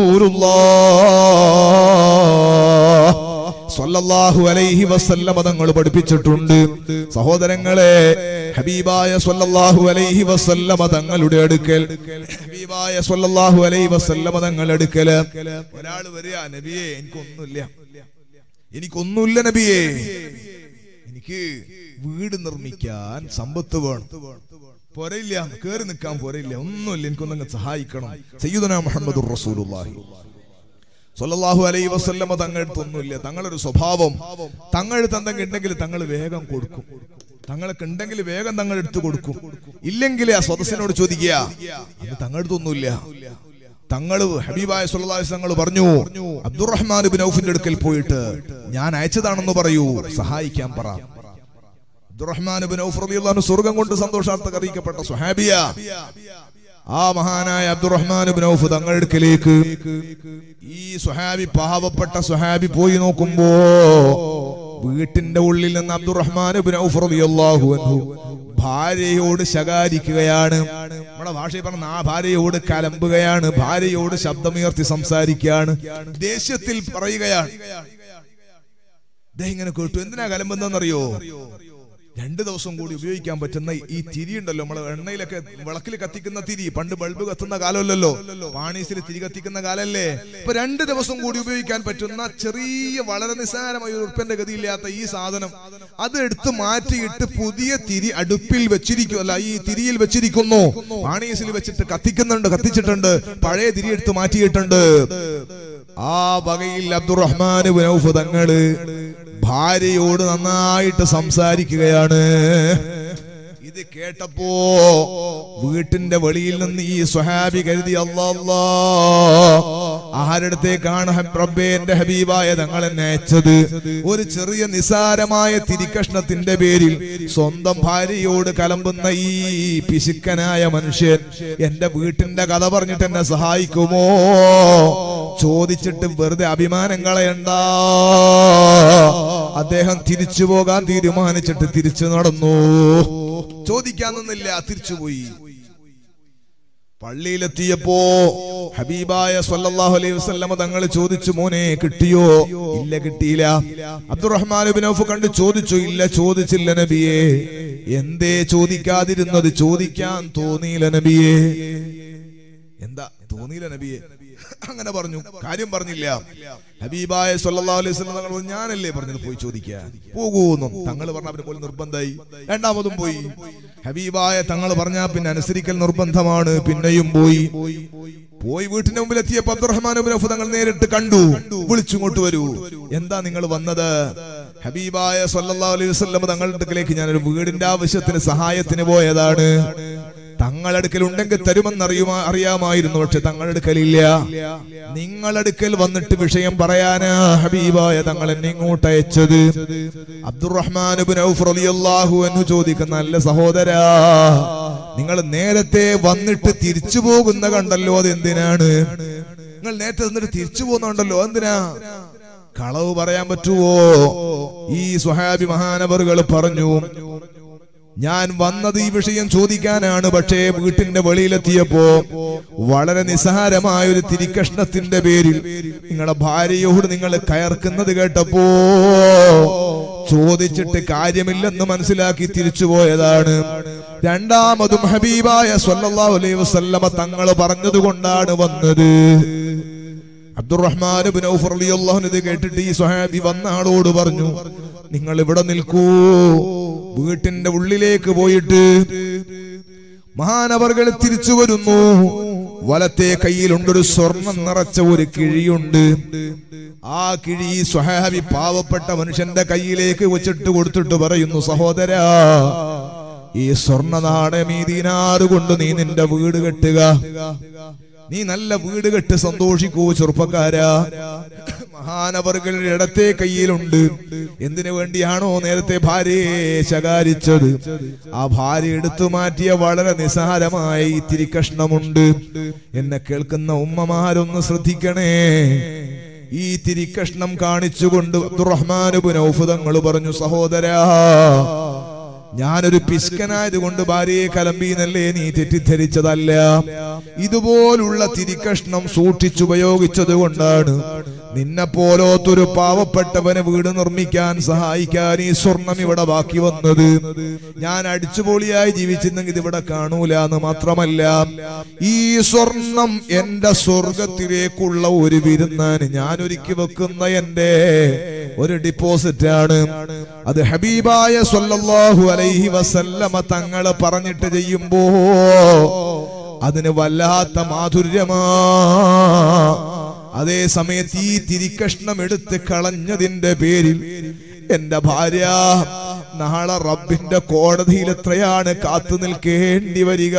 റസൂലുള്ളാഹ് സ്വല്ലല്ലാഹു അലൈഹി വസല്ലമ തങ്ങൾ പഠിപ്പിച്ചിട്ടുണ്ട് സഹോദരങ്ങളെ ഹബീബായ സ്വല്ലല്ലാഹു അലൈഹി വസല്ലമ തങ്ങളുടെ അടുക്കൽ ഹബീബായ സ്വല്ലല്ലാഹു അലൈഹി വസല്ലമ തങ്ങൾ അടുക്കൽ ഒരാൾ വരിക നബിയെ എനിക്കൊന്നുമില്ല എനിക്കൊന്നുമില്ല നബിയെ എനിക്ക് വീട് നിർമ്മിക്കാൻ സമ്പത്ത് വേണം പോരയില്ല കേറി നിൽക്കാൻ പോരയില്ല ഒന്നുമില്ല എനിക്കൊന്നങ്ങ് സഹായിക്കണം സയ്യിദുന മുഹമ്മദുർ റസൂലുള്ളാഹി സല്ലല്ലാഹു അലൈഹി വസല്ലമ തങ്ങളുടെ ഒന്നുമില്ല തങ്ങളൊരു സ്വഭാവം തങ്ങളുടെ എന്തെങ്കിലും ഉണ്ടെങ്കിൽ തങ്ങൾ വേഗം കൊടുക്കും തങ്ങൾക്ക് ഉണ്ടെങ്കിൽ വേഗം തങ്ങൾ എടുത്തു കൊടുക്കും ഇല്ലെങ്കിൽ ആ സ്വതസ്സിനോട് ചോദിക്കുക അത് തങ്ങളുടെ ഒന്നുമില്ല തങ്ങൾ ഹബീബായ സല്ലല്ലാഹു അലൈഹി തങ്ങൾ പറഞ്ഞു അബ്ദുറഹ്മാൻ ബിൻ ഔഫിന്റെ അടുക്കൽ പോയിട്ട് ഞാൻ അയച്ചതാണെന്ന് പറയൂ സഹായിക്കാൻ പറ അബ്ദുറഹ്മാൻ ബിൻ ഔഫ് റളിയല്ലാഹു അൻഹു സ്വർഗ്ഗം കൊണ്ട് സന്തോഷാർത്ഥം അറിയിക്കപ്പെട്ട സ്വഹാബിയ ആ മഹാനായ അബ്ദുറഹ്മാൻ ബിൻ ഔഫ് തങ്ങളുടെ അടുക്കലേക്ക് ഈ സ്വഹാബി പാവപ്പെട്ട സ്വഹാബി പോയി നോക്കുമ്പോ വീട്ടിന്റെ ഉള്ളിൽ നിന്ന് അബ്ദുറഹ്മാൻ ബിൻ ഔഫ് റളിയല്ലാഹു അൻഹു ഭാര്യയോട് ശകാരിക്കുകയാണ് നമ്മുടെ ഭാഷയിൽ പറഞ്ഞ ആ ഭാര്യയോട് കലമ്പുകയാണ് ഭാര്യയോട് ശബ്ദമുയർത്തി സംസാരിക്കുകയാണ് ദേഷ്യത്തിൽ പറയുകയാണ് ദേ ഇങ്ങനെ കേട്ടു എന്തിനാ കലമ്പെന്നറിയോ രണ്ട് ദിവസം കൂടി ഉപയോഗിക്കാൻ പറ്റുന്ന ഈ തിരി ഉണ്ടല്ലോ നമ്മൾ എണ്ണയിലൊക്കെ വിളക്കിൽ കത്തിക്കുന്ന തിരി പണ്ട് ബൾബ് കത്തുന്ന കാലമല്ലല്ലോ പാണീസിൽ തിരി കത്തിക്കുന്ന കാലല്ലേ ഇപ്പൊ രണ്ട് ദിവസം കൂടി ഉപയോഗിക്കാൻ പറ്റുന്ന ചെറിയ വളരെ നിസ്സാരമായ ഒരു ഉറുപ്പന്റെ ഗതിയില്ലാത്ത ഈ സാധനം അത് എടുത്ത് മാറ്റിയിട്ട് പുതിയ തിരി അടുപ്പിൽ വെച്ചിരിക്കുമല്ല ഈ തിരിയിൽ വെച്ചിരിക്കുന്നു പാണീസിൽ വെച്ചിട്ട് കത്തിക്കുന്നുണ്ട് കത്തിച്ചിട്ടുണ്ട് പഴയ തിരി എടുത്ത് മാറ്റിയിട്ടുണ്ട് ആ വകയിൽ അബ്ദുറഹ്മാൻ ബിൻ ഔഫ് തങ്ങള് ഭാര്യയോട് നന്നായിട്ട് സംസാരിക്കുകയാണ് ഇത് കേട്ടപ്പോ വീട്ടിന്റെ വെളിയിൽ നിന്ന് ഈ സ്വഹാബി കരുതി അല്ലാ ആരടുത്തേക്കാണ് റബ്ബേ എന്റെ ഹബീബായ തങ്ങൾ എന്നെ അയച്ചത് ഒരു ചെറിയ നിസാരമായ തിരിക്കഷ്ണത്തിന്റെ പേരിൽ സ്വന്തം ഭാര്യയോട് കലമ്പുന്ന ഈ പിശുക്കനായ മനുഷ്യൻ എന്റെ വീട്ടിന്റെ കഥ പറഞ്ഞിട്ട് എന്നെ സഹായിക്കുമോ ചോദിച്ചിട്ട് വെറുതെ അഭിമാനം കളയണ്ട അദ്ദേഹം തിരിച്ചു പോകാൻ തീരുമാനിച്ചിട്ട് തിരിച്ചു നടന്നു ചോദിക്കാനൊന്നില്ല തിരിച്ചുപോയി പള്ളിയിലെത്തിയപ്പോ ഹബീബായ സല്ലല്ലാഹു അലൈഹി വസല്ലമ തങ്ങൾ ചോദിച്ചു മോനെ കിട്ടിയോ ഇല്ല കിട്ടിയില്ല അബ്ദുറഹ്മാൻ ബിൻ ഔഫ് കണ്ട് ചോദിച്ചു ഇല്ല ചോദിച്ചില്ല നബിയെ എന്തേ ചോദിക്കാതിരുന്നത് ചോദിക്കാൻ തോന്നിയില്ല നബിയെ എന്താ തോന്നിയില്ല നബിയെ അങ്ങനെ പറഞ്ഞു കാര്യം പറഞ്ഞില്ല ഹബീബായ സല്ലല്ലാഹു അലൈഹി വസല്ലം തങ്ങൾ പറഞ്ഞു, ഞാനല്ലേ പറഞ്ഞത് പോയി ചോദിക്കാൻ പോകൂന്നും തങ്ങൾ പറഞ്ഞ അവരെ പോലെ നിർബന്ധമായി രണ്ടാമതും പോയി ഹബീബായ തങ്ങൾ പറഞ്ഞാ പിന്നെ അനുസരിക്കൽ നിർബന്ധമാണ് പിന്നെയും പോയി പോയി വീട്ടിന്റെ മുമ്പിൽ എത്തിയപ്പോ അബ്ദുറഹ്മാൻ ബിൻ ഔഫ് തങ്ങൾ നേരിട്ട് കണ്ടു വിളിച്ചുകൊണ്ട് വരൂ എന്താ നിങ്ങൾ വന്നത് ഹബീബായ സല്ലല്ലാഹു അലൈഹി വസല്ലം തങ്ങളുടെ അടുക്കലേക്ക് ഞാനൊരു വീടിന്റെ ആവശ്യത്തിന് സഹായത്തിന് പോയതാണ് തങ്ങളടുക്കൽ ഉണ്ടെങ്കിൽ തരുമെന്നറിയുമാ അറിയാമായിരുന്നു പക്ഷെ തങ്ങളടുക്കലില്ല നിങ്ങളടുക്കൽ വന്നിട്ട് വിഷയം പറയാനാ ഹബീബായ തങ്ങൾ എന്നെ ഇങ്ങോട്ട് അയച്ചത് അബ്ദുറഹ്മാൻ ഇബ്നു ഔഫ് റളിയല്ലാഹു അൻഹു ചോദിക്കുന്ന നല്ല സഹോദരാ നിങ്ങൾ നേരത്തെ വന്നിട്ട് തിരിച്ചു പോകുന്ന കണ്ടല്ലോ അത് എന്തിനാണ് നിങ്ങൾ നേരത്തെ വന്നിട്ട് തിരിച്ചു പോകുന്നുണ്ടല്ലോ എന്തിനാ കളവ് പറയാൻ പറ്റുവോ ഈ സ്വഹാബി മഹാനവറുകൾ പറഞ്ഞു ഞാൻ വന്നത് ഈ വിഷയം ചോദിക്കാനാണ് പക്ഷേ വീട്ടിന്റെ വെളിയിലെത്തിയപ്പോ വളരെ നിസ്സാരമായ ഒരു തിരിക്കഷ്ണത്തിന്റെ പേരിൽ നിങ്ങളുടെ ഭാര്യയോട് നിങ്ങൾ കയർക്കുന്നത് കേട്ടപ്പോ ചോദിച്ചിട്ട് കാര്യമില്ലെന്ന് മനസ്സിലാക്കി തിരിച്ചുപോയതാണ് രണ്ടാമതും ഹബീബായ സല്ലല്ലാഹു അലൈഹി വസല്ലമ തങ്ങൾ പറഞ്ഞതുകൊണ്ടാണ് വന്നത് അബ്ദുറഹ്മാൻ ഇബ്നു ഔഫ് റളിയല്ലാഹു അൻഹു ഇത് കേട്ടിട്ട് ഈ സ്വഹാബി വന്ന ആളോട് പറഞ്ഞു നിങ്ങൾ ഇവിടെ നിൽക്കൂ വീട്ടിന്റെ ഉള്ളിലേക്ക് പോയിട്ട് മഹാനവർകൾ തിരിച്ചു വരുന്നു വലത്തെ കയ്യിലുണ്ടൊരു സ്വർണം നിറച്ച ഒരു കിഴിയുണ്ട് ആ കിഴി ഈ സ്വഹാബി പാവപ്പെട്ട മനുഷ്യന്റെ കയ്യിലേക്ക് വെച്ചിട്ട് കൊടുത്തിട്ട് പറയുന്നു സഹോദരാ ഈ സ്വർണ്ണ നാണയം ഈ ദീനാറ് കൊണ്ട് നീ നിന്റെ വീട് കെട്ടുക നീ നല്ല വീട് കെട്ട് സന്തോഷിക്കൂ ചെറുപ്പക്കാരാ മഹാനവറുകളുടെ ഇടത്തെ കയ്യിലുണ്ട് എന്തിനു വേണ്ടിയാണോ നേരത്തെ ഭാര്യയെ ശകാരിച്ചത് ആ ഭാര്യ എടുത്തു മാറ്റിയ വളരെ നിസ്സാരമായ ഈ തിരിക്കഷ്ണമുണ്ട് എന്നെ കേൾക്കുന്ന ഉമ്മമാരൊന്ന് ശ്രദ്ധിക്കണേ ഈ തിരിക്കഷ്ണം കാണിച്ചുകൊണ്ട് അബ്ദുറഹ്മാനുബുൻ ഔഫുതങ്ങൾ പറഞ്ഞു സഹോദരാ ഞാനൊരു പിസ്കനായത് കൊണ്ട് ഭാര്യയെ കലമ്പീന്നല്ലേ നീ തെറ്റിദ്ധരിച്ചതല്ല ഇതുപോലുള്ള തിരിക്കഷ്ണം സൂക്ഷിച്ചുപയോഗിച്ചത് കൊണ്ടാണ് നിന്നെ പോലോത്തൊരു പാവപ്പെട്ടവന് വീട് നിർമ്മിക്കാൻ സഹായിക്കാൻ ഈ സ്വർണം ഇവിടെ ബാക്കി വന്നത് ഞാൻ അടിച്ചുപൊളിയായി ജീവിച്ചിരുന്നെങ്കിൽ ഇത് ഇവിടെ കാണൂല എന്ന് മാത്രമല്ല ഈ സ്വർണം എന്റെ സ്വർഗത്തിലേക്കുള്ള ഒരു വിരുന്നാണ് ഞാൻ ഒരുക്കി വെക്കുന്ന എന്റെ ഒരു ഡിപ്പോസിറ്റ് ആണ് അത് ഹബീബായ സല്ലല്ലാഹു അലൈഹി വസല്ലമ തങ്ങള് പറഞ്ഞിട്ട് ചെയ്യുമ്പോ അതിന് വല്ലാത്ത മാധുര്യമാ അതേ സമയത്ത് ഈ തിരിക്കഷ്ണം എടുത്ത് കളഞ്ഞതിന്റെ പേരിൽ എന്റെ ഭാര്യ നാളെ റബ്ബിന്റെ കോടതിയിൽ എത്രയാണ് കാത്തു നിൽക്കേണ്ടി വരിക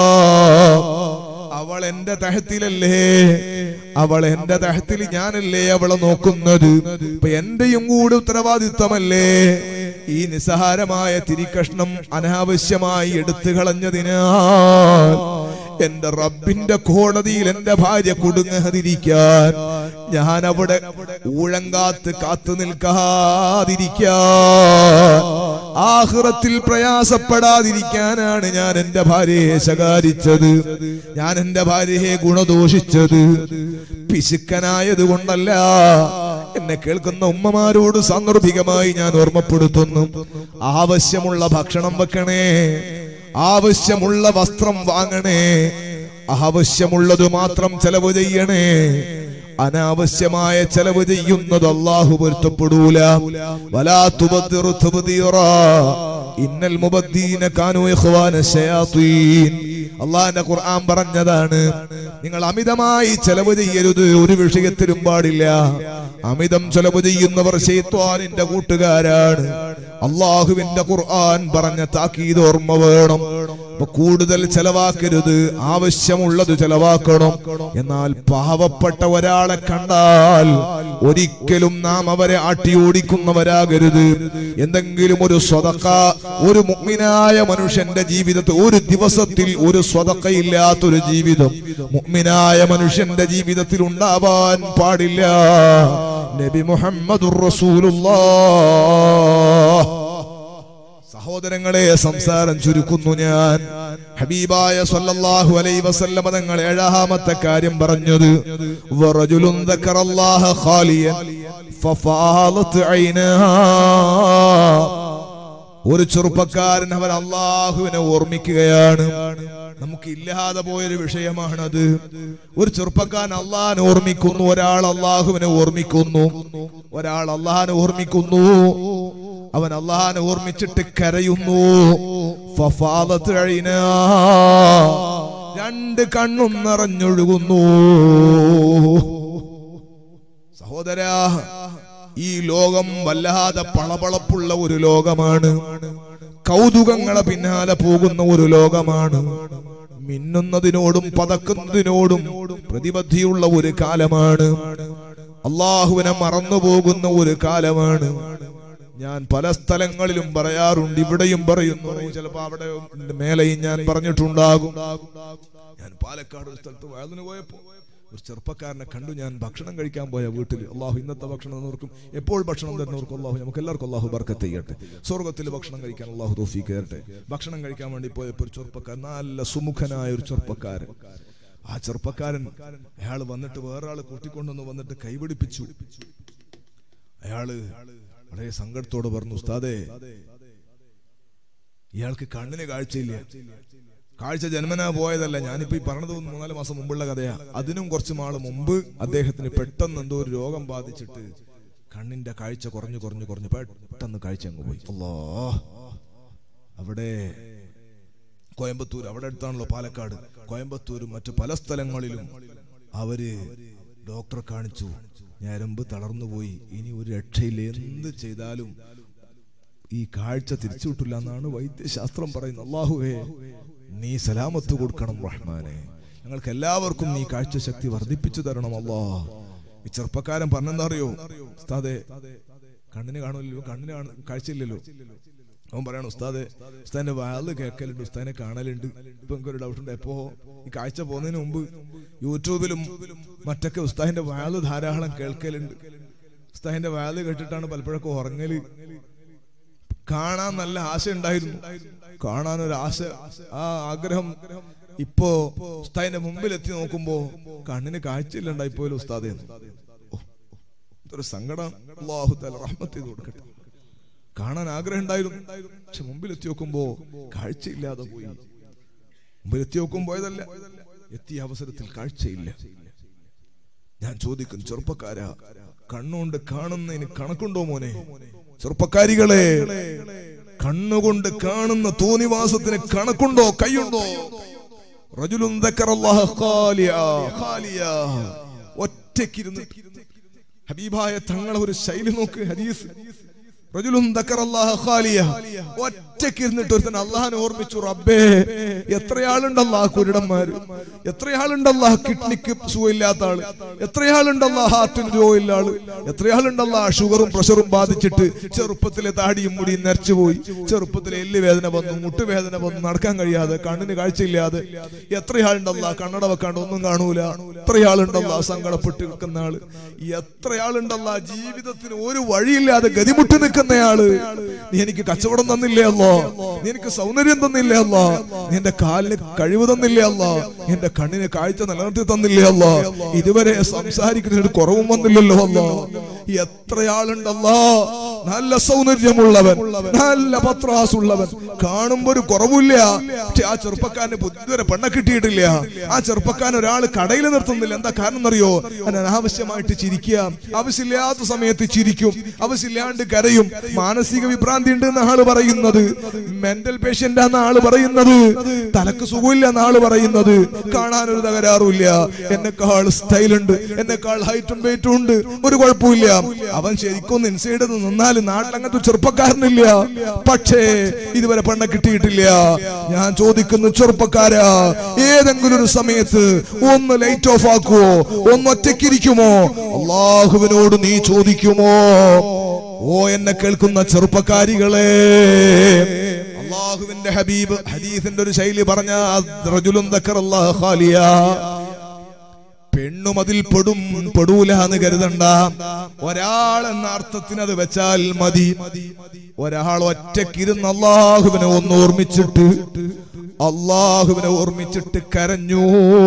അവൾ എന്റെ തഹത്തിലല്ലേ അവൾ എന്റെ തഹത്തിൽ ഞാനല്ലേ അവളെ നോക്കുന്നത് ഇപ്പൊ എന്റെയും കൂടെ ഉത്തരവാദിത്വമല്ലേ ഈ നിസ്സഹാരമായ തിരിക്കഷ്ണം അനാവശ്യമായി എടുത്തു കളഞ്ഞതിനാൽ എന്റെ റബ്ബിന്റെ കോടതിയിൽ എന്റെ ഭാര്യ കുടുങ്ങാതിരിക്കാൻ ഞാൻ അവിടെ ഊഴങ്കാത്ത് കാത്തു നിൽക്കാതിരിക്കാൻ ആഹ്റത്തിൽ പ്രയാസപ്പെടാതിരിക്കാനാണ് ഞാൻ എന്റെ ഭാര്യയെ ശകാരിച്ചത് ഞാൻ എന്റെ ഭാര്യയെ ഗുണദോഷിച്ചത് പിശുക്കനായത് കൊണ്ടല്ല എന്നെ കേൾക്കുന്ന ഉമ്മമാരോട് സാന്ദർഭികമായി ഞാൻ ഓർമ്മപ്പെടുത്തുന്നു ആവശ്യമുള്ള ഭക്ഷണം വെക്കണേ ആവശ്യമുള്ള വസ്ത്രം വാങ്ങണേ ആവശ്യമുള്ളത് മാത്രം ചെലവ് ചെയ്യണേ അനാവശ്യമായ ചെലവ് ചെയ്യുന്നത് അള്ളാഹു പൊരുത്തപ്പെടൂല വലാ തുബദ്ദിറു തുബ്ദീറാ. ഇന്നൽ മുബദ്ദീന കാനൂ ഇഖ്വാന ശയാത്തീൻ അള്ളാഹിന്റെ ഖുർആൻ പറഞ്ഞതാണ് നിങ്ങൾ അമിതമായി ചെലവ് ചെയ്യരുത് ഒരു വിഷയത്തിലും പാടില്ല അമിതം ചെലവ് ചെയ്യുന്നവർ ശൈത്വാനിന്റെ കൂട്ടുകാരാണ് അള്ളാഹുവിന്റെ ഖുർആൻ പറഞ്ഞ താക്കീത് ഓർമ്മ വേണം അപ്പൊ കൂടുതൽ ചെലവാക്കരുത് ആവശ്യമുള്ളത് ചെലവാക്കണം എന്നാൽ പാവപ്പെട്ട ഒരാളെ കണ്ടാൽ ഒരിക്കലും നാം അവരെ ആട്ടിയോടിക്കുന്നവരാകരുത് എന്തെങ്കിലും ഒരു സ്വതക്ക ഒരു മുഗ്മിനായ മനുഷ്യന്റെ ജീവിതത്തിൽ ഒരു ദിവസത്തിൽ ഒരു സ്വതക്കയില്ലാത്തൊരു ജീവിതം മുഗ്മിനായ മനുഷ്യന്റെ ജീവിതത്തിൽ ഉണ്ടാവാൻ പാടില്ല നബി മുഹമ്മദുർ റസൂലുള്ളാഹ് സഹോദരങ്ങളെ സംസാരം ചുരുക്കുന്നു ഞാൻ ഹബീബായ സല്ലല്ലാഹു അലൈഹി വസല്ലമ തങ്ങൾ ഏഴാമത്തെ കാര്യം പറഞ്ഞത് വറജുലുൻ ദക്കറല്ലാഹ ഖാലിയൻ ഫഫാലത് ഐനഹാ ഒരു ചെറുപ്പക്കാരൻ അവൻ അള്ളാഹുവിനെ ഓർമ്മിക്കുകയാണ് നമുക്ക് ഇല്ലാതെ പോയൊരു വിഷയമാണത് ഒരു ചെറുപ്പക്കാരൻ അള്ളാഹിനെ ഓർമ്മിക്കുന്നു ഒരാൾ അള്ളാഹുവിനെ ഓർമ്മിക്കുന്നു ഒരാൾ അള്ളാഹിനെ ഓർമ്മിക്കുന്നു അവൻ അള്ളാഹിനെ ഓർമ്മിച്ചിട്ട് കരയുന്നു ഫഫാലത്ത് അഴിനാ. രണ്ട് കണ്ണും നിറഞ്ഞൊഴുകുന്നു സഹോദരാ ഈ ലോകം വല്ലാതെ പളപളപ്പുള്ള ഒരു ലോകമാണ് കൗതുകങ്ങളെ പിന്നാലെ പോകുന്ന ഒരു ലോകമാണ് മിന്നുന്നതിനോടും പതക്കുന്നതിനോടും പ്രതിബദ്ധിയുള്ള ഒരു കാലമാണ് അള്ളാഹുവിനെ മറന്നു പോകുന്ന ഒരു കാലമാണ് ഞാൻ പല സ്ഥലങ്ങളിലും പറയാറുണ്ട് ഇവിടെയും പറയുന്നു ചിലപ്പോ അവിടെ മേലെയും ഞാൻ പറഞ്ഞിട്ടുണ്ടാകും ഞാൻ പാലക്കാട് ഒരു സ്ഥലത്ത് വയലിന് പോയപ്പോ ഒരു ചെറുപ്പക്കാരനെ കണ്ടു ഞാൻ ഭക്ഷണം കഴിക്കാൻ പോയ വീട്ടിൽ അള്ളാഹു ഇന്നത്തെ ഭക്ഷണം തന്നവർക്കും എപ്പോൾ ഭക്ഷണം തരുന്നവർക്കും അള്ളാഹു നമുക്ക് എല്ലാവർക്കും അള്ളാഹു ബർക്കത്ത് ചെയ്യട്ടെ സ്വർഗത്തിൽ ഭക്ഷണം കഴിക്കാൻ അള്ളാഹു തോഫീക്ക് തരട്ടെ ഭക്ഷണം കഴിക്കാൻ വേണ്ടി പോയപ്പോൾ ഒരു ചെറുപ്പക്കാരൻ നല്ല സുമുഖനായ ഒരു ചെറുപ്പക്കാരൻ ആ ചെറുപ്പക്കാരൻ അയാൾ വന്നിട്ട് വേറെ ആള് കൂട്ടിക്കൊണ്ടുവന്ന് വന്നിട്ട് കൈപിടിപ്പിച്ചു അയാള് വളരെ സങ്കടത്തോട് പറഞ്ഞു ഉസ്താദേ ഇയാൾക്ക് കണ്ണിന് കാഴ്ചയില്ല കാഴ്ച ജന്മനാ പോയതല്ല ഞാനിപ്പോ ഈ പറഞ്ഞത് മൂന്നാല് മാസം മുമ്പുള്ള കഥയാ അതിനും കുറച്ച് നാള് മുമ്പ് അദ്ദേഹത്തിന് പെട്ടെന്ന് എന്തോ ഒരു രോഗം ബാധിച്ചിട്ട് കണ്ണിന്റെ കാഴ്ച കുറഞ്ഞു കുറഞ്ഞു കുറഞ്ഞു പെട്ടെന്ന് കാഴ്ച അങ്ങ് പോയി അല്ലോ അവിടെ കോയമ്പത്തൂർ അവിടെ അടുത്താണല്ലോ പാലക്കാട് കോയമ്പത്തൂരും മറ്റു പല സ്ഥലങ്ങളിലും അവര് ഡോക്ടറെ കാണിച്ചു ഞരമ്പ് തളർന്നുപോയി ഇനി ഒരു രക്ഷയില്ല എന്ത് ചെയ്താലും ഈ കാഴ്ച തിരിച്ചു കിട്ടില്ല എന്നാണ് വൈദ്യശാസ്ത്രം പറയുന്നത് അള്ളാഹുവേ നീ സലാമത്ത് കൊടുക്കണം റഹ്മാനെ ഞങ്ങൾക്ക് എല്ലാവർക്കും നീ കാഴ്ച ശക്തി വർദ്ധിപ്പിച്ചു തരണം അല്ലാ ഈ ചെറുപ്പക്കാരൻ പറഞ്ഞെന്താ അറിയോ ഉസ്താദെ കണ്ണിന് കാണുമല്ലോ കണ്ണിന് കാണു കാഴ്ചയില്ലല്ലോ അവൻ പറയണം ഉസ്താദെ ഉസ്താദിന്റെ വാല് കേൾക്കലുണ്ട് ഉസ്താദിനെ കാണലുണ്ട് ഇപ്പൊ എനിക്കൊരു ഡൗട്ട് ഉണ്ട് എപ്പോ ഈ കാഴ്ച പോകുന്നതിന് മുമ്പ് യൂട്യൂബിലും മറ്റൊക്കെ ഉസ്താദിന്റെ വാല് ധാരാളം കേൾക്കലുണ്ട് ഉസ്താദിന്റെ വാല് കേട്ടിട്ടാണ് പലപ്പോഴൊക്കെ ഉറങ്ങല് കാണാൻ നല്ല ആശ ഉണ്ടായിരുന്നു കാണാൻ ഒരു ആശ ആ ആഗ്രഹം ഇപ്പോ ഉസ്താദിന്റെ മുമ്പിൽ എത്തി നോക്കുമ്പോ കണ്ണിന് കാഴ്ചയില്ലുണ്ടായി പോലും ഉസ്താദെ ഓ, ഇതൊരു സങ്കടം അള്ളാഹു തആല റഹ്മത്ത് ചെയ്ത് കൊടുക്കട്ടെ കാണാൻ ആഗ്രഹം ഉണ്ടായിരുന്നു പക്ഷെ മുമ്പിൽ എത്തി നോക്കുമ്പോ കാഴ്ചയില്ലാതെ പോയി മുമ്പിൽ എത്തി നോക്കും പോയതല്ല എത്തിയ അവസരത്തിൽ കാഴ്ചയില്ല ഞാൻ ചോദിക്കും ചെറുപ്പക്കാരാ കണ്ണുകൊണ്ട് കാണുന്നതിന് കണക്കുണ്ടോ മോനെ ചെറുപ്പക്കാരികളെ കണ്ണുകൊണ്ട് കാണുന്ന തോന്നിവാസത്തിന് കണക്കുണ്ടോ കൈയുണ്ടോ റജുലുൻ ദക്കറല്ലാഹ ഖാലിയ ഖാലിയ ഒറ്റയ്ക്കിരുന്ന് ഹബീബായ തങ്ങളെ ഒരു ശൈലി നോക്ക് ഹദീസ് റജുലുൻ ദക്കറല്ലാഹ ഖാലിയ ഒറ്റയ്ക്കിരുന്നിട്ട് ഒരുത്തൻ അള്ളാഹിനെ ഓർമ്മിച്ചു റബ്ബേ എത്രയാളുണ്ടല്ലാ കുരുടന്മാര് എത്രയാളുണ്ടല്ലാ കിഡ്നിക്ക് സുഖമില്ലാത്ത ആള് എത്രയാളുണ്ടല്ലാ ഹാർട്ടിന് രോഗമില്ല ആള് എത്രയാളുണ്ടല്ലാ ഷുഗറും പ്രഷറും ബാധിച്ചിട്ട് ചെറുപ്പത്തിലെ താടിയും മുടിയും നരച്ചു പോയി ചെറുപ്പത്തിലെ എല്ല് വേദന വന്നു മുട്ടുവേദന വന്നു നടക്കാൻ കഴിയാതെ കണ്ണിന് കാഴ്ചയില്ലാതെ എത്രയാളുണ്ടല്ലാ കണ്ണട വെക്കാണ്ട് ഒന്നും കാണൂല എത്രയാളുണ്ടല്ലാ സങ്കടപ്പെട്ട് നിൽക്കുന്ന ആള് എത്രയാളുണ്ടല്ലാ ജീവിതത്തിന് ഒരു വഴിയില്ലാതെ ഗതിമുട്ടി നിൽക്കുന്നയാള് നീ എനിക്ക് കച്ചവടം തന്നില്ലേ അല്ലോ നീ എനിക്ക് സൗന്ദര്യം തന്നില്ലേ അല്ലോ നീ എന്റെ കാലിന് കഴിവ് തന്നില്ലേ അല്ലോ എന്റെ കണ്ണിന് കാഴ്ച നിലനിർത്തി തന്നില്ലേ അല്ലോ ഇതുവരെ സംസാരിക്കുന്നതിന് കുറവും വന്നില്ലല്ലോ അല്ലോ എത്രയാളുണ്ടല്ലോ നല്ല സൗന്ദര്യമുള്ളവൻ നല്ല പത്രാസുള്ളവൻ കാണുമ്പോ ഒരു കുറവില്ല പക്ഷെ ആ ചെറുപ്പക്കാരന് ഇതുവരെ പെണ്ണ കിട്ടിയിട്ടില്ല ആ ചെറുപ്പക്കാരൻ ഒരാൾ കടയിൽ നിർത്തുന്നില്ല എന്താ കാരണം എന്നറിയോ അവൻ അനാവശ്യമായിട്ട് ചിരിക്കുക ആവശ്യമില്ലാത്ത സമയത്ത് ചിരിക്കും ആവശ്യമില്ലാണ്ട് കരയും മാനസിക വിഭ്രാന്തി ഉണ്ട് എന്ന ആള് പറയുന്നത് മെന്റൽ പേഷ്യന്റ് എന്ന ആള് പറയുന്നത് തലക്ക് സുഖമില്ല എന്ന ആള് പറയുന്നത് കാണാനൊരു തകരാറുമില്ല എന്നെക്കാൾ സ്റ്റൈലുണ്ട് എന്നെക്കാൾ ഹൈറ്റും വെയിറ്റും ഉണ്ട് ഒരു കുഴപ്പമില്ല അവൻ ശരിക്കും ഇൻസൈഡ് നിന്നാലും നാട്ടിലങ്ങനത്തെ ഒരു ചെറുപ്പക്കാരനില്ല പക്ഷേ ഇതുവരെ പെണ്ണ കിട്ടിയിട്ടില്ല ഞാൻ ചോദിക്കുന്നു ചെറുപ്പക്കാരാ ഏതെങ്കിലും ഒരു സമയത്ത് ഒന്ന് ലൈറ്റ് ഓഫ് ആക്കുവോ ഒന്ന് ഒറ്റയ്ക്കിരിക്കുമോ അള്ളാഹുവിനോട് നീ ചോദിക്കുമോ ഓ എന്നെ കേൾക്കുന്ന ചെറുപ്പക്കാരികളെ അള്ളാഹുവിന്റെ ഹബീബ് ഹദീസിന്റെ ഒരു ശൈലി പറഞ്ഞ റജുലുൻ ദക്കറല്ലാഹു ഖാലിയ പെണ്ണും അതിൽ പെടും പെടൂല എന്ന് കരുതണ്ട ഒരാൾ എന്ന അർത്ഥത്തിന് അത് വെച്ചാൽ മതി ഒരാൾ ഒറ്റക്കിരുന്ന് അള്ളാഹുവിനെ ഒന്ന് ഓർമ്മിച്ചിട്ട് അള്ളാഹുവിനെ ഓർമ്മിച്ചിട്ട് കരഞ്ഞു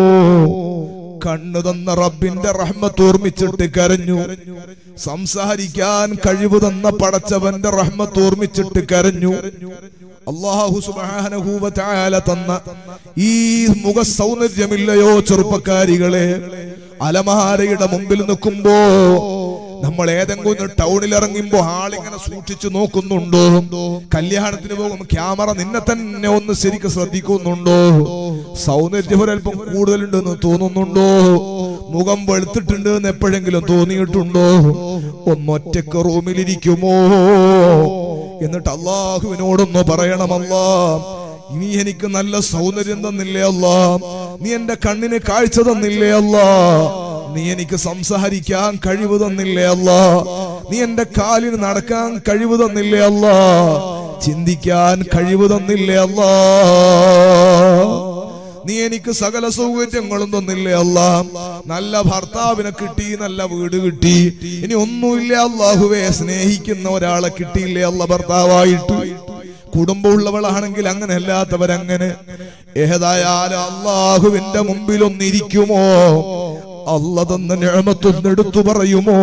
കണ്ണു തന്ന റബ്ബിന്റെ റഹ്മത്ത് ഓർമ്മിച്ചിട്ട് കരഞ്ഞു സംസാരിക്കാൻ കഴിവ് തന്ന പടച്ചവന്റെ റഹ്മത്ത് ഓർമ്മിച്ചിട്ട് കരഞ്ഞു അള്ളാഹു സുബ്ഹാനഹു വ തആല തന്ന ഈ മുഖ സൗന്ദര്യമില്ലയോ ചെറുപ്പക്കാരികളെ അലമാരയുടെ മുമ്പിൽ നിൽക്കുമ്പോ നമ്മൾ ഏതെങ്കിലും ടൗണിൽ ഇറങ്ങുമ്പോ ആളിങ്ങനെ സൂക്ഷിച്ചു നോക്കുന്നുണ്ടോ കല്യാണത്തിന് പോകും ക്യാമറ നിന്നെ തന്നെ ഒന്ന് ശരിക്കും ശ്രദ്ധിക്കുന്നുണ്ടോ സൗന്ദര്യം ഒരല്പം കൂടുതലുണ്ടെന്ന് തോന്നുന്നുണ്ടോ മുഖം വെളുത്തിട്ടുണ്ട് എന്ന് എപ്പോഴെങ്കിലും തോന്നിയിട്ടുണ്ടോ ഒന്നൊറ്റക്ക് റൂമിലിരിക്കുമോ എന്നിട്ട് അള്ളാഹുവിനോടൊന്ന് പറയണമല്ലാ ഇനി എനിക്ക് നല്ല സൗന്ദര്യം തന്നില്ലേ അല്ല നീ എന്റെ കണ്ണിന് കാഴ്ച തന്നില്ലേ അല്ല നീ എനിക്ക് സംസാരിക്കാൻ കഴിവ് തന്നില്ലേ അല്ല നീ എന്റെ കാലിന് നടക്കാൻ കഴിവ് തന്നില്ലേ അല്ല ചിന്തിക്കാൻ കഴിവ് തന്നില്ലേ അല്ല നീ എനിക്ക് സകല സൗകര്യങ്ങളും തന്നില്ലേ അല്ല നല്ല ഭർത്താവിനെ കിട്ടി നല്ല വീട് കിട്ടി ഇനി ഒന്നുമില്ല അള്ളാഹുവെ സ്നേഹിക്കുന്ന ഒരാളെ കിട്ടിയില്ലേ അല്ല ഭർത്താവായിട്ട് കുടുംബമുള്ളവളാണെങ്കിൽ അങ്ങനെ അല്ലാത്തവരങ്ങനെ ഏതായാലും അള്ളാഹുവിന്റെ മുമ്പിൽ ഒന്നിരിക്കുമോ അല്ല തന്ന ഞാമത്തൊന്ന് എടുത്തു പറയുമോ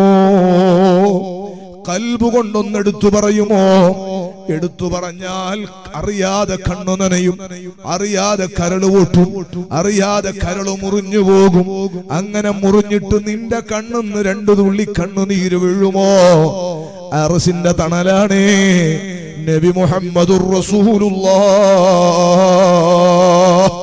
കൽബ് കൊണ്ടൊന്നെടുത്തു പറയുമോ എടുത്തു പറഞ്ഞാൽ അറിയാതെ കണ്ണു നനയും അറിയാതെ കരള് പൊട്ടും അറിയാതെ കരള് മുറിഞ്ഞു പോകും അങ്ങനെ മുറിഞ്ഞിട്ട് നിന്റെ കണ്ണെന്ന് രണ്ടു തുള്ളി കണ്ണുനീര് വീഴുമോ അറസിന്റെ തണലാണേ നബി മുഹമ്മദുർ റസൂലുള്ളാഹ്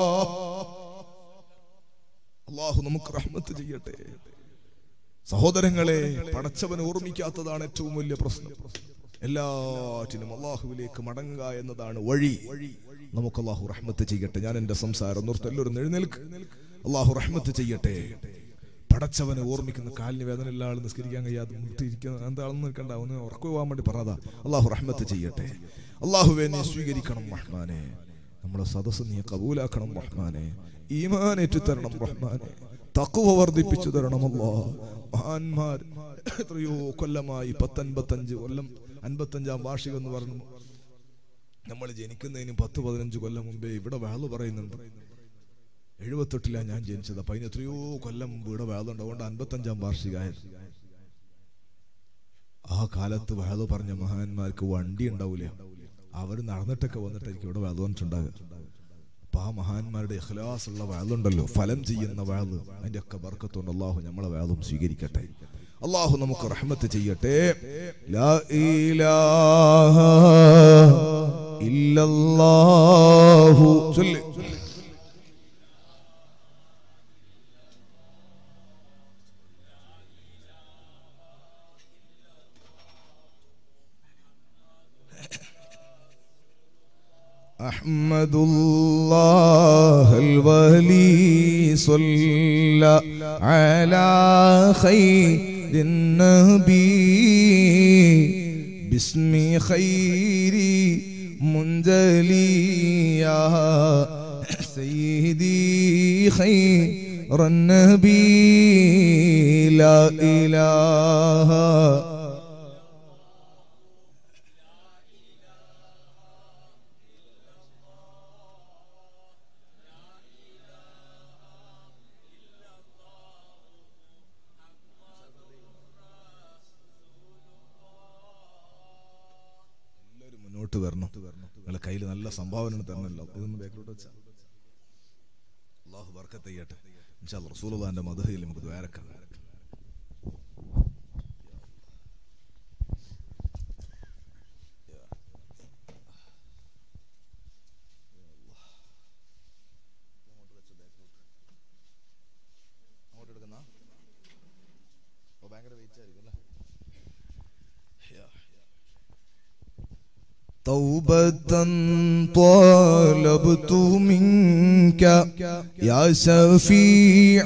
അള്ളാഹു നമുക്ക് റഹ്മത്ത് ചെയ്യട്ടെ സഹോദരങ്ങളെ പടച്ചവൻ ഓർമ്മിക്കാത്തതാണ് ഏറ്റവും വലിയ പ്രശ്നം എല്ലാറ്റിനും അള്ളാഹുവിലേക്ക് മടങ്ങുക എന്നതാണ് വഴി നമുക്ക് അള്ളാഹു റഹ്മത്ത് ചെയ്യട്ടെ ഞാൻ എന്റെ സംസാരം നിർത്തി എല്ലാവരും എഴുന്നേൽക്ക് അള്ളാഹു റഹ്മത്ത് ചെയ്യട്ടെ പടച്ചവനെ ഓർമ്മിക്കുന്ന കാലിന് വേദന എല്ലാ ആളും നിസ്കരിക്കാൻ കഴിയാതെ മുട്ടിയിരിക്കുന്ന എന്താണെന്ന് നിൽക്കണ്ട ഒന്ന് ഉറക്കു പോകാൻ വേണ്ടി പറഞ്ഞതാ അള്ളാഹു റഹ്മത്ത് ചെയ്യട്ടെ അള്ളാഹുവെ നീ സ്വീകരിക്കണം റഹ്മാനെ നമ്മുടെ സദസ്സ് നീ കബൂലാക്കണം റഹ്മാനെ ഈമാനേറ്റു തരണം റഹ്മാനെ തക്കുവ വർദ്ധിപ്പിച്ചു തരണമല്ലോ മഹാന്മാർ എത്രയോ കൊല്ലമായി പത്തൻപത്തഞ്ച് കൊല്ലം അൻപത്തഞ്ചാം വാർഷികം എന്ന് പറഞ്ഞു നമ്മൾ ജനിക്കുന്നതിന് പത്ത് പതിനഞ്ച് കൊല്ലം മുമ്പേ ഇവിടെ വേള് പറയുന്നുണ്ട് എഴുപത്തെട്ടിലാണ് ഞാൻ ജനിച്ചത് അപ്പൊ അതിന് എത്രയോ കൊല്ലം മുമ്പ് ഇവിടെ വേളുണ്ട് അതുകൊണ്ട് അൻപത്തഞ്ചാം വാർഷികമായത് ആ കാലത്ത് വേള് പറഞ്ഞ മഹാന്മാർക്ക് വണ്ടി ഉണ്ടാവൂല അവർ നടന്നിട്ടൊക്കെ വന്നിട്ടായിരിക്കും ഇവിടെ വേള് വന്നിട്ടുണ്ടാകുക അപ്പൊ ആ മഹാന്മാരുടെ ഇഖ്ലാസ് ഉള്ള വേളുണ്ടല്ലോ ഫലം ചെയ്യുന്ന വേള് അതിന്റെ ഒക്കെ ബർക്കത്തുണ്ട് അള്ളാഹു നമ്മളെ വേളും സ്വീകരിക്കട്ടെ അള്ളാഹു നമുക്ക് റഹ്മത്ത് ചെയ്യട്ടെ ലാ ഇലാഹ ഇല്ലല്ലാഹു ചൊല്ല് أحمد الله الولي صلى على خير النبي باسم خير منزلي يا سيدي خير النبي لا إله എല്ലാവരും മുന്നോട്ട് വരണം നിങ്ങളെ കയ്യിൽ നല്ല സംഭാവന തരണല്ലോ ഇതൊന്ന് ബാക്കിലോട്ട് വെച്ചാൽ അള്ളാഹു ബർക്കത്ത് ചെയ്യട്ടെ ഇൻഷാ അല്ലാഹ് റസൂലുള്ളാഹിന്റെ മദഹയിൽ നമുക്ക് ദ്വാരക്കാം ഭയങ്കര വെയിറ്റ് ആയിരിക്കും അല്ലേ توبة طالبت منك يا شفيع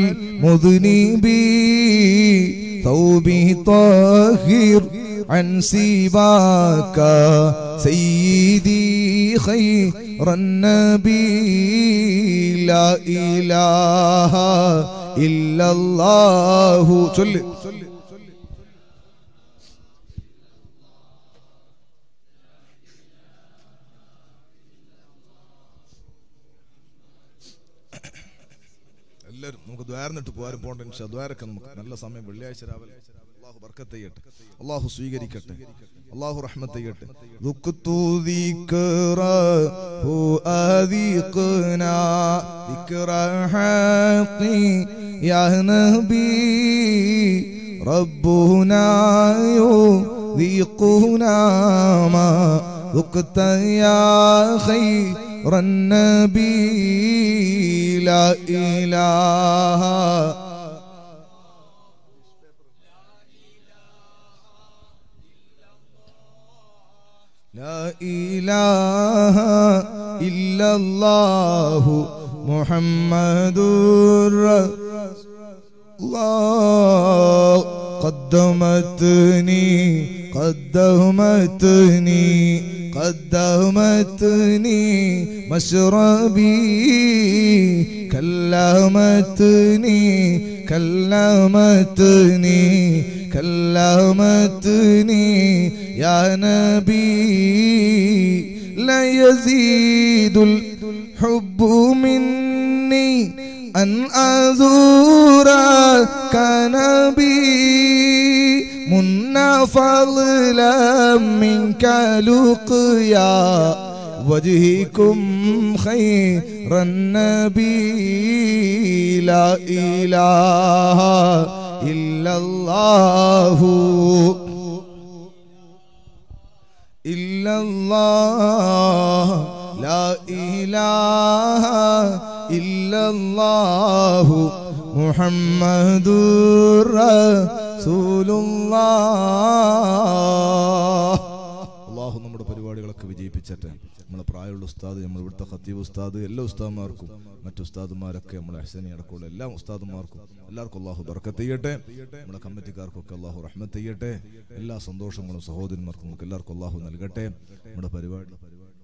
المذنبين ثوبي طاهر عن سواك سيدي خير النبي لا إله إلا الله صل എല്ലാവരും നമുക്ക് ദ്വാരന്നിട്ട് പോകാനും പോകണ്ട ഇൻഷാ ദ്വാരക്ക നമുക്ക് നല്ല സമയം വെള്ളിയാഴ്ച രാവിലെ അള്ളാഹു ബർക്കത്ത് ചെയ്യട്ടെ അള്ളാഹു സ്വീകരിക്കട്ടെ അള്ളാഹു റഹ്മത്ത് ചെയ്യട്ടെ ദുഃഖത്തു ذكره أذيقنا ذكر حقي يا نبي ربنا يذيقنا ما ذقت يا خير النبي لا إله إله إلا الله محمد الله قدمتني قدمتني قدمتني مشربي كلمتني كلمتني كلمتني يا نبي لا يزيد الحب مني أن أزورك نبي منا فضلا منك لقيا وجهكم خير النبي لا إله إلا الله إلا الله لا إله إلا الله محمد رسول الله അള്ളാഹു നമ്മുടെ പരിപാടികളൊക്കെ വിജയിപ്പിച്ചട്ടെ നമ്മളെ പ്രായമുള്ള ഉസ്താദ് നമ്മൾ ഇവിടുത്തെ ഖത്തീബ് ഉസ്താദ് എല്ലാ ഉസ്താദന്മാർക്കും മറ്റു ഉസ്താദുമാരൊക്കെ നമ്മളെ ഹസനി അടക്കമുള്ള എല്ലാ ഉസ്താദുമാർക്കും എല്ലാവർക്കും അള്ളാഹു ബർക്കത്ത് ചെയ്യട്ടെ നമ്മുടെ കമ്മിറ്റിക്കാർക്കൊക്കെ അള്ളാഹു റഹ്മത്ത് ചെയ്യട്ടെ എല്ലാ സന്തോഷങ്ങളും സഹോദരന്മാർക്കും നമുക്ക് എല്ലാവർക്കും അള്ളാഹു നൽകട്ടെ നമ്മുടെ പരിപാടി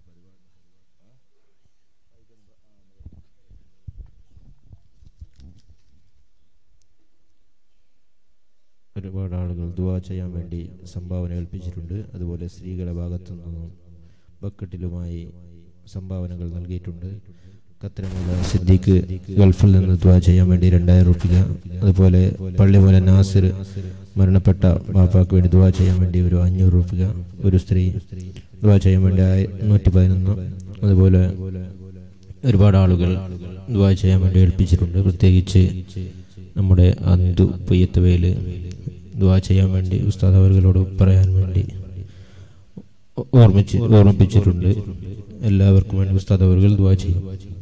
ഒരുപാട് ആളുകൾ ദുവാ ചെയ്യാൻ വേണ്ടി സംഭാവന ഏൽപ്പിച്ചിട്ടുണ്ട് അതുപോലെ സ്ത്രീകളുടെ ഭാഗത്തു നിന്നും ബക്കറ്റിലുമായി സംഭാവനകൾ നൽകിയിട്ടുണ്ട് കത്തരമുള്ള സിദ്ദീഖ് ഗൾഫിൽ നിന്ന് ദുവാ ചെയ്യാൻ വേണ്ടി രണ്ടായിരം റുപ്യ അതുപോലെ പള്ളിമൂല നാസിർ മരണപ്പെട്ട ബാപ്പാക്ക് വേണ്ടി ദുവാ ചെയ്യാൻ വേണ്ടി ഒരു അഞ്ഞൂറ് റുപ്യ ഒരു സ്ത്രീ ദുവാ ചെയ്യാൻ വേണ്ടി ആയി- നൂറ്റി പതിനൊന്ന് അതുപോലെ ഒരുപാട് ആളുകൾ ദുവാ ചെയ്യാൻ വേണ്ടി ഏൽപ്പിച്ചിട്ടുണ്ട് പ്രത്യേകിച്ച് നമ്മുടെ അന്തു പൊയ്യത്തുവയിൽ ദുവാ ചെയ്യാൻ വേണ്ടി ഉസ്താദ് അവர்களോട് പറയാൻ വേണ്ടി ഓർമ്മിച്ച് ഓർമ്മിപ്പിച്ചിട്ടുണ്ട് എല്ലാവർക്കും വേണ്ടി ഉസ്താദ് അവர்கள் ദുവാ ചെയ്യും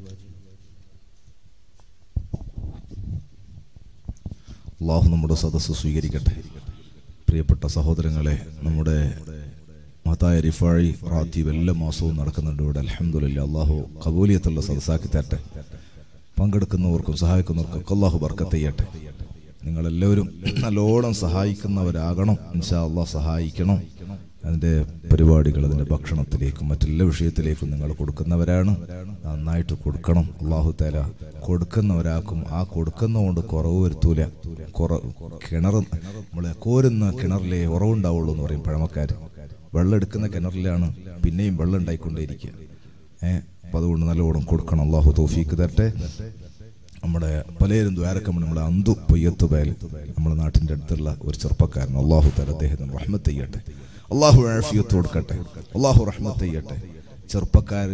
അള്ളാഹു നമ്മുടെ സദസ്സ് സ്വീകരിക്കട്ടെ പ്രിയപ്പെട്ട സഹോദരങ്ങളെ നമ്മുടെ മഹത്തായ റിഫാഴി റാത്തീവ് എല്ലാ മാസവും നടക്കുന്നുണ്ട് ഇവിടെ അലഹമുല്ല അള്ളാഹു കബൂലിയത്തുള്ള സദസ്സാക്കി തരട്ടെ പങ്കെടുക്കുന്നവർക്കും സഹായിക്കുന്നവർക്കും ഒക്കെ അള്ളാഹു ബർക്കത്ത് ചെയ്യട്ടെ നിങ്ങളെല്ലാവരും നല്ലോണം സഹായിക്കുന്നവരാകണം ഇൻഷാ അള്ളാഹ് സഹായിക്കണം അതിൻ്റെ പരിപാടികൾ അതിൻ്റെ ഭക്ഷണത്തിലേക്കും മറ്റെല്ലാ വിഷയത്തിലേക്കും നിങ്ങൾ കൊടുക്കുന്നവരാണ് നന്നായിട്ട് കൊടുക്കണം അള്ളാഹു തല കൊടുക്കുന്നവരാക്കും ആ കൊടുക്കുന്നതുകൊണ്ട് കുറവ് വരുത്തൂല കുറ കിണർ നമ്മളെ കോരുന്ന കിണറിലെ ഉറവുണ്ടാവുള്ളൂ എന്ന് പറയും പഴമക്കാർ വെള്ളം എടുക്കുന്ന കിണറിലാണ് പിന്നെയും വെള്ളം ഉണ്ടായിക്കൊണ്ടേയിരിക്കുക ഏഹ് അപ്പം അതുകൊണ്ട് നല്ലോണം കൊടുക്കണം അള്ളാഹു തോഫീക്ക് തരട്ടെ നമ്മുടെ പലരും ദ്വാരക്കം നമ്മുടെ അന്തു പൊയ്യത്ത് പേൽ നമ്മുടെ നാട്ടിൻ്റെ അടുത്തുള്ള ഒരു ചെറുപ്പക്കാരൻ അള്ളാഹു തല അദ്ദേഹത്തിന് റഹ്മത്ത് ചെയ്യട്ടെ അള്ളാഹു ആഫിയത്ത് കൊടുക്കട്ടെ അള്ളാഹു റഹ്മത്ത് ചെയ്യട്ടെ ചെറുപ്പക്കാർ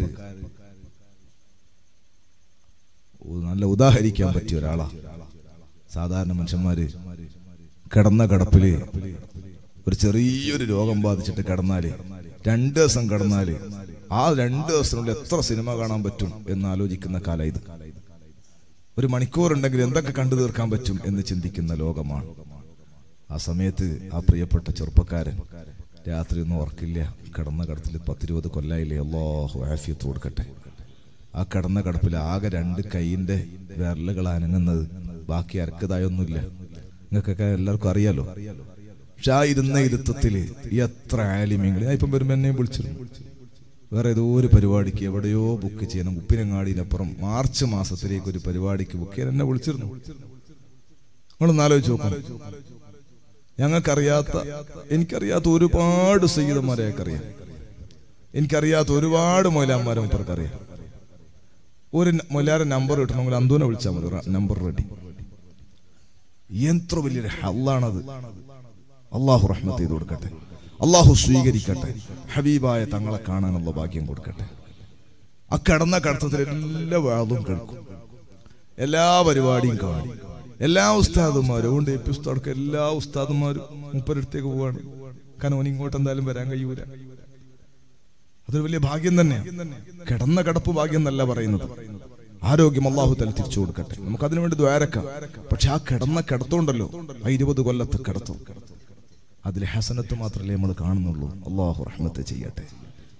നല്ല ഉദാഹരിക്കാൻ പറ്റിയ ഒരാളാ സാധാരണ മനുഷ്യന്മാര് കിടന്ന കിടപ്പില് ഒരു ചെറിയൊരു രോഗം ബാധിച്ചിട്ട് കിടന്നാല് രണ്ട് ദിവസം കിടന്നാല് ആ രണ്ട് ദിവസത്തിനുള്ളിൽ എത്ര സിനിമ കാണാൻ പറ്റും എന്ന് ആലോചിക്കുന്ന കാലം ഇത് ഒരു മണിക്കൂർ ഉണ്ടെങ്കിൽ എന്തൊക്കെ കണ്ടു തീർക്കാൻ പറ്റും എന്ന് ചിന്തിക്കുന്ന ലോകമാണ് ആ സമയത്ത് ആ പ്രിയപ്പെട്ട ചെറുപ്പക്കാരൻ രാത്രി ഒന്നും ഉറക്കില്ല കിടന്ന കിടത്തിൽ പത്തിരുപത് കൊല്ലായില്ലേ അള്ളാഹു ആഫിയത്ത് കൊടുക്കട്ടെ ആ കിടന്ന കിടപ്പിൽ ആകെ രണ്ട് കൈയിന്റെ വിരലുകൾ അനങ്ങുന്നത് ബാക്കി അരക്കതായൊന്നുമില്ല നിങ്ങൾക്കൊക്കെ എല്ലാവർക്കും അറിയാലോ പക്ഷെ ആ ഇരുന്ന ഇരുത്തത്തില് എത്ര ആലിമ്യങ്ങൾ ഞാൻ ഇപ്പം വരുമ്പോ എന്നെ വിളിച്ചിരുന്നു വേറെ ഏതോ ഒരു പരിപാടിക്ക് എവിടെയോ ബുക്ക് ചെയ്യണം ഉപ്പിനങ്ങാടിയിലപ്പുറം മാർച്ച് മാസത്തിലേക്ക് ഒരു പരിപാടിക്ക് ബുക്ക് ചെയ്യാൻ എന്നെ വിളിച്ചിരുന്നു നിങ്ങളൊന്ന് ആലോചിച്ച് നോക്കണം ഞങ്ങൾക്കറിയാത്ത എനിക്കറിയാത്ത ഒരുപാട് സയ്യിദന്മാരെയൊക്കെ അറിയാം എനിക്കറിയാത്ത ഒരുപാട് മൊലാന്മാരെ മുപ്പർക്കറിയാം ഒരു മൊലാരെ നമ്പർ കിട്ടണമെങ്കിൽ അന്തൂനെ വിളിച്ചാൽ മതി നമ്പർ റെഡി എത്ര വലിയൊരു ഹല്ലാണത് അള്ളാഹു റഹ്മത്ത് ചെയ്ത് കൊടുക്കട്ടെ അള്ളാഹു സ്വീകരിക്കട്ടെ ഹബീബായ തങ്ങളെ കാണാനുള്ള ഭാഗ്യം കൊടുക്കട്ടെ ആ കടന്ന കടത്തത്തിൽ എല്ലാ വാതും കേൾക്കും എല്ലാ പരിപാടിയും കാണും എല്ലാ ഉസ്താദുമാരും ഉണ്ട് എപ്പി ഉസ്താദൊക്കെ എല്ലാ ഉസ്താദുമാരും മുപ്പരടുത്തേക്ക് പോവാണ് കാരണം ഓൻ ഇങ്ങോട്ട് എന്തായാലും വരാൻ കഴിയൂല അതൊരു വലിയ ഭാഗ്യം തന്നെയാണ് കിടന്ന കിടപ്പ് ഭാഗ്യം എന്നല്ല പറയുന്നത് ആരോഗ്യം അള്ളാഹു തല തിരിച്ചു കൊടുക്കട്ടെ നമുക്ക് അതിനു വേണ്ടി ദ്വാരക്കാം പക്ഷെ ആ കിടന്ന കിടത്തുണ്ടല്ലോ ആ ഇരുപത് കൊല്ലത്തെ കിടത്തും അതിലെ ഹസനത്ത് മാത്രമല്ലേ നമ്മൾ കാണുന്നുള്ളൂ അള്ളാഹു റഹ്മത്ത് ചെയ്യട്ടെ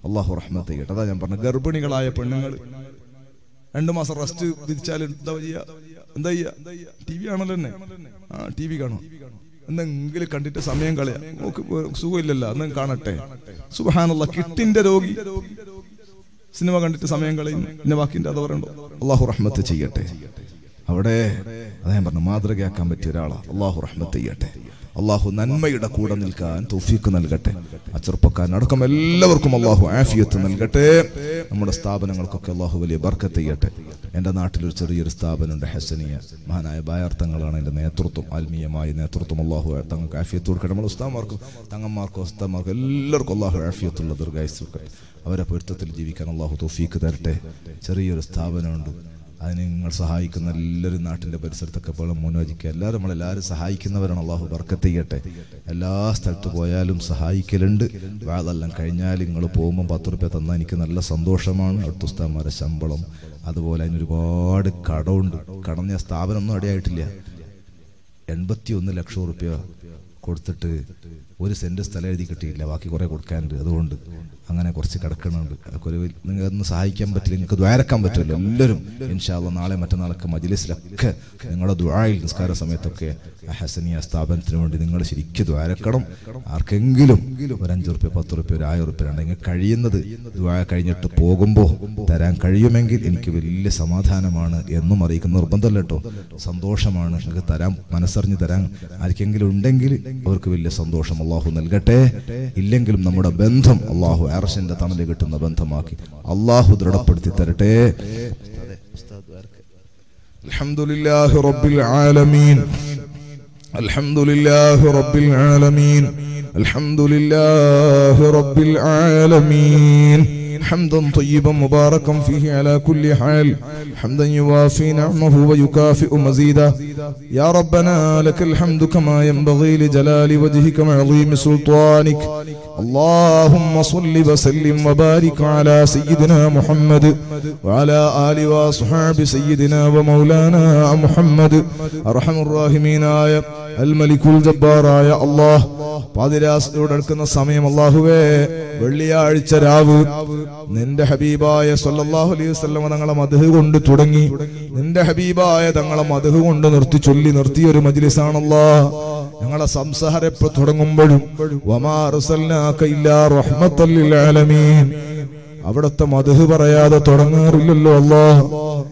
അള്ളാഹു റഹ്മത്ത് ചെയ്യട്ടെ അതാ ഞാൻ പറഞ്ഞ ഗർഭിണികളായ പെണ്ണുങ്ങൾ രണ്ടു മാസം റെസ്റ്റ് വിധിച്ചാൽ എന്താ ചെയ്യുക എന്താ ചെയ്യുക ടി വി ആണല്ലോ തന്നെ ആ ടി വി കാണും എന്തെങ്കിലും കണ്ടിട്ട് സമയം കളയാ നോക്ക് സുഖമില്ലല്ലോ എന്തെങ്കിലും കാണട്ടെ സുബഹാനുള്ള കിട്ടിന്റെ രോഗി സിനിമ കണ്ടിട്ട് സമയം കളയും പിന്നെ ബാക്കിന്റെ അത് പറയണ്ടോ അള്ളാഹു റഹ്മത്ത് ചെയ്യട്ടെ അവിടെ അതാ ഞാൻ പറഞ്ഞു മാതൃകയാക്കാൻ പറ്റിയ ഒരാളാ അള്ളാഹു റഹ്മത്ത് ചെയ്യട്ടെ അള്ളാഹു നന്മയുടെ കൂടെ നിൽക്കാൻ തൗഫീക്ക് നൽകട്ടെ ആ ചെറുപ്പക്കാരനടക്കം എല്ലാവർക്കും അള്ളാഹു ആഫിയത്ത് നൽകട്ടെ നമ്മുടെ സ്ഥാപനങ്ങൾക്കൊക്കെ അള്ളാഹു വലിയ ബർക്കത്ത് ചെയ്യട്ടെ എൻ്റെ നാട്ടിലൊരു ചെറിയൊരു സ്ഥാപനമുണ്ട് ഹസനിയ മഹാനായ ബായാർത്ഥങ്ങളാണ് എൻ്റെ നേതൃത്വം ആത്മീയമായ നേതൃത്വം അള്ളാഹു തങ്ങൾക്ക് ആഫിയത്ത് കൊടുക്കട്ടെ നമ്മുടെ ഉസ്താമാർക്കും തങ്ങന്മാർക്കും ഉസ്താമാർക്കും എല്ലാവർക്കും അള്ളാഹു ആഫിയത്തുള്ള ദീർഘായുസ് കൊടുക്കട്ടെ അവരെ പൊരുത്തത്തിൽ ജീവിക്കാൻ അള്ളാഹു തൗഫീക്ക് തരട്ടെ ചെറിയൊരു സ്ഥാപനമുണ്ട് അതിന് നിങ്ങൾ സഹായിക്കുന്ന എല്ലാവരും നാട്ടിൻ്റെ പരിസരത്തൊക്കെ പോലെ മുന്നോജിക്കുക എല്ലാവരും നമ്മളെല്ലാവരും സഹായിക്കുന്നവരാണ് അള്ളാഹു ബർക്കത്ത് ചെയ്യട്ടെ എല്ലാ സ്ഥലത്ത് പോയാലും സഹായിക്കലുണ്ട് അതെല്ലാം കഴിഞ്ഞാൽ നിങ്ങൾ പോകുമ്പോൾ പത്ത് റുപ്യ തന്നാൽ എനിക്ക് നല്ല സന്തോഷമാണ് അവിടുത്തെ ഉസ്താന്മാരെ ശമ്പളം അതുപോലെ അതിന് ഒരുപാട് കടമുണ്ട് കടഞ്ഞ സ്ഥാപനമൊന്നും അടിയായിട്ടില്ല എൺപത്തി ഒന്ന് ലക്ഷം റുപ്യ കൊടുത്തിട്ട് ഒരു സെന്റ് സ്ഥലം എഴുതി കിട്ടിയില്ല ബാക്കി കുറെ കൊടുക്കാനുണ്ട് അതുകൊണ്ട് അങ്ങനെ കുറച്ച് കിടക്കണുണ്ട് അതൊക്കെ ഒരു വലി- നിങ്ങൾക്ക് ഒന്ന് സഹായിക്കാൻ പറ്റില്ല നിങ്ങൾക്ക് ദ്വാരക്കാൻ പറ്റുമല്ലോ എല്ലാവരും ഇൻഷാല്ല നാളെ മറ്റന്നാളൊക്കെ മജിലിസിലൊക്കെ നിങ്ങളുടെ ദ്വായിൽ നിസ്കാര സമയത്തൊക്കെ ആ ഹസനിയ സ്ഥാപനത്തിന് വേണ്ടി നിങ്ങൾ ശരിക്കും ദ്വാരക്കണം ആർക്കെങ്കിലും ഒരു അഞ്ചു റുപ്യ പത്ത് റുപ്യ ഒരു ആയിരം റുപ്യ ഉണ്ടെങ്കിൽ കഴിയുന്നത് ദ്വാ കഴിഞ്ഞിട്ട് പോകുമ്പോൾ തരാൻ കഴിയുമെങ്കിൽ എനിക്ക് വലിയ സമാധാനമാണ് എന്നും അറിയിക്കുന്ന നിർബന്ധമല്ല കേട്ടോ സന്തോഷമാണ് നിങ്ങൾക്ക് തരാൻ മനസ്സറിഞ്ഞ് തരാൻ ആർക്കെങ്കിലും ഉണ്ടെങ്കിൽ അവർക്ക് വലിയ സന്തോഷം അള്ളാഹു നൽകട്ടെ ഇല്ലെങ്കിലും നമ്മുടെ ബന്ധം അള്ളാഹു അറശന്റെ തണല് കിട്ടുന്ന ബന്ധമാക്കി അള്ളാഹു ദൃഢപ്പെടുത്തി തരട്ടെ അൽഹംദുലില്ലാഹി റബ്ബിൽ ആലമീൻ അൽഹംദുലില്ലാഹി റബ്ബിൽ ആലമീൻ അൽഹംദുലില്ലാഹി റബ്ബിൽ ആലമീൻ حمدا طيبا مباركا فيه على كل حال حمدا يوافي نعمه ويكافئ مزيدا يا ربنا لك الحمد كما ينبغي لجلال وجهك وعظيم سلطانك اللهم صل وسلم وبارك على سيدنا محمد وعلى آل وأصحاب سيدنا ومولانا محمد أرحم الراحمين آية الملك الجبار آية الله പാതിരാസയോട് അടുക്കുന്ന സമയം അള്ളാഹുവേ വെള്ളിയാഴ്ച രാവ് നിന്റെ ഹബീബായ സല്ലല്ലാഹു അലൈഹി വസല്ലമ തങ്ങളെ മധു കൊണ്ട് തുടങ്ങി നിന്റെ ഹബീബായ തങ്ങളെ മധു കൊണ്ട് നിർത്തി ചൊല്ലി നിർത്തിയ ഒരു മജ്ലിസാണല്ലോ ഞങ്ങളെ സംസാരം ഇപ്പൊ തുടങ്ങുമ്പോഴും വമാ അർസൽനാക ഇല്ലാ റഹ്മത്തൽ ലിൽ ആലമീൻ അവിടുത്തെ മധു പറയാതെ തുടങ്ങാറില്ലല്ലോ അല്ലാഹ്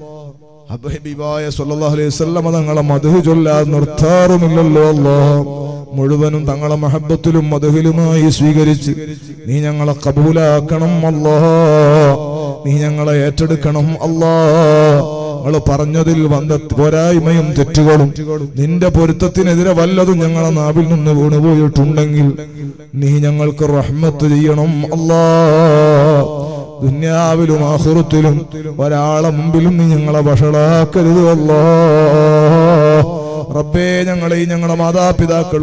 ഹബീബായ സല്ലല്ലാഹു അലൈഹി വസല്ലമ തങ്ങളെ മധു ചൊല്ലാതെ നിർത്താറുമില്ലല്ലോ അല്ലാഹ് മുഴുവനും തങ്ങളെ മഹബത്തിലും മധുഹിലുമായി സ്വീകരിച്ച് നീ ഞങ്ങളെ കബൂലാക്കണം അല്ലാ നീ ഞങ്ങളെ ഏറ്റെടുക്കണം അല്ലാ ഞങ്ങൾ പറഞ്ഞതിൽ വന്ന പോരായ്മയും തെറ്റുകളും നിന്റെ പൊരുത്തത്തിനെതിരെ വല്ലതും ഞങ്ങളെ നാവിൽ നിന്ന് വീണുപോയിട്ടുണ്ടെങ്കിൽ നീ ഞങ്ങൾക്ക് റഹ്മത്ത് ചെയ്യണം അല്ലാ ദുന്യാവിലും ആഹുറത്തിലും ഒരാളെ മുമ്പിലും നീ ഞങ്ങളെ വഷളാക്കരുത് അല്ലാ റബ്ബേ ഞങ്ങളെയും ഞങ്ങളുടെ മാതാപിതാക്കൾ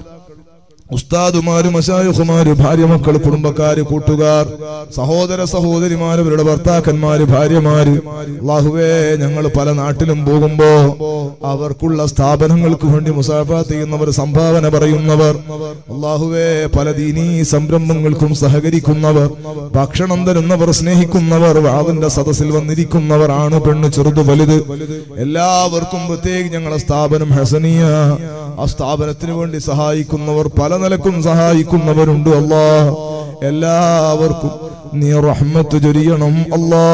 ഉസ്താദുമാര് മശായുഹുമാര് ഭാര്യ മക്കൾ കുടുംബക്കാര് കൂട്ടുകാർ സഹോദര സഹോദരിമാര് അവരുടെ ഭർത്താക്കന്മാര് ഭാര്യമാര് അള്ളാഹുവേ ഞങ്ങൾ പല നാട്ടിലും പോകുമ്പോ അവർക്കുള്ള സ്ഥാപനങ്ങൾക്ക് വേണ്ടി മുസാഫാത്ത് ചെയ്യുന്നവർ സംഭാവന പറയുന്നവർ അള്ളാഹുവേ പല ദീനീ സംരംഭങ്ങൾക്കും സഹകരിക്കുന്നവർ ഭക്ഷണം തരുന്നവർ സ്നേഹിക്കുന്നവർ വാതിന്റെ സദസ്സിൽ വന്നിരിക്കുന്നവർ ആണ് പെണ്ണ് ചെറുത് വലുത് എല്ലാവർക്കും പ്രത്യേകം ഞങ്ങളെ സ്ഥാപനം ഹസനിയ ആ സ്ഥാപനത്തിന് വേണ്ടി സഹായിക്കുന്നവർ പല നിലക്കും സഹായിക്കുന്നവരുണ്ട് അല്ലാ എല്ലാവർക്കും നീ റഹ്മത്ത് ചൊരിയണം അല്ലാ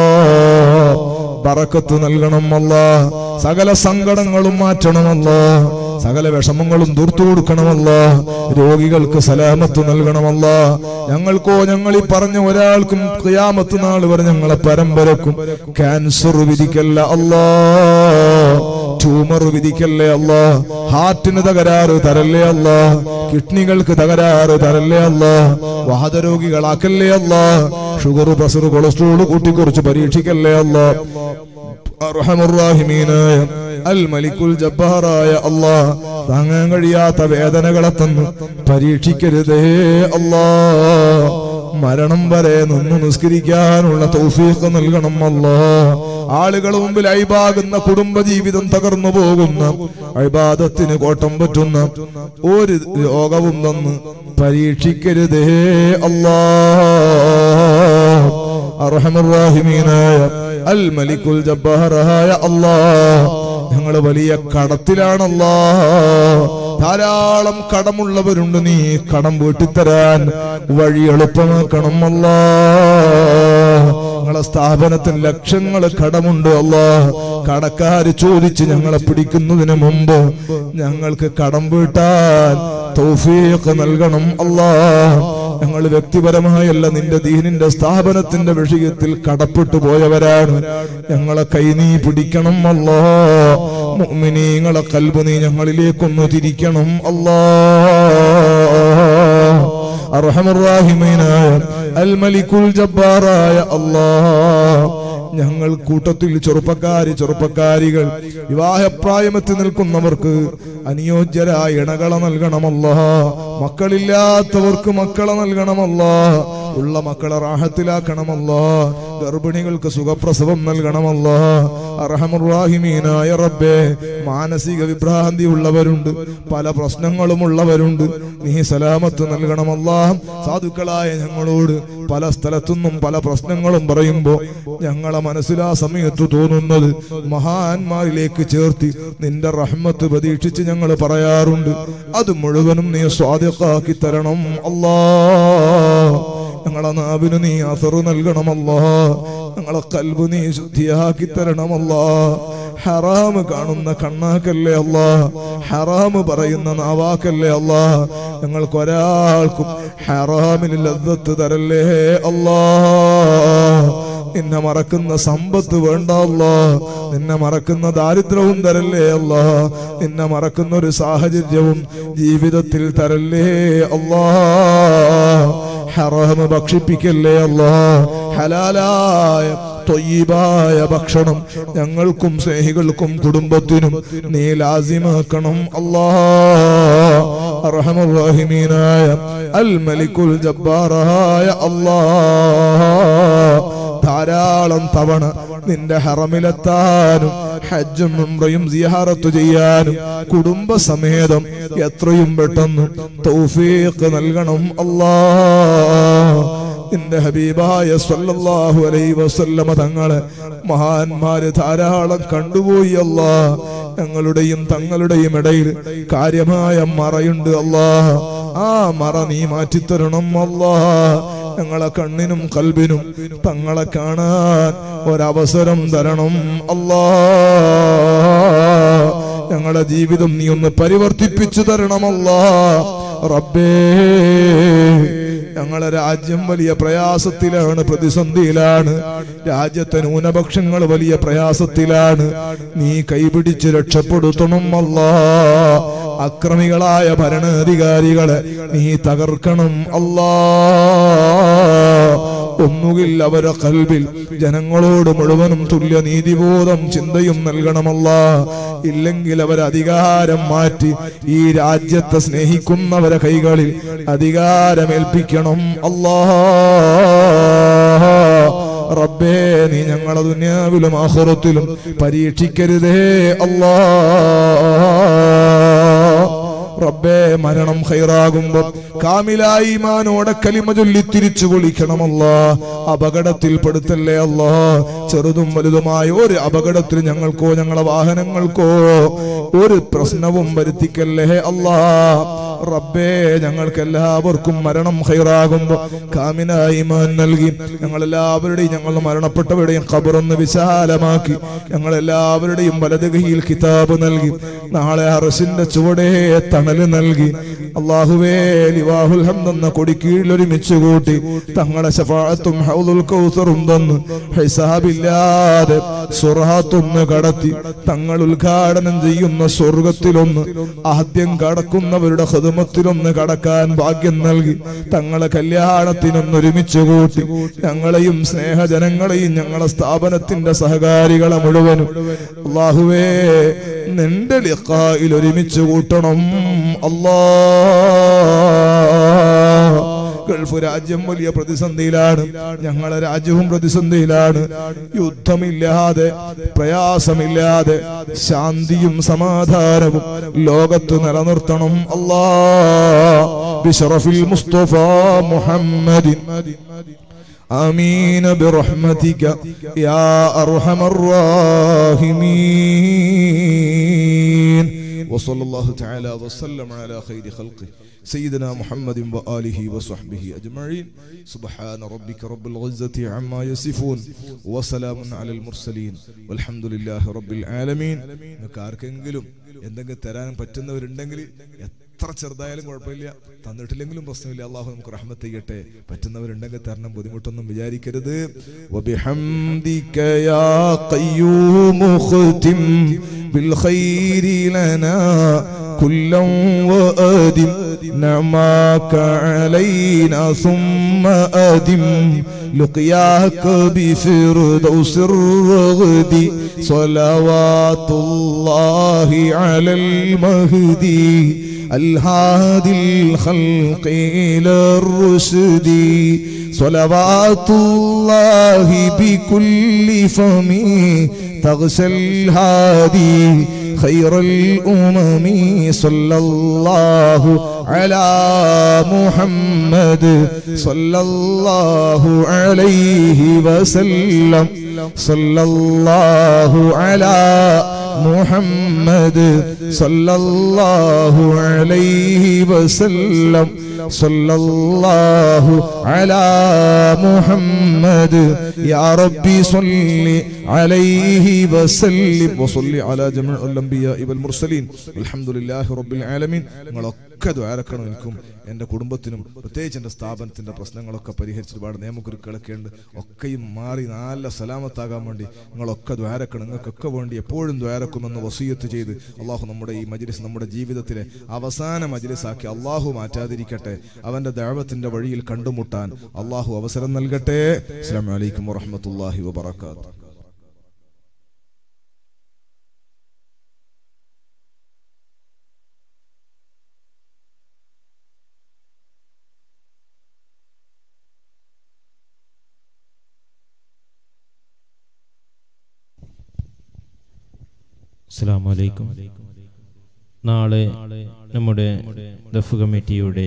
ബറക്കത്ത് നൽകണം അല്ലാ സകല സങ്കടങ്ങളും മാറ്റണമല്ല സകല വിഷമങ്ങളും തീർത്തു കൊടുക്കണമല്ല രോഗികൾക്ക് സലാമത്ത് നൽകണമല്ല ഞങ്ങൾക്കോ ഞങ്ങൾ ഈ പറഞ്ഞ ഒരാൾക്കും ക്രിയാമത്ത് നാൾ വരെ ഞങ്ങളെ പരമ്പരക്കും ക്യാൻസർ വിധിക്കല്ല അല്ലാ ട്യൂമർ വിധിക്കല്ലേ അല്ല ഹാർട്ടിന് തകരാറ് തരല്ലേ അല്ല കിഡ്നികൾക്ക് തകരാറ് തരല്ലേ അല്ല വാദരോഗികളാക്കല്ലേ അല്ല ഷുഗർ പ്രഷർ കൊളസ്ട്രോൾ കൂട്ടിക്കുറിച്ച് പരീക്ഷിക്കല്ലേ അല്ല അർഹമുറാഹിമീനായ അൽ മലിക്കുൽ ജബ്ബാറായ അല്ലാ താങ്ങാൻ കഴിയാത്ത വേദനകളെ തന്നു പരീക്ഷിക്കരുതേ അല്ലാ മരണം വരെ നിന്ന് നിസ്കരിക്കാനുള്ള തൗഫീഖ് നൽകണം അല്ലാ ആളുകൾ മുമ്പിൽ അയിബാകുന്ന കുടുംബജീവിതം തകർന്നു പോകുന്ന അഴിബാദത്തിന് കോട്ടം പറ്റുന്ന ഒരു രോഗവും തന്ന് പരീക്ഷിക്കരുതേ അല്ലാ അർഹമുറാഹിമീനായ അൽ മലിക്കുൽ ജബ്ബാറായ അല്ലാ ഞങ്ങൾ വലിയ കടത്തിലാണല്ലാ ധാരാളം കടമുള്ളവരുണ്ട് നീ കടം വീട്ടിത്തരാൻ വഴി എളുപ്പമാക്കണം അല്ലാ ഞങ്ങളെ സ്ഥാപനത്തിൽ ലക്ഷങ്ങൾ കടമുണ്ട് അല്ലാ കടക്കാര് ചോദിച്ച് ഞങ്ങളെ പിടിക്കുന്നതിന് മുമ്പ് ഞങ്ങൾക്ക് കടം വീട്ടാൻ തൗഫീഖ് നൽകണം അല്ലാ ഞങ്ങൾ വ്യക്തിപരമായല്ല നിന്റെ ദീനിന്റെ സ്ഥാപനത്തിന്റെ വിഷയത്തിൽ കടപ്പെട്ടു പോയവരാണ് ഞങ്ങളെ കൈ നീ പിടിക്കണം അല്ലാ മുഅ്മിനീങ്ങളെ കൽബ് നീ ഞങ്ങളിലേക്കൊന്ന് തിരിക്കണം അല്ലാ അർഹമറാഹിമീനായ അൽ മലിക്കുൽ ജബ്ബാറായ അല്ലാ ഞങ്ങൾ കൂട്ടത്തിൽ ചെറുപ്പക്കാരി ചെറുപ്പക്കാരികൾ വിവാഹപ്രായമെത്തി നിൽക്കുന്നവർക്ക് അനുയോജ്യരായ ഇണകളെ നൽകണമല്ല മക്കളില്ലാത്തവർക്ക് മക്കളെ നൽകണമല്ല ഉള്ള മക്കളെ റാഹത്തിലാക്കണമല്ല ഗർഭിണികൾക്ക് സുഖപ്രസവം നൽകണമല്ല അറഹമുറാഹിമീനായ റബ്ബേ മാനസിക വിഭ്രാന്തി ഉള്ളവരുണ്ട് പല പ്രശ്നങ്ങളും ഉള്ളവരുണ്ട് നീ സലാമത്ത് നൽകണമല്ല സാധുക്കളായ ഞങ്ങളോട് പല സ്ഥലത്തുനിന്നും പല പ്രശ്നങ്ങളും പറയുമ്പോ ഞങ്ങളെ മനസ്സിലാ സമയത്ത് തോന്നുന്നത് മഹാന്മാരിലേക്ക് ചേർത്തി നിന്റെ റഹ്മത്ത് പ്രതീക്ഷിച്ച് ഞങ്ങൾ പറയാറുണ്ട് അത് മുഴുവനും നീ സ്വാദിഖാക്കി തരണം അല്ലാ ഞങ്ങളെ നാവിന് നീ അസറ് നൽകണമല്ലാ ഞങ്ങളെ കൽബ് നീ ശുദ്ധിയാക്കി തരണമല്ലാ ഹറാമ് കാണുന്ന കണ്ണാക്കല്ലേ അല്ല ഹറാമ് പറയുന്ന നാവാക്കല്ലേ അല്ല ഞങ്ങൾക്ക് ഒരാൾക്കും ഹറാമിന് ലദ്ദത്ത് തരല്ലേ അല്ലാ നിന്നെ മറക്കുന്ന സമ്പത്ത് വേണ്ട അല്ല നിന്നെ മറക്കുന്ന ദാരിദ്ര്യവും തരല്ലേ അല്ല നിന്നെ മറക്കുന്ന ഒരു സാഹചര്യവും ജീവിതത്തിൽ തരല്ലേ അല്ലാ ഹറാമ് ഭക്ഷിപ്പിക്കല്ലേ അല്ലാ ഹലാലായ തൊയ്യബായ ഭക്ഷണം ഞങ്ങൾക്കും സ്നേഹികൾക്കും കുടുംബത്തിനും നീ ലാസിമാക്കണം അല്ലാ അർഹമുറഹിമീനായ അൽ മലിക്കുൽ ജബ്ബാറായ അല്ലാ ധാരാളം തവണ നിന്റെ ഹറമിലെത്താനും ഹജ്ജും ഉംറയും സിയാറത്ത് ചെയ്യാനും കുടുംബസമേതം എത്രയും പെട്ടെന്ന് തൗഫീഖ് നൽകണം അല്ലാ നിന്റെ ഹബീബായ സല്ലല്ലാഹു അലൈഹി വസല്ലമ തങ്ങളെ മഹാന്മാര് ധാരാളം കണ്ടുപോയി അല്ലാ ഞങ്ങളുടെയും തങ്ങളുടെയും ഇടയിൽ കാര്യമായ മറയുണ്ട് അല്ലാ ആ മറ നീ മാറ്റിത്തരണം അല്ലാ ഞങ്ങളെ കണ്ണിനും കൽബിനും തങ്ങളെ കാണാൻ ഒരവസരം തരണം അല്ലാ ഞങ്ങളുടെ ജീവിതം നീ ഒന്ന് പരിവർത്തിപ്പിച്ചു തരണമല്ലാ റബ്ബേ ഞങ്ങളെ രാജ്യം വലിയ പ്രയാസത്തിലാണ് പ്രതിസന്ധിയിലാണ് രാജ്യത്തെ ന്യൂനപക്ഷങ്ങൾ വലിയ പ്രയാസത്തിലാണ് നീ കൈപിടിച്ച് രക്ഷപ്പെടുത്തണം അല്ലാ അക്രമികളായ ഭരണാധികാരികളെ നീ തകർക്കണം അല്ലാ ഒന്നുകിൽ അവരെ കൽവിൽ ജനങ്ങളോട് മുഴുവനും തുല്യ നീതിബോധം ചിന്തയും നൽകണമല്ല ഇല്ലെങ്കിൽ അവർ അധികാരം മാറ്റി ഈ രാജ്യത്തെ സ്നേഹിക്കുന്നവരെ കൈകളിൽ അധികാരമേൽപ്പിക്കണം അല്ലാ റബ്ബേ നീ ഞങ്ങളെ ദുനിയാവിലും ആഹുറത്തിലും പരീക്ഷിക്കരുതേ അല്ലാ റബ്ബേ മരണം ഹൈറാകുമ്പോ കാമിലായി മാനോടെ കലിമ ചൊല്ലി തിരിച്ചു വിളിക്കണമല്ല അപകടത്തിൽ പെടുത്തല്ലേ അല്ല ചെറുതും വലുതുമായ ഒരു അപകടത്തിൽ ഞങ്ങൾക്കോ ഞങ്ങളെ വാഹനങ്ങൾക്കോ ഒരു പ്രശ്നവും വരുത്തിക്കല്ലേ അല്ലാ റബ്ബേ ഞങ്ങൾക്ക് എല്ലാവർക്കും മരണം ഹൈറാകുമ്പോ കാമിനായി മാൻ നൽകി ഞങ്ങളെല്ലാവരുടെയും ഞങ്ങൾ മരണപ്പെട്ടവരുടെയും ഖബറൊന്ന് വിശാലമാക്കി ഞങ്ങളെല്ലാവരുടെയും വലത് കൈയിൽ കിതാബ് നൽകി നാളെ അറസിന്റെ ചുവടേ തണല് നൽകി അള്ളാഹുവേ ലിവാഹുൽ ഹംദെന്ന കൊടിക്കീഴിൽ ഒരുമിച്ച് കൂട്ടി തങ്ങളെ ശഫാഅത്തും ഹൗദുൽ കൗസറും തന്ന് ഹിസാബില്ലാതെ സുറാത്തൊന്ന് കടത്തി തങ്ങൾ ഉദ്ഘാടനം ചെയ്യുന്ന സ്വർഗത്തിലൊന്ന് ആദ്യം കടക്കുന്നവരുടെ ഹൃദമത്തിലൊന്ന് കടക്കാൻ ഭാഗ്യം നൽകി തങ്ങളെ കല്യാണത്തിനൊന്ന് ഒരുമിച്ച് കൂട്ടി ഞങ്ങളെയും സ്നേഹജനങ്ങളെയും ഞങ്ങളെ സ്ഥാപനത്തിന്റെ സഹകാരികളെ മുഴുവനും അള്ളാഹുവേ നിന്റെ ലിഖായിൽ ഒരുമിച്ച് കൂട്ടണം അല്ലാ ഗൾഫ് രാജ്യം വലിയ പ്രതിസന്ധിയിലാണ് ഞങ്ങളെ രാജ്യവും പ്രതിസന്ധിയിലാണ് യുദ്ധമില്ലാതെ പ്രയാസമില്ലാതെ ശാന്തിയും സമാധാനവും ലോകത്ത് നിലനിർത്തണം അല്ലാ بشرف المصطفى محمد آمين برحمتك يا أرحم الراحمين وصلى الله تعالى وسلم على خير خلقه سيدنا محمد وآله وصحبه أجمعين سبحان ربك رب العزة عما يصفون وسلام على المرسلين والحمد لله رب العالمين നിങ്ങൾക്ക് ആർക്കെങ്കിലും എന്തെങ്കിലും തരാൻ പറ്റുന്നവരുണ്ടെങ്കിൽ എത്ര ചെറുതായാലും കുഴപ്പമില്ല തന്നിട്ടില്ലെങ്കിലും പ്രശ്നമില്ല അള്ളാഹു നമുക്ക് റഹ്മത്ത് ചെയ്യട്ടെ പറ്റുന്നവരുണ്ടെങ്കിൽ തരണം ബുദ്ധിമുട്ടൊന്നും വിചാരിക്കരുത് وبحمدك يا قيوم ختم بالخير لنا كلا وأدم نعماك علينا ثم أدم لقياك بفردوس الرغد صلوات الله على المهدي الهادي الخلق إلى الرشد صلوات الله بكل فم تغشى الهادي خير الأمم صلى الله على محمد صلى الله عليه وسلم صلى الله على محمد صلى الله عليه وسلم صلى الله على محمد يا ربي صل عليه وسلم وصل على جميع الأنبياء والمرسلين والحمد لله رب العالمين നിങ്ങളൊക്കെ ദ്വാരക്കണം എനിക്കും എൻ്റെ കുടുംബത്തിനും പ്രത്യേകിച്ച് എൻ്റെ സ്ഥാപനത്തിൻ്റെ പ്രശ്നങ്ങളൊക്കെ പരിഹരിച്ച് ഒരുപാട് നിയമക്കുരുക്കളൊക്കെ ഉണ്ട് ഒക്കെയും മാറി നല്ല സലാമത്താകാൻ വേണ്ടി നിങ്ങളൊക്കെ ദ്വാരക്കണം നിങ്ങൾക്കൊക്കെ വേണ്ടി എപ്പോഴും ദ്വാരക്കുമെന്ന് വസീയത്ത് ചെയ്ത് അള്ളാഹു നമ്മുടെ ഈ മജ്ലിസ് നമ്മുടെ ജീവിതത്തിലെ അവസാന മജ്ലിസാക്കി അള്ളാഹു മാറ്റാതിരിക്കട്ടെ അവൻ്റെ ദൈവത്തിൻ്റെ വഴിയിൽ കണ്ടുമുട്ടാൻ അള്ളാഹു അവസരം നൽകട്ടെ അസ്സാം വലൈക്കും വറഹമത്തല്ലാഹി വബർക്കാത്തു അസ്സാം വലൈക്കും നാളെ നമ്മുടെ ദഫ് കമ്മിറ്റിയുടെ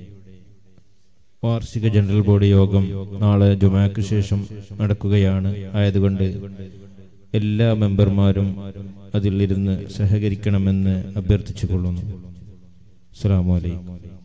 വാർഷിക ജനറൽ ബോഡി യോഗം നാളെ ജുമാക്ക് ശേഷം നടക്കുകയാണ് ആയതുകൊണ്ട് എല്ലാ മെമ്പർമാരും അതിലിരുന്ന് സഹകരിക്കണമെന്ന് അഭ്യർത്ഥിച്ചു കൊള്ളുന്നു അസ്സാം വലൈക്കും